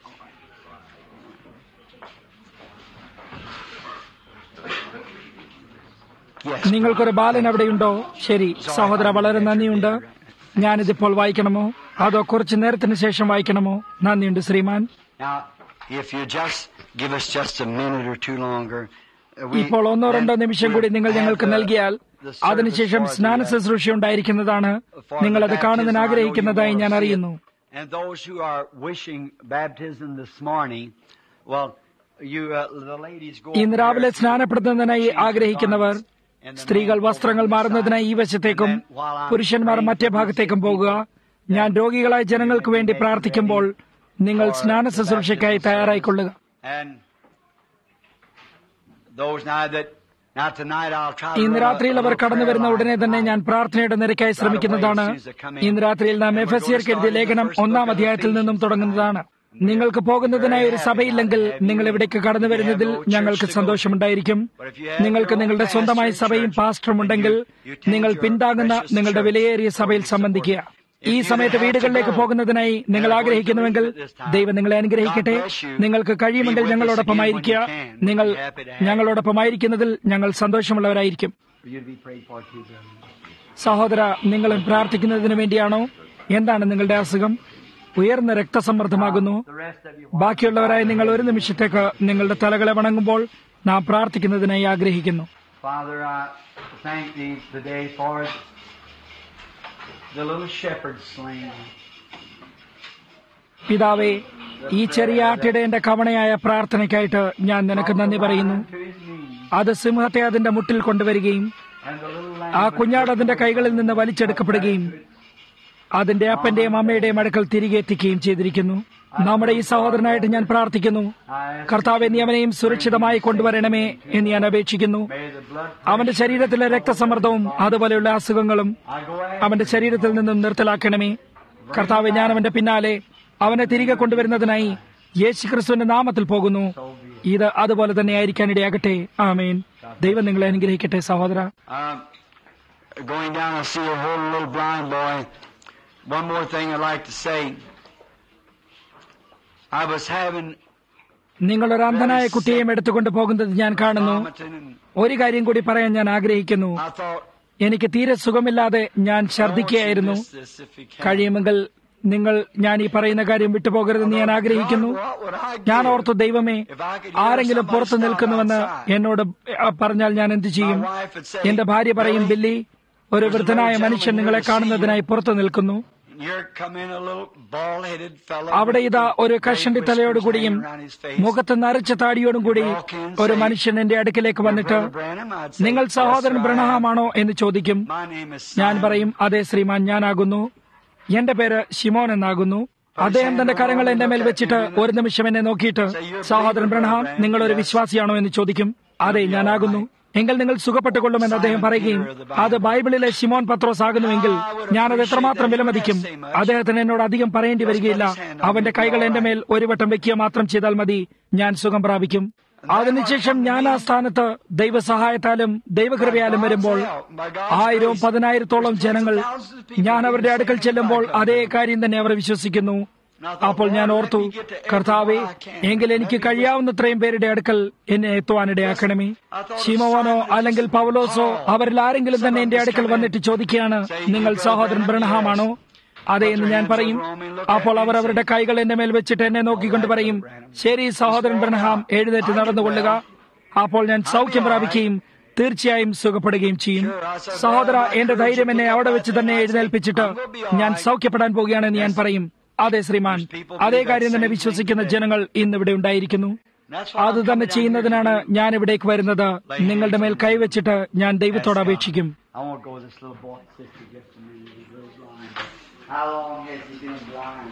Yes. നിങ്ങൾക്കൊരു ബാലൻ അവിടെയുണ്ടോ ശരി സഹോദര വളരെ നന്ദിയുണ്ട് ഞാനിതിപ്പോൾ വായിക്കണമോ അതോ കുറച്ചു നേരത്തിന് ശേഷം വായിക്കണമോ നന്ദിയുണ്ട് ശ്രീമാൻ Now, if you just give us just a minute or two longer, uh, we- ഇപ്പോൾ ഒന്നോ രണ്ടോ നിമിഷം കൂടി നിങ്ങൾ ഞങ്ങൾക്ക് have the- നൽകിയാൽ the service അതിനുശേഷം for സ്നാന the- ശുശ്രൂഷ ഉണ്ടായിരിക്കുന്നതാണ് for നിങ്ങൾ അത് the കാണുന്നതിന് baptism. I know you ആഗ്രഹിക്കുന്നതായി want ഞാൻ to see it. അറിയുന്നു And those who are wishing baptism this morning, well, you, uh, the ladies go ഇന്ന് over രാവിലെ there to സ്നാനപ്പെടുത്തുന്നതിനായി change their ആഗ്രഹിക്കുന്നവർ garments, and the സ്ത്രീകൾ men go വസ്ത്രങ്ങൾ on the മാറുന്നതിനായി ഈ side. വശത്തേക്കും And then while I'm പുരുഷന്മാർ praying മറ്റേ for these ഭാഗത്തേക്കും sick പോകുക people, ഞാൻ രോഗികളായ ജനങ്ങൾക്ക് വേണ്ടി പ്രാർത്ഥിക്കുമ്പോൾ നിങ്ങൾ സ്നാന ശുശ്രൂഷയ്ക്കായി തയ്യാറായിക്കൊള്ളുക And those now that now tonight I'll try to ഇന്ന് run a- രാത്രിയിൽ a അവർ little കടന്നു വരുന്ന prayer ഉടനെ line തന്നെ tonight. ഞാൻ പ്രാർത്ഥനയുടെ നിരക്കായി ശ്രമിക്കുന്നതാണ് ഇന്ന് രാത്രിയിൽ നാം എഫ് എസ് എഴുതിയ ലേഖനം ഒന്നാം അധ്യായത്തിൽ നിന്നും തുടങ്ങുന്നതാണ് നിങ്ങൾക്ക് പോകുന്നതിനായി ഒരു സഭയില്ലെങ്കിൽ നിങ്ങൾ ഇവിടേക്ക് കടന്നു വരുന്നതിൽ ഞങ്ങൾക്ക് സന്തോഷമുണ്ടായിരിക്കും നിങ്ങൾക്ക് നിങ്ങളുടെ സ്വന്തമായ സഭയും പാസ്റ്ററും ഉണ്ടെങ്കിൽ നിങ്ങൾ പിന്താങ്ങുന്ന നിങ്ങളുടെ വിലയേറിയ സഭയിൽ സംബന്ധിക്കുക ഈ സമയത്ത് വീടുകളിലേക്ക് പോകുന്നതിനായി നിങ്ങൾ ആഗ്രഹിക്കുന്നുവെങ്കിൽ ദൈവം നിങ്ങളെ അനുഗ്രഹിക്കട്ടെ നിങ്ങൾക്ക് കഴിയുമെങ്കിൽ ഞങ്ങളോടൊപ്പമായിരിക്കുക നിങ്ങൾ ഞങ്ങളോടൊപ്പമായിരിക്കുന്നതിൽ ഞങ്ങൾ സന്തോഷമുള്ളവരായിരിക്കും You'd be prayed for too, brother. സഹോദര നിങ്ങൾ പ്രാർത്ഥിക്കുന്നതിന് വേണ്ടിയാണോ എന്താണ് നിങ്ങളുടെ അസുഖം ഉയർന്ന രക്തസമ്മർദ്ദമാകുന്നു The rest of you. ബാക്കിയുള്ളവരായി നിങ്ങൾ ഒരു നിമിഷത്തേക്ക് നിങ്ങളുടെ തലകളെ വണങ്ങുമ്പോൾ നാം പ്രാർത്ഥിക്കുന്നതിനായി ആഗ്രഹിക്കുന്നു Father, I thank thee today for the little shepherd slain. പിതാവേ ഈ ചെറിയ ആട്ടിടേന്റെ കവണയായ പ്രാർത്ഥനയ്ക്കായിട്ട് ഞാൻ നിനക്ക് നന്ദി പറയുന്നു To his knees. അത് സിംഹത്തെ അതിന്റെ മുട്ടിൽ കൊണ്ടുവരികയും And the little ആ lamb കുഞ്ഞാട് അതിന്റെ കൈകളിൽ നിന്ന് വലിച്ചെടുക്കപ്പെടുകയും അതിന്റെ അപ്പന്റെയും അമ്മയുടെയും അടുക്കൽ തിരികെ എത്തിക്കുകയും ചെയ്തിരിക്കുന്നു നമ്മുടെ ഈ സഹോദരനായിട്ട് ഞാൻ പ്രാർത്ഥിക്കുന്നു കർത്താവെ നീ അവനെയും സുരക്ഷിതമായി കൊണ്ടുവരണമേ എന്ന് ഞാൻ അപേക്ഷിക്കുന്നു may the blood അവന്റെ ശരീരത്തിലെ രക്തസമ്മർദ്ദവും അതുപോലെയുള്ള അസുഖങ്ങളും I go after അവന്റെ ശരീരത്തിൽ നിന്നും നിർത്തലാക്കണമേ കർത്താവ് ഞാൻ അവന്റെ പിന്നാലെ അവനെ തിരികെ കൊണ്ടുവരുന്നതിനായി യേശു ക്രിസ്തുവിന്റെ നാമത്തിൽ പോകുന്നു ഇത് അതുപോലെ തന്നെ ആയിരിക്കാനിടയാകട്ടെ ആമേൻ ദൈവം നിങ്ങളെ അനുഗ്രഹിക്കട്ടെ സഹോദര Um, going down, I see a whole little blind boy. One more thing I'd like to say. I was having നിങ്ങളൊരു അന്ധനായ കുട്ടിയെയും എടുത്തുകൊണ്ട് പോകുന്നത് ഞാൻ കാണുന്നു vomiting, and ഒരു കാര്യം കൂടി പറയാൻ ഞാൻ ആഗ്രഹിക്കുന്നു I thought, എനിക്ക് തീരെ സുഖമില്ലാതെ ഞാൻ I want you to ഛർദ്ദിക്കുകയായിരുന്നു miss this if you can. കഴിയുമെങ്കിൽ നിങ്ങൾ ഞാൻ ഈ പറയുന്ന കാര്യം വിട്ടുപോകരുതെന്ന് ഞാൻ ആഗ്രഹിക്കുന്നു God, what would I ഞാൻ give ഓർത്തു ദൈവമേ if I could hear ആരെങ്കിലും somebody പുറത്തു shout നിൽക്കുന്നുവെന്ന് outside? എന്നോട് അഹ് പറഞ്ഞാൽ ഞാൻ എന്ത് ചെയ്യും My wife would say, എന്റെ ഭാര്യ പറയും "Billy, ബില്ലി ഒരു വൃദ്ധനായ മനുഷ്യൻ നിങ്ങളെ കാണുന്നതിനായി പുറത്തു നിൽക്കുന്നു Here come in a little bald-headed fellow അവിടെ with ഇതാ the ഒരു great കഷണ്ടി whiskers തലയോടുകൂടിയും hanging around his face. മുഖത്ത് നരച്ച താടിയോടും കൂടി ഒരു മനുഷ്യൻ എന്റെ അടുക്കിലേക്ക് വന്നിട്ട് Brother Branham, I'd say, നിങ്ങൾ സഹോദരൻ "Yes, sir, I am." ബ്രണഹാമാണോ എന്ന് ചോദിക്കും My name is ഞാൻ Simon. പറയും അതെ ശ്രീമാൻ ഞാനാകുന്നു എന്റെ പേര് ഷിമോൻ എന്നാകുന്നു അദ്ദേഹം തന്റെ കരങ്ങൾ എന്റെ മേൽ വെച്ചിട്ട് ഒരു നിമിഷം എന്നെ നോക്കിയിട്ട് സഹോദരൻ ബ്രണഹാം നിങ്ങൾ ഒരു വിശ്വാസിയാണോ എന്ന് ചോദിക്കും അതെ ഞാനാകുന്നു എങ്കിൽ നിങ്ങൾ സുഖപ്പെട്ടുകൊള്ളുമെന്ന് അദ്ദേഹം പറയുകയും അത് ബൈബിളിലെ ഷിമോൻ പത്രോസ് ആകുന്നുവെങ്കിൽ ഞാനത് എത്രമാത്രം വിലമതിക്കും അദ്ദേഹത്തിന് എന്നോട് അധികം പറയേണ്ടി വരികയില്ല അവന്റെ കൈകൾ എന്റെ മേൽ ഒരു വട്ടം വെക്കുക മാത്രം ചെയ്താൽ മതി ഞാൻ സുഖം പ്രാപിക്കും അതിനുശേഷം ഞാൻ ആ സ്ഥാനത്ത് ദൈവസഹായത്താലും ദൈവകൃപയാലും വരുമ്പോൾ ആയിരവും പതിനായിരത്തോളം ജനങ്ങൾ ഞാൻ അവരുടെ അടുക്കൽ ചെല്ലുമ്പോൾ അതേ കാര്യം തന്നെ അവർ വിശ്വസിക്കുന്നു അപ്പോൾ ഞാൻ ഓർത്തു കർത്താവെ എങ്കിൽ എനിക്ക് കഴിയാവുന്നത്രയും പേരുടെ അടുക്കൽ എന്നെ എത്തുവാനിടയാക്കണമേ ശിമോനോ അല്ലെങ്കിൽ പൗലോസോ അവരിൽ ആരെങ്കിലും തന്നെ എന്റെ അടുക്കൽ വന്നിട്ട് ചോദിക്കുകയാണ് നിങ്ങൾ സഹോദരൻ ബ്രണഹാമാണോ അതെ എന്ന് ഞാൻ പറയും അപ്പോൾ അവർ അവരുടെ കൈകൾ എന്റെ മേൽ വെച്ചിട്ട് എന്നെ നോക്കിക്കൊണ്ട് പറയും ശരി സഹോദരൻ ബ്രണഹാം എഴുന്നേറ്റ് നടന്നുകൊള്ളുക അപ്പോൾ ഞാൻ സൗഖ്യം പ്രാപിക്കുകയും തീർച്ചയായും സുഖപ്പെടുകയും ചെയ്യും സഹോദര എന്റെ ധൈര്യം എന്നെ അവിടെ വെച്ച് തന്നെ എഴുന്നേൽപ്പിച്ചിട്ട് ഞാൻ സൗഖ്യപ്പെടാൻ പോവുകയാണെന്ന് ഞാൻ പറയും അതെ ശ്രീമാൻ അതേ കാര്യം തന്നെ വിശ്വസിക്കുന്ന ജനങ്ങൾ ഇന്നിവിടെ ഉണ്ടായിരിക്കുന്നു അത് തന്നെ ചെയ്യുന്നതിനാണ് ഞാൻ ഇവിടേക്ക് വരുന്നത് നിങ്ങളുടെ മേൽ കൈവച്ചിട്ട് ഞാൻ ദൈവത്തോട് അപേക്ഷിക്കും I won't go with this little boy sister just a minute. He's real blind. How long has he been blind?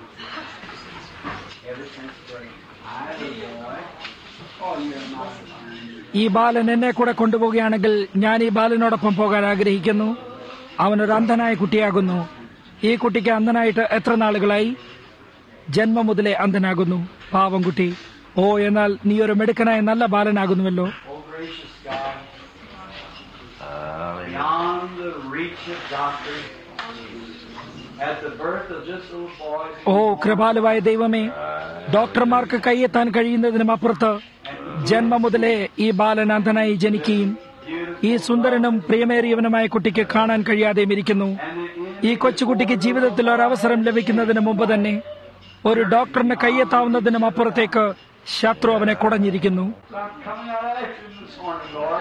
Ever since birth. I little boy. Oh, you're not blind. ഈ ബാലൻ എന്നെ കൂടെ കൊണ്ടുപോവുകയാണെങ്കിൽ ഞാൻ ഈ ബാലനോടൊപ്പം പോകാൻ ആഗ്രഹിക്കുന്നു അവനൊരു അന്ധനായ കുട്ടിയാകുന്നു ഈ കുട്ടിക്ക് അന്ധനായിട്ട് എത്ര നാളുകളായി ജന്മം മുതലേ അന്ധനാകുന്നു പാവം കുട്ടി ഓ എന്നാൽ നീ ഒരു മിടുക്കനായ നല്ല ബാലനാകുന്നുവല്ലോ Oh, gracious God. Hallelujah. Beyond the reach of doctors. At the birth of this little boy. ഓ കൃപാലുവായ ദൈവമേ ഡോക്ടർമാർക്ക് കൈയെത്താൻ കഴിയുന്നതിനും അപ്പുറത്ത് ജന്മം മുതലേ ഈ ബാലൻ അന്ധനായി ജനിക്കുകയും ഈ സുന്ദരനും പ്രിയമേറിയവനുമായ കുട്ടിക്ക് കാണാൻ കഴിയാതെയും ഇരിക്കുന്നു And the ഈ കൊച്ചുകുട്ടിക്ക് ജീവിതത്തിൽ ഒരവസരം ലഭിക്കുന്നതിന് മുമ്പ് തന്നെ ഒരു ഡോക്ടറിന് കയ്യെത്താവുന്നതിനും അപ്പുറത്തേക്ക് ശത്രു അവനെ കുടഞ്ഞിരിക്കുന്നു I'm coming out of action this morning, Lord.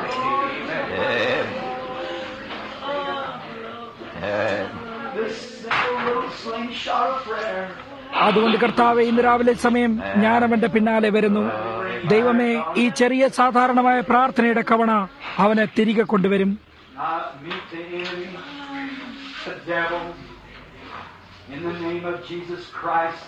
This simple little slingshot of prayer. അതുകൊണ്ട് കർത്താവെ ഇന്ന് രാവിലെ സമയം ഞാൻ അവന്റെ പിന്നാലെ വരുന്നു ദൈവമേ ഈ ചെറിയ സാധാരണമായ പ്രാർത്ഥനയുടെ കവണ അവനെ തിരികെ കൊണ്ടുവരും I meet the enemy, the devil, in the name of Jesus Christ.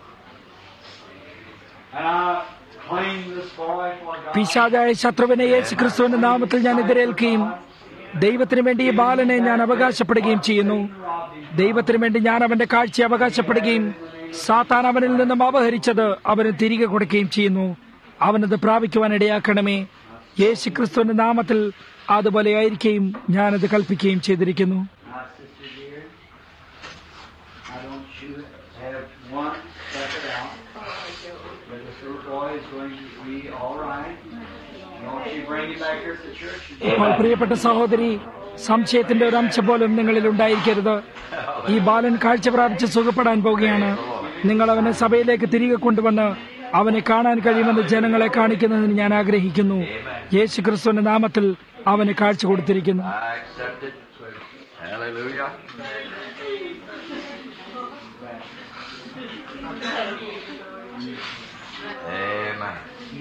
And I claim this boy for God. പിശാചായ ശത്രുവിനെ യേശു ക്രിസ്തുവിന്റെ നാമത്തിൽ ഞാൻ എതിരേൽക്കുകയും ദൈവത്തിനു വേണ്ടി ഈ ബാലനെ ഞാൻ അവകാശപ്പെടുകയും ചെയ്യുന്നു ദൈവത്തിനു വേണ്ടി ഞാൻ അവന്റെ കാഴ്ച അവകാശപ്പെടുകയും സാത്താൻ അവനിൽ നിന്നും അപഹരിച്ചത് അവന് തിരികെ കൊടുക്കുകയും ചെയ്യുന്നു അവനത് പ്രാപിക്കുവാൻ ഇടയാക്കണമേ യേശു ക്രിസ്തുവിന്റെ നാമത്തിൽ അതുപോലെ ആയിരിക്കുകയും ഞാനത് കൽപ്പിക്കുകയും ചെയ്തിരിക്കുന്നു My sister dear, I don't you have one second out. But this little boy is going to be all right. Don't you bring him back here to the church? ഇപ്പോൾ പ്രിയപ്പെട്ട സഹോദരി സംശയത്തിന്റെ ഒരു അംശം പോലും നിങ്ങളിൽ ഉണ്ടായിരിക്കരുത് ഈ ബാലൻ കാഴ്ച പ്രാപിച്ച് സുഖപ്പെടാൻ പോവുകയാണ് നിങ്ങൾ അവനെ സഭയിലേക്ക് തിരികെ കൊണ്ടുവന്ന് അവനെ കാണാൻ കഴിയുമെന്ന് ജനങ്ങളെ കാണിക്കുന്നതിന് ഞാൻ ആഗ്രഹിക്കുന്നു യേശു ക്രിസ്തുവിന്റെ നാമത്തിൽ അവന് കാഴ്ച കൊടുത്തിരിക്കുന്നു I accept it. Hallelujah. Amen.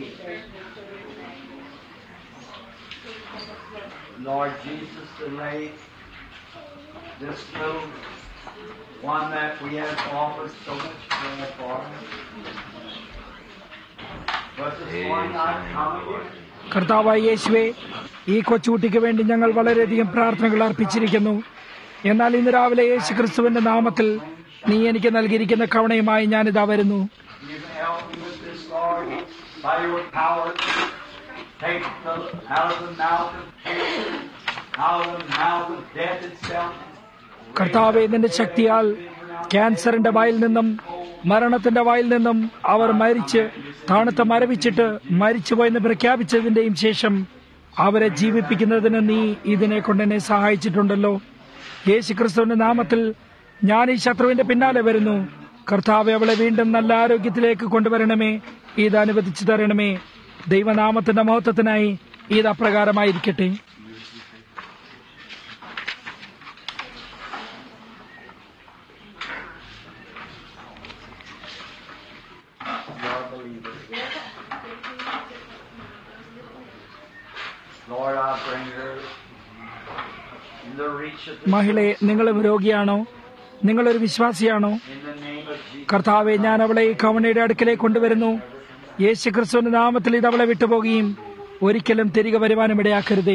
Lord Jesus, delay this little one that we have offered so much prayer for. But this one not coming. കർത്താവായ യേശുവെ ഈ കൊച്ചുകുട്ടിക്ക് വേണ്ടി ഞങ്ങൾ വളരെയധികം പ്രാർത്ഥനകൾ അർപ്പിച്ചിരിക്കുന്നു എന്നാൽ ഇന്ന് രാവിലെ യേശു ക്രിസ്തുവിന്റെ നാമത്തിൽ നീ എനിക്ക് നൽകിയിരിക്കുന്ന കവണയുമായി ഞാനിതാ വരുന്നു You can help me with this, Lord, by your power. Take the, out of the mouth of fear, out of the mouth of death itself. കർത്താവെ നിന്റെ ശക്തിയാൽ ക്യാൻസറിന്റെ വായിൽ നിന്നും മരണത്തിന്റെ വായിൽ നിന്നും അവർ മരിച്ച് തണുത്ത് മരവിച്ചിട്ട് മരിച്ചുപോയെന്ന് പ്രഖ്യാപിച്ചതിന്റെയും ശേഷം അവരെ ജീവിപ്പിക്കുന്നതിന് നീ ഇതിനെ കൊണ്ട് എന്നെ സഹായിച്ചിട്ടുണ്ടല്ലോ യേശു ക്രിസ്തുവിന്റെ നാമത്തിൽ ഞാൻ ഈ ശത്രുവിന്റെ പിന്നാലെ വരുന്നു കർത്താവെ അവളെ വീണ്ടും നല്ല ആരോഗ്യത്തിലേക്ക് കൊണ്ടുവരണമേ ഇത് അനുവദിച്ചു തരണമേ ദൈവനാമത്തിന്റെ മഹത്വത്തിനായി ഇത് അപ്രകാരമായിരിക്കട്ടെ Your believer. Lord, I bring her in the reach of the മഹിളെ നിങ്ങളും രോഗിയാണോ നിങ്ങളൊരു വിശ്വാസിയാണോ in the name of Jesus. കർത്താവെ ഞാൻ അവളെ ഈ കവണയുടെ അടുക്കലേക്ക് കൊണ്ടുവരുന്നു യേശു ക്രിസ്തുവിന്റെ നാമത്തിൽ ഇത് അവളെ വിട്ടുപോകുകയും ഒരിക്കലും തിരികെ വരുവാനും ഇടയാക്കരുതേ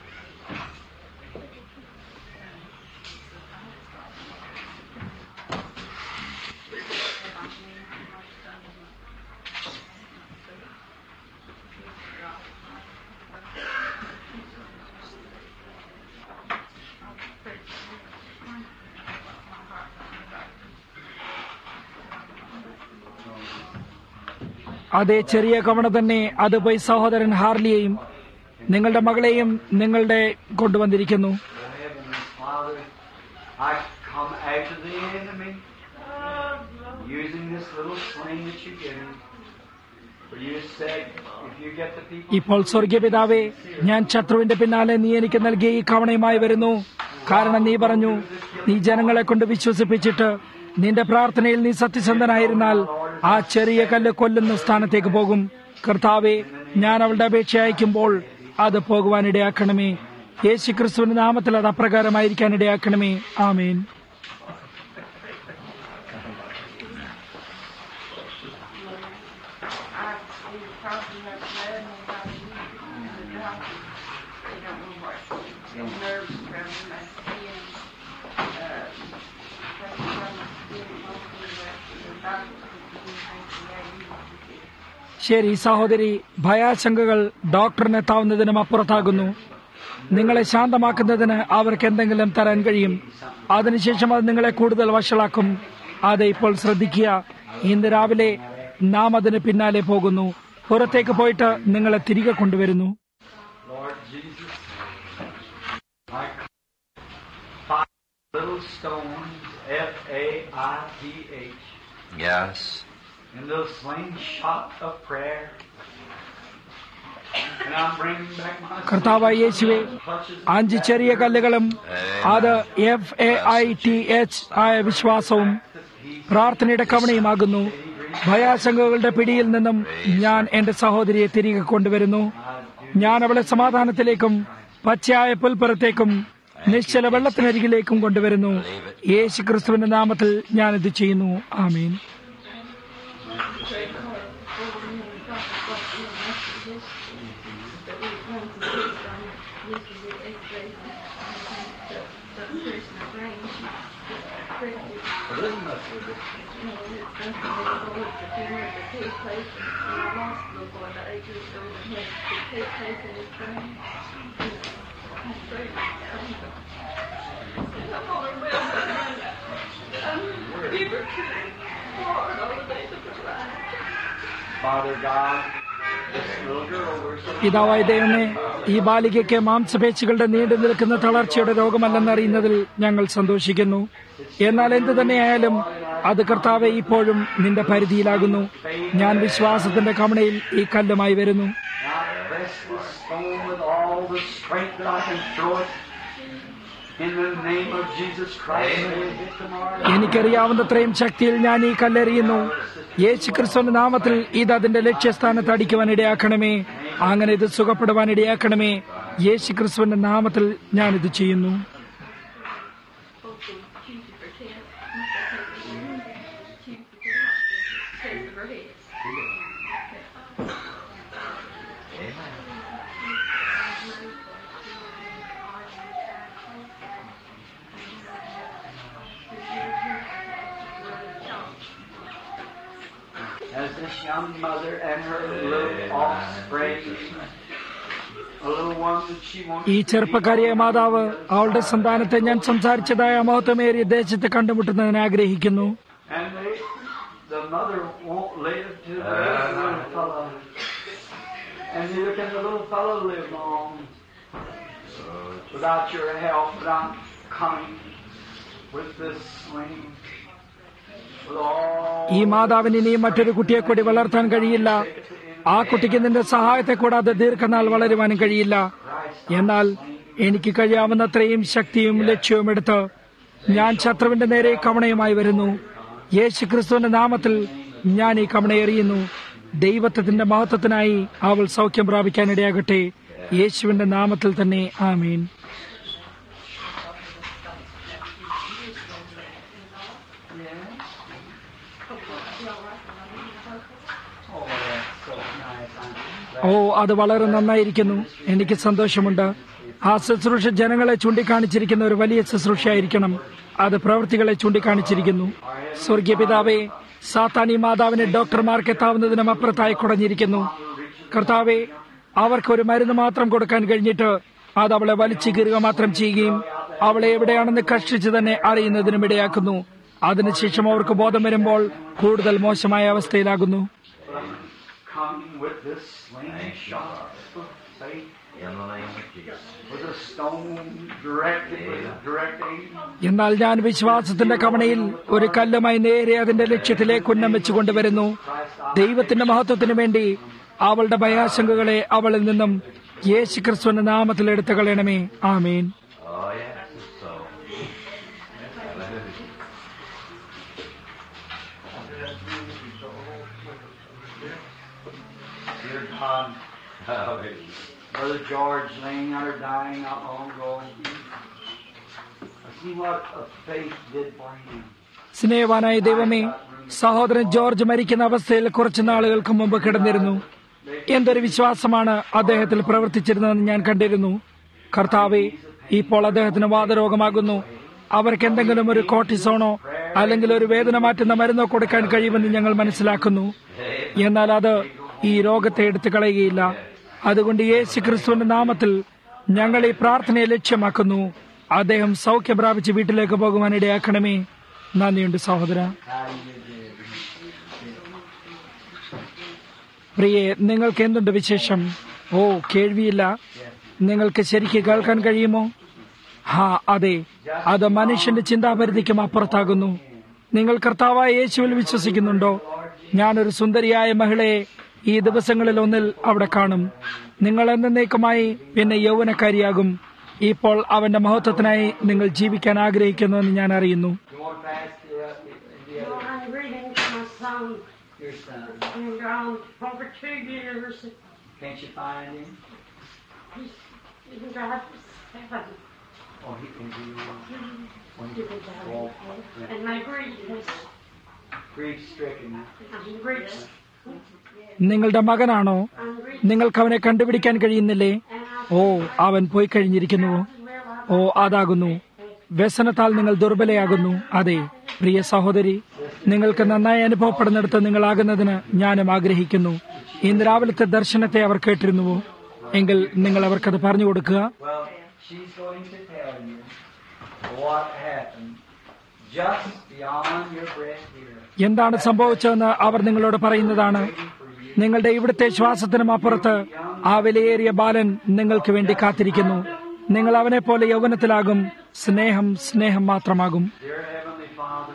അതേ ചെറിയ കവണ തന്നെ അത് പോയി സഹോദരൻ ഹാർലിയെയും നിങ്ങളുടെ മകളെയും നിങ്ങളുടെ കൊണ്ടുവന്നിരിക്കുന്നു Oh, Heavenly Father, I come after the enemy using this little sling that you give me. For you said, if you get the people ഇപ്പോൾ സ്വർഗീയപിതാവേ ഞാൻ ശത്രുവിന്റെ പിന്നാലെ നീ എനിക്ക് നൽകിയ ഈ കവണയുമായി വരുന്നു കാരണം നീ പറഞ്ഞു നീ ജനങ്ങളെ കൊണ്ട് വിശ്വസിപ്പിച്ചിട്ട് നിന്റെ പ്രാർത്ഥനയിൽ നീ സത്യസന്ധനായിരുന്നാൽ ആ ചെറിയ കല്ല് കൊല്ലുന്ന സ്ഥാനത്തേക്ക് പോകും കർത്താവെ ഞാൻ അവളുടെ അപേക്ഷ അയക്കുമ്പോൾ അത് പോകുവാൻ ഇടയാക്കണമേ യേശു ക്രിസ്തുവിന്റെ നാമത്തിൽ അത് അപ്രകാരമായിരിക്കാൻ ഇടയാക്കണമേ ആമേൻ I see probably have blood and about the doctor. They don't know what, the nerves from my skin. Uh, that's from the skin mostly where the doctor didn't think he had anything. ശരി സഹോദരി ഭയാശങ്കകൾ ഡോക്ടറിനെ എത്താവുന്നതിനും അപ്പുറത്താകുന്നു നിങ്ങളെ ശാന്തമാക്കുന്നതിന് അവർക്ക് എന്തെങ്കിലും തരാൻ കഴിയും അതിനുശേഷം അത് നിങ്ങളെ കൂടുതൽ വഷളാക്കും അത് ഇപ്പോൾ ശ്രദ്ധിക്കുക ഇന്ന് രാവിലെ നാം അതിന് പിന്നാലെ പോകുന്നു പുറത്തേക്ക് പോയിട്ട് നിങ്ങളെ തിരികെ കൊണ്ടുവരുന്നു Lord Jesus, I five little stones, F A I T H, Yes. in the slingshot of prayer. And I'm bringing back my കർത്താവായ യേശുവെ clutches അഞ്ച് ചെറിയ കല്ലുകളും അത് F A I T H ആയ വിശ്വാസവും പ്രാർത്ഥനയുടെ കവണയുമാകുന്നു ഭയാശങ്കകളുടെ പിടിയിൽ നിന്നും ഞാൻ എന്റെ സഹോദരിയെ തിരികെ കൊണ്ടുവരുന്നു ഞാൻ അവളെ സമാധാനത്തിലേക്കും പച്ചയായ പുൽപ്പുറത്തേക്കും നിശ്ചല വെള്ളത്തിനരികിലേക്കും കൊണ്ടുവരുന്നു യേശു ക്രിസ്തുവിന്റെ നാമത്തിൽ ഞാനിത് ചെയ്യുന്നു ആമീൻ Father God, this little girl we're so പിതാവായ ദൈവമേ ഈ ബാലികയ്ക്ക് മാംസപേശികളുടെ നീണ്ടു നിൽക്കുന്ന തളർച്ചയുടെ രോഗമല്ലെന്നറിയുന്നതിൽ ഞങ്ങൾ സന്തോഷിക്കുന്നു എന്നാൽ എന്തു തന്നെയായാലും അത് കർത്താവെ ഇപ്പോഴും നിന്റെ പരിധിയിലാകുന്നു ഞാൻ വിശ്വാസത്തിന്റെ കമണയിൽ ഈ കല്ലുമായി വരുന്നു Now press the stone with all the strength that I can throw it. In the name of Jesus Christ, may it hit tomorrow. എനിക്കറിയാവുന്നത്രയും ശക്തിയിൽ ഞാൻ ഈ കല്ലെറിയുന്നു യേശു ക്രിസ്തുവിന്റെ നാമത്തിൽ ഇത് അതിന്റെ ലക്ഷ്യസ്ഥാനത്ത് അടിക്കുവാൻ ഇടയാക്കണമേ അങ്ങനെ ഇത് സുഖപ്പെടുവാൻ ഇടയാക്കണമേ യേശു ക്രിസ്തുവിന്റെ നാമത്തിൽ ഞാൻ ഇത് ചെയ്യുന്നു As this young mother and her little offspring, a little one that she wants ഈ to be ചെറുപ്പക്കാരിയായ മാതാവ് അവളുടെ സന്താനത്തെ ഞാൻ സംസാരിച്ചതായ മഹത്വമേറിയ ദേശത്ത് കണ്ടുമുട്ടുന്നതിന് ആഗ്രഹിക്കുന്നു And they, the mother won't live to raise the little fellow. And neither can the little fellow live long without your help, without coming with this sling. With all ഈ മാതാവിന് ഇനിയും മറ്റൊരു കുട്ടിയെ കൂടി വളർത്താൻ കഴിയില്ല ആ കുട്ടിക്ക് നിന്റെ സഹായത്തെ കൂടാതെ ദീർഘനാൾ വളരുവാനും കഴിയില്ല എന്നാൽ എനിക്ക് കഴിയാവുന്നത്രയും ശക്തിയും ലക്ഷ്യവും എടുത്ത് ഞാൻ ശത്രുവിന്റെ നേരെ കവണയുമായി വരുന്നു യേശു ക്രിസ്തുവിന്റെ നാമത്തിൽ ഞാൻ ഈ കവണ എറിയുന്നു ദൈവത്വത്തിന്റെ മഹത്വത്തിനായി അവൾ സൗഖ്യം പ്രാപിക്കാനിടയാകട്ടെ യേശുവിന്റെ നാമത്തിൽ തന്നെ ആമീൻ Oh, that's so nice. I'm glad. ഓ അത് വളരെ നന്നായിരിക്കുന്നു എനിക്ക് സന്തോഷമുണ്ട് ആ ശുശ്രൂഷ ജനങ്ങളെ ചൂണ്ടിക്കാണിച്ചിരിക്കുന്ന ഒരു വലിയ ശുശ്രൂഷയായിരിക്കണം അത് പ്രവൃത്തികളെ ചൂണ്ടിക്കാണിച്ചിരിക്കുന്നു സ്വർഗീയ പിതാവേ സാത്താനി മാതാവിനെ ഡോക്ടർമാർക്ക് എത്താവുന്നതിനും അപ്പുറത്തായി കുടഞ്ഞിരിക്കുന്നു കർത്താവെ അവർക്ക് ഒരു മരുന്ന് മാത്രം കൊടുക്കാൻ കഴിഞ്ഞിട്ട് അത് അവളെ വലിച്ചു കീറുക മാത്രം ചെയ്യുകയും അവളെ എവിടെയാണെന്ന് കഷ്ടിച്ച് തന്നെ അറിയുന്നതിനും ഇടയാക്കുന്നു അതിനുശേഷം അവർക്ക് ബോധം വരുമ്പോൾ കൂടുതൽ മോശമായ അവസ്ഥയിലാകുന്നു Coming with this slingshot of faith, In the name of Jesus. with a stone directed with a direct aim. എന്നാൽ ഞാൻ വിശ്വാസത്തിന്റെ കവണയിൽ ഒരു കല്ലുമായി നേരെ അതിന്റെ ലക്ഷ്യത്തിലേക്ക് ഉന്നം വെച്ച് കൊണ്ടുവരുന്നു ദൈവത്തിന്റെ മഹത്വത്തിനു വേണ്ടി അവളുടെ ഭയാശങ്കകളെ അവളിൽ നിന്നും യേശു ക്രിസ്തുവിന്റെ നാമത്തിൽ എടുത്തു കളയണമേ ആമീൻ Oh, yes, it's so. Hallelujah. Dear God, Hallelujah. Brother George laying out or dying not long ago. I see what a faith did for him. സ്നേഹവാനായ ദൈവമേ സഹോദരൻ ജോർജ് മരിക്കുന്ന അവസ്ഥയിൽ കുറച്ചു നാളുകൾക്ക് മുമ്പ് കിടന്നിരുന്നു എന്തൊരു വിശ്വാസമാണ് അദ്ദേഹത്തിൽ പ്രവർത്തിച്ചിരുന്നതെന്ന് ഞാൻ കണ്ടിരുന്നു കർത്താവെ ഇപ്പോൾ അദ്ദേഹത്തിന് വാതരോഗമാകുന്നു അവർക്ക് എന്തെങ്കിലും ഒരു കോർട്ടിസോണോ അല്ലെങ്കിൽ ഒരു വേദന മാറ്റുന്ന മരുന്നോ കൊടുക്കാൻ കഴിയുമെന്ന് ഞങ്ങൾ മനസ്സിലാക്കുന്നു എന്നാൽ അത് ഈ രോഗത്തെ എടുത്തു കളയുകയില്ല അതുകൊണ്ട് യേശു ക്രിസ്തുവിന്റെ നാമത്തിൽ ഞങ്ങൾ ഈ പ്രാർത്ഥനയെ ലക്ഷ്യമാക്കുന്നു അദ്ദേഹം സൗഖ്യം പ്രാപിച്ച് വീട്ടിലേക്ക് പോകുവാൻ ഇടയാക്കണമേ നന്ദിയുണ്ട് സഹോദര പ്രിയെ നിങ്ങൾക്ക് എന്തുണ്ട് വിശേഷം ഓ കേൾവിയില്ല നിങ്ങൾക്ക് ശരിക്ക് കേൾക്കാൻ കഴിയുമോ ഹാ അതെ അത് മനുഷ്യന്റെ ചിന്താപരിധിക്കും അപ്പുറത്താകുന്നു നിങ്ങൾ കർത്താവായ യേശുവിൽ വിശ്വസിക്കുന്നുണ്ടോ ഞാനൊരു സുന്ദരിയായ മഹിളയെ ഈ ദിവസങ്ങളിൽ ഒന്നിൽ അവിടെ കാണും നിങ്ങൾ എന്നേക്കുമായി പിന്നെ യൗവനക്കാരിയാകും ഇപ്പോൾ അവന്റെ മഹത്വത്തിനായി നിങ്ങൾ ജീവിക്കാൻ ആഗ്രഹിക്കുന്നുവെന്ന് ഞാൻ അറിയുന്നു You want to pass the, uh, the, the No, other, I'm reading to my son. your son? He's been gone over two years. Can't you find him? He's he's been gone for seven. Oh, he can do one. He's been gone. And my grief is, Grief stricken. I'm grief. നിങ്ങളുടെ മകനാണോ I'm grief. നിങ്ങൾക്ക് അവനെ കണ്ടുപിടിക്കാൻ കഴിയുന്നില്ലേ And I ഓ അവൻ പോയി കഴിഞ്ഞിരിക്കുന്നുവോ well, I ഓ അതാകുന്നു വ്യസനത്താൽ നിങ്ങൾ ദുർബലയാകുന്നു അതെ പ്രിയ സഹോദരി നിങ്ങൾക്ക് നന്നായി അനുഭവപ്പെടുന്നിടത്ത് നിങ്ങളാകുന്നതിന് ഞാനും ആഗ്രഹിക്കുന്നു ഇന്ന് രാവിലത്തെ ദർശനത്തെ അവർ കേട്ടിരുന്നുവോ എങ്കിൽ നിങ്ങൾ അവർക്കത് പറഞ്ഞു കൊടുക്കുക Well, she's going to tell you what happened just beyond your breath here. എന്താണ് സംഭവിച്ചതെന്ന് അവർ നിങ്ങളോട് പറയുന്നതാണ് നിങ്ങളുടെ ഇവിടുത്തെ ശ്വാസത്തിനും അപ്പുറത്ത് ആ വിലയേറിയ ബാലൻ നിങ്ങൾക്ക് വേണ്ടി കാത്തിരിക്കുന്നു നിങ്ങൾ അവനെ പോലെ യൗവനത്തിലാകും സ്നേഹം സ്നേഹം മാത്രമാകും Dear Heavenly Father,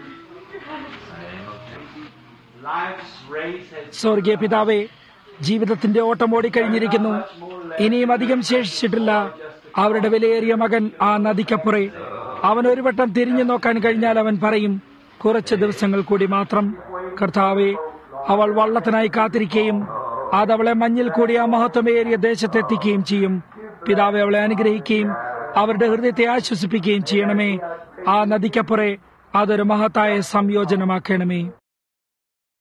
life's race has സ്വർഗീയ പിതാവേ ജീവിതത്തിന്റെ ഓട്ടം ഓടിക്കഴിഞ്ഞിരിക്കുന്നു ഇനിയും അധികം ശേഷിച്ചിട്ടില്ല അവരുടെ വിലയേറിയ മകൻ ആ നദിക്കപ്പുറേ അവൻ ഒരു വട്ടം തിരിഞ്ഞു നോക്കാൻ കഴിഞ്ഞാൽ അവൻ പറയും കുറച്ച് ദിവസങ്ങൾ കൂടി മാത്രം കർത്താവെ അവൾ വള്ളത്തിനായി കാത്തിരിക്കുകയും അതവളെ മഞ്ഞിൽ കൂടി ആ മഹത്വമേറിയ ദേശത്തെത്തിക്കുകയും ചെയ്യും പിതാവെ അവളെ അനുഗ്രഹിക്കുകയും അവരുടെ ഹൃദയത്തെ ആശ്വസിപ്പിക്കുകയും ചെയ്യണമേ ആ നദിക്കപ്പുറേ അതൊരു മഹത്തായ സംയോജനമാക്കണമേ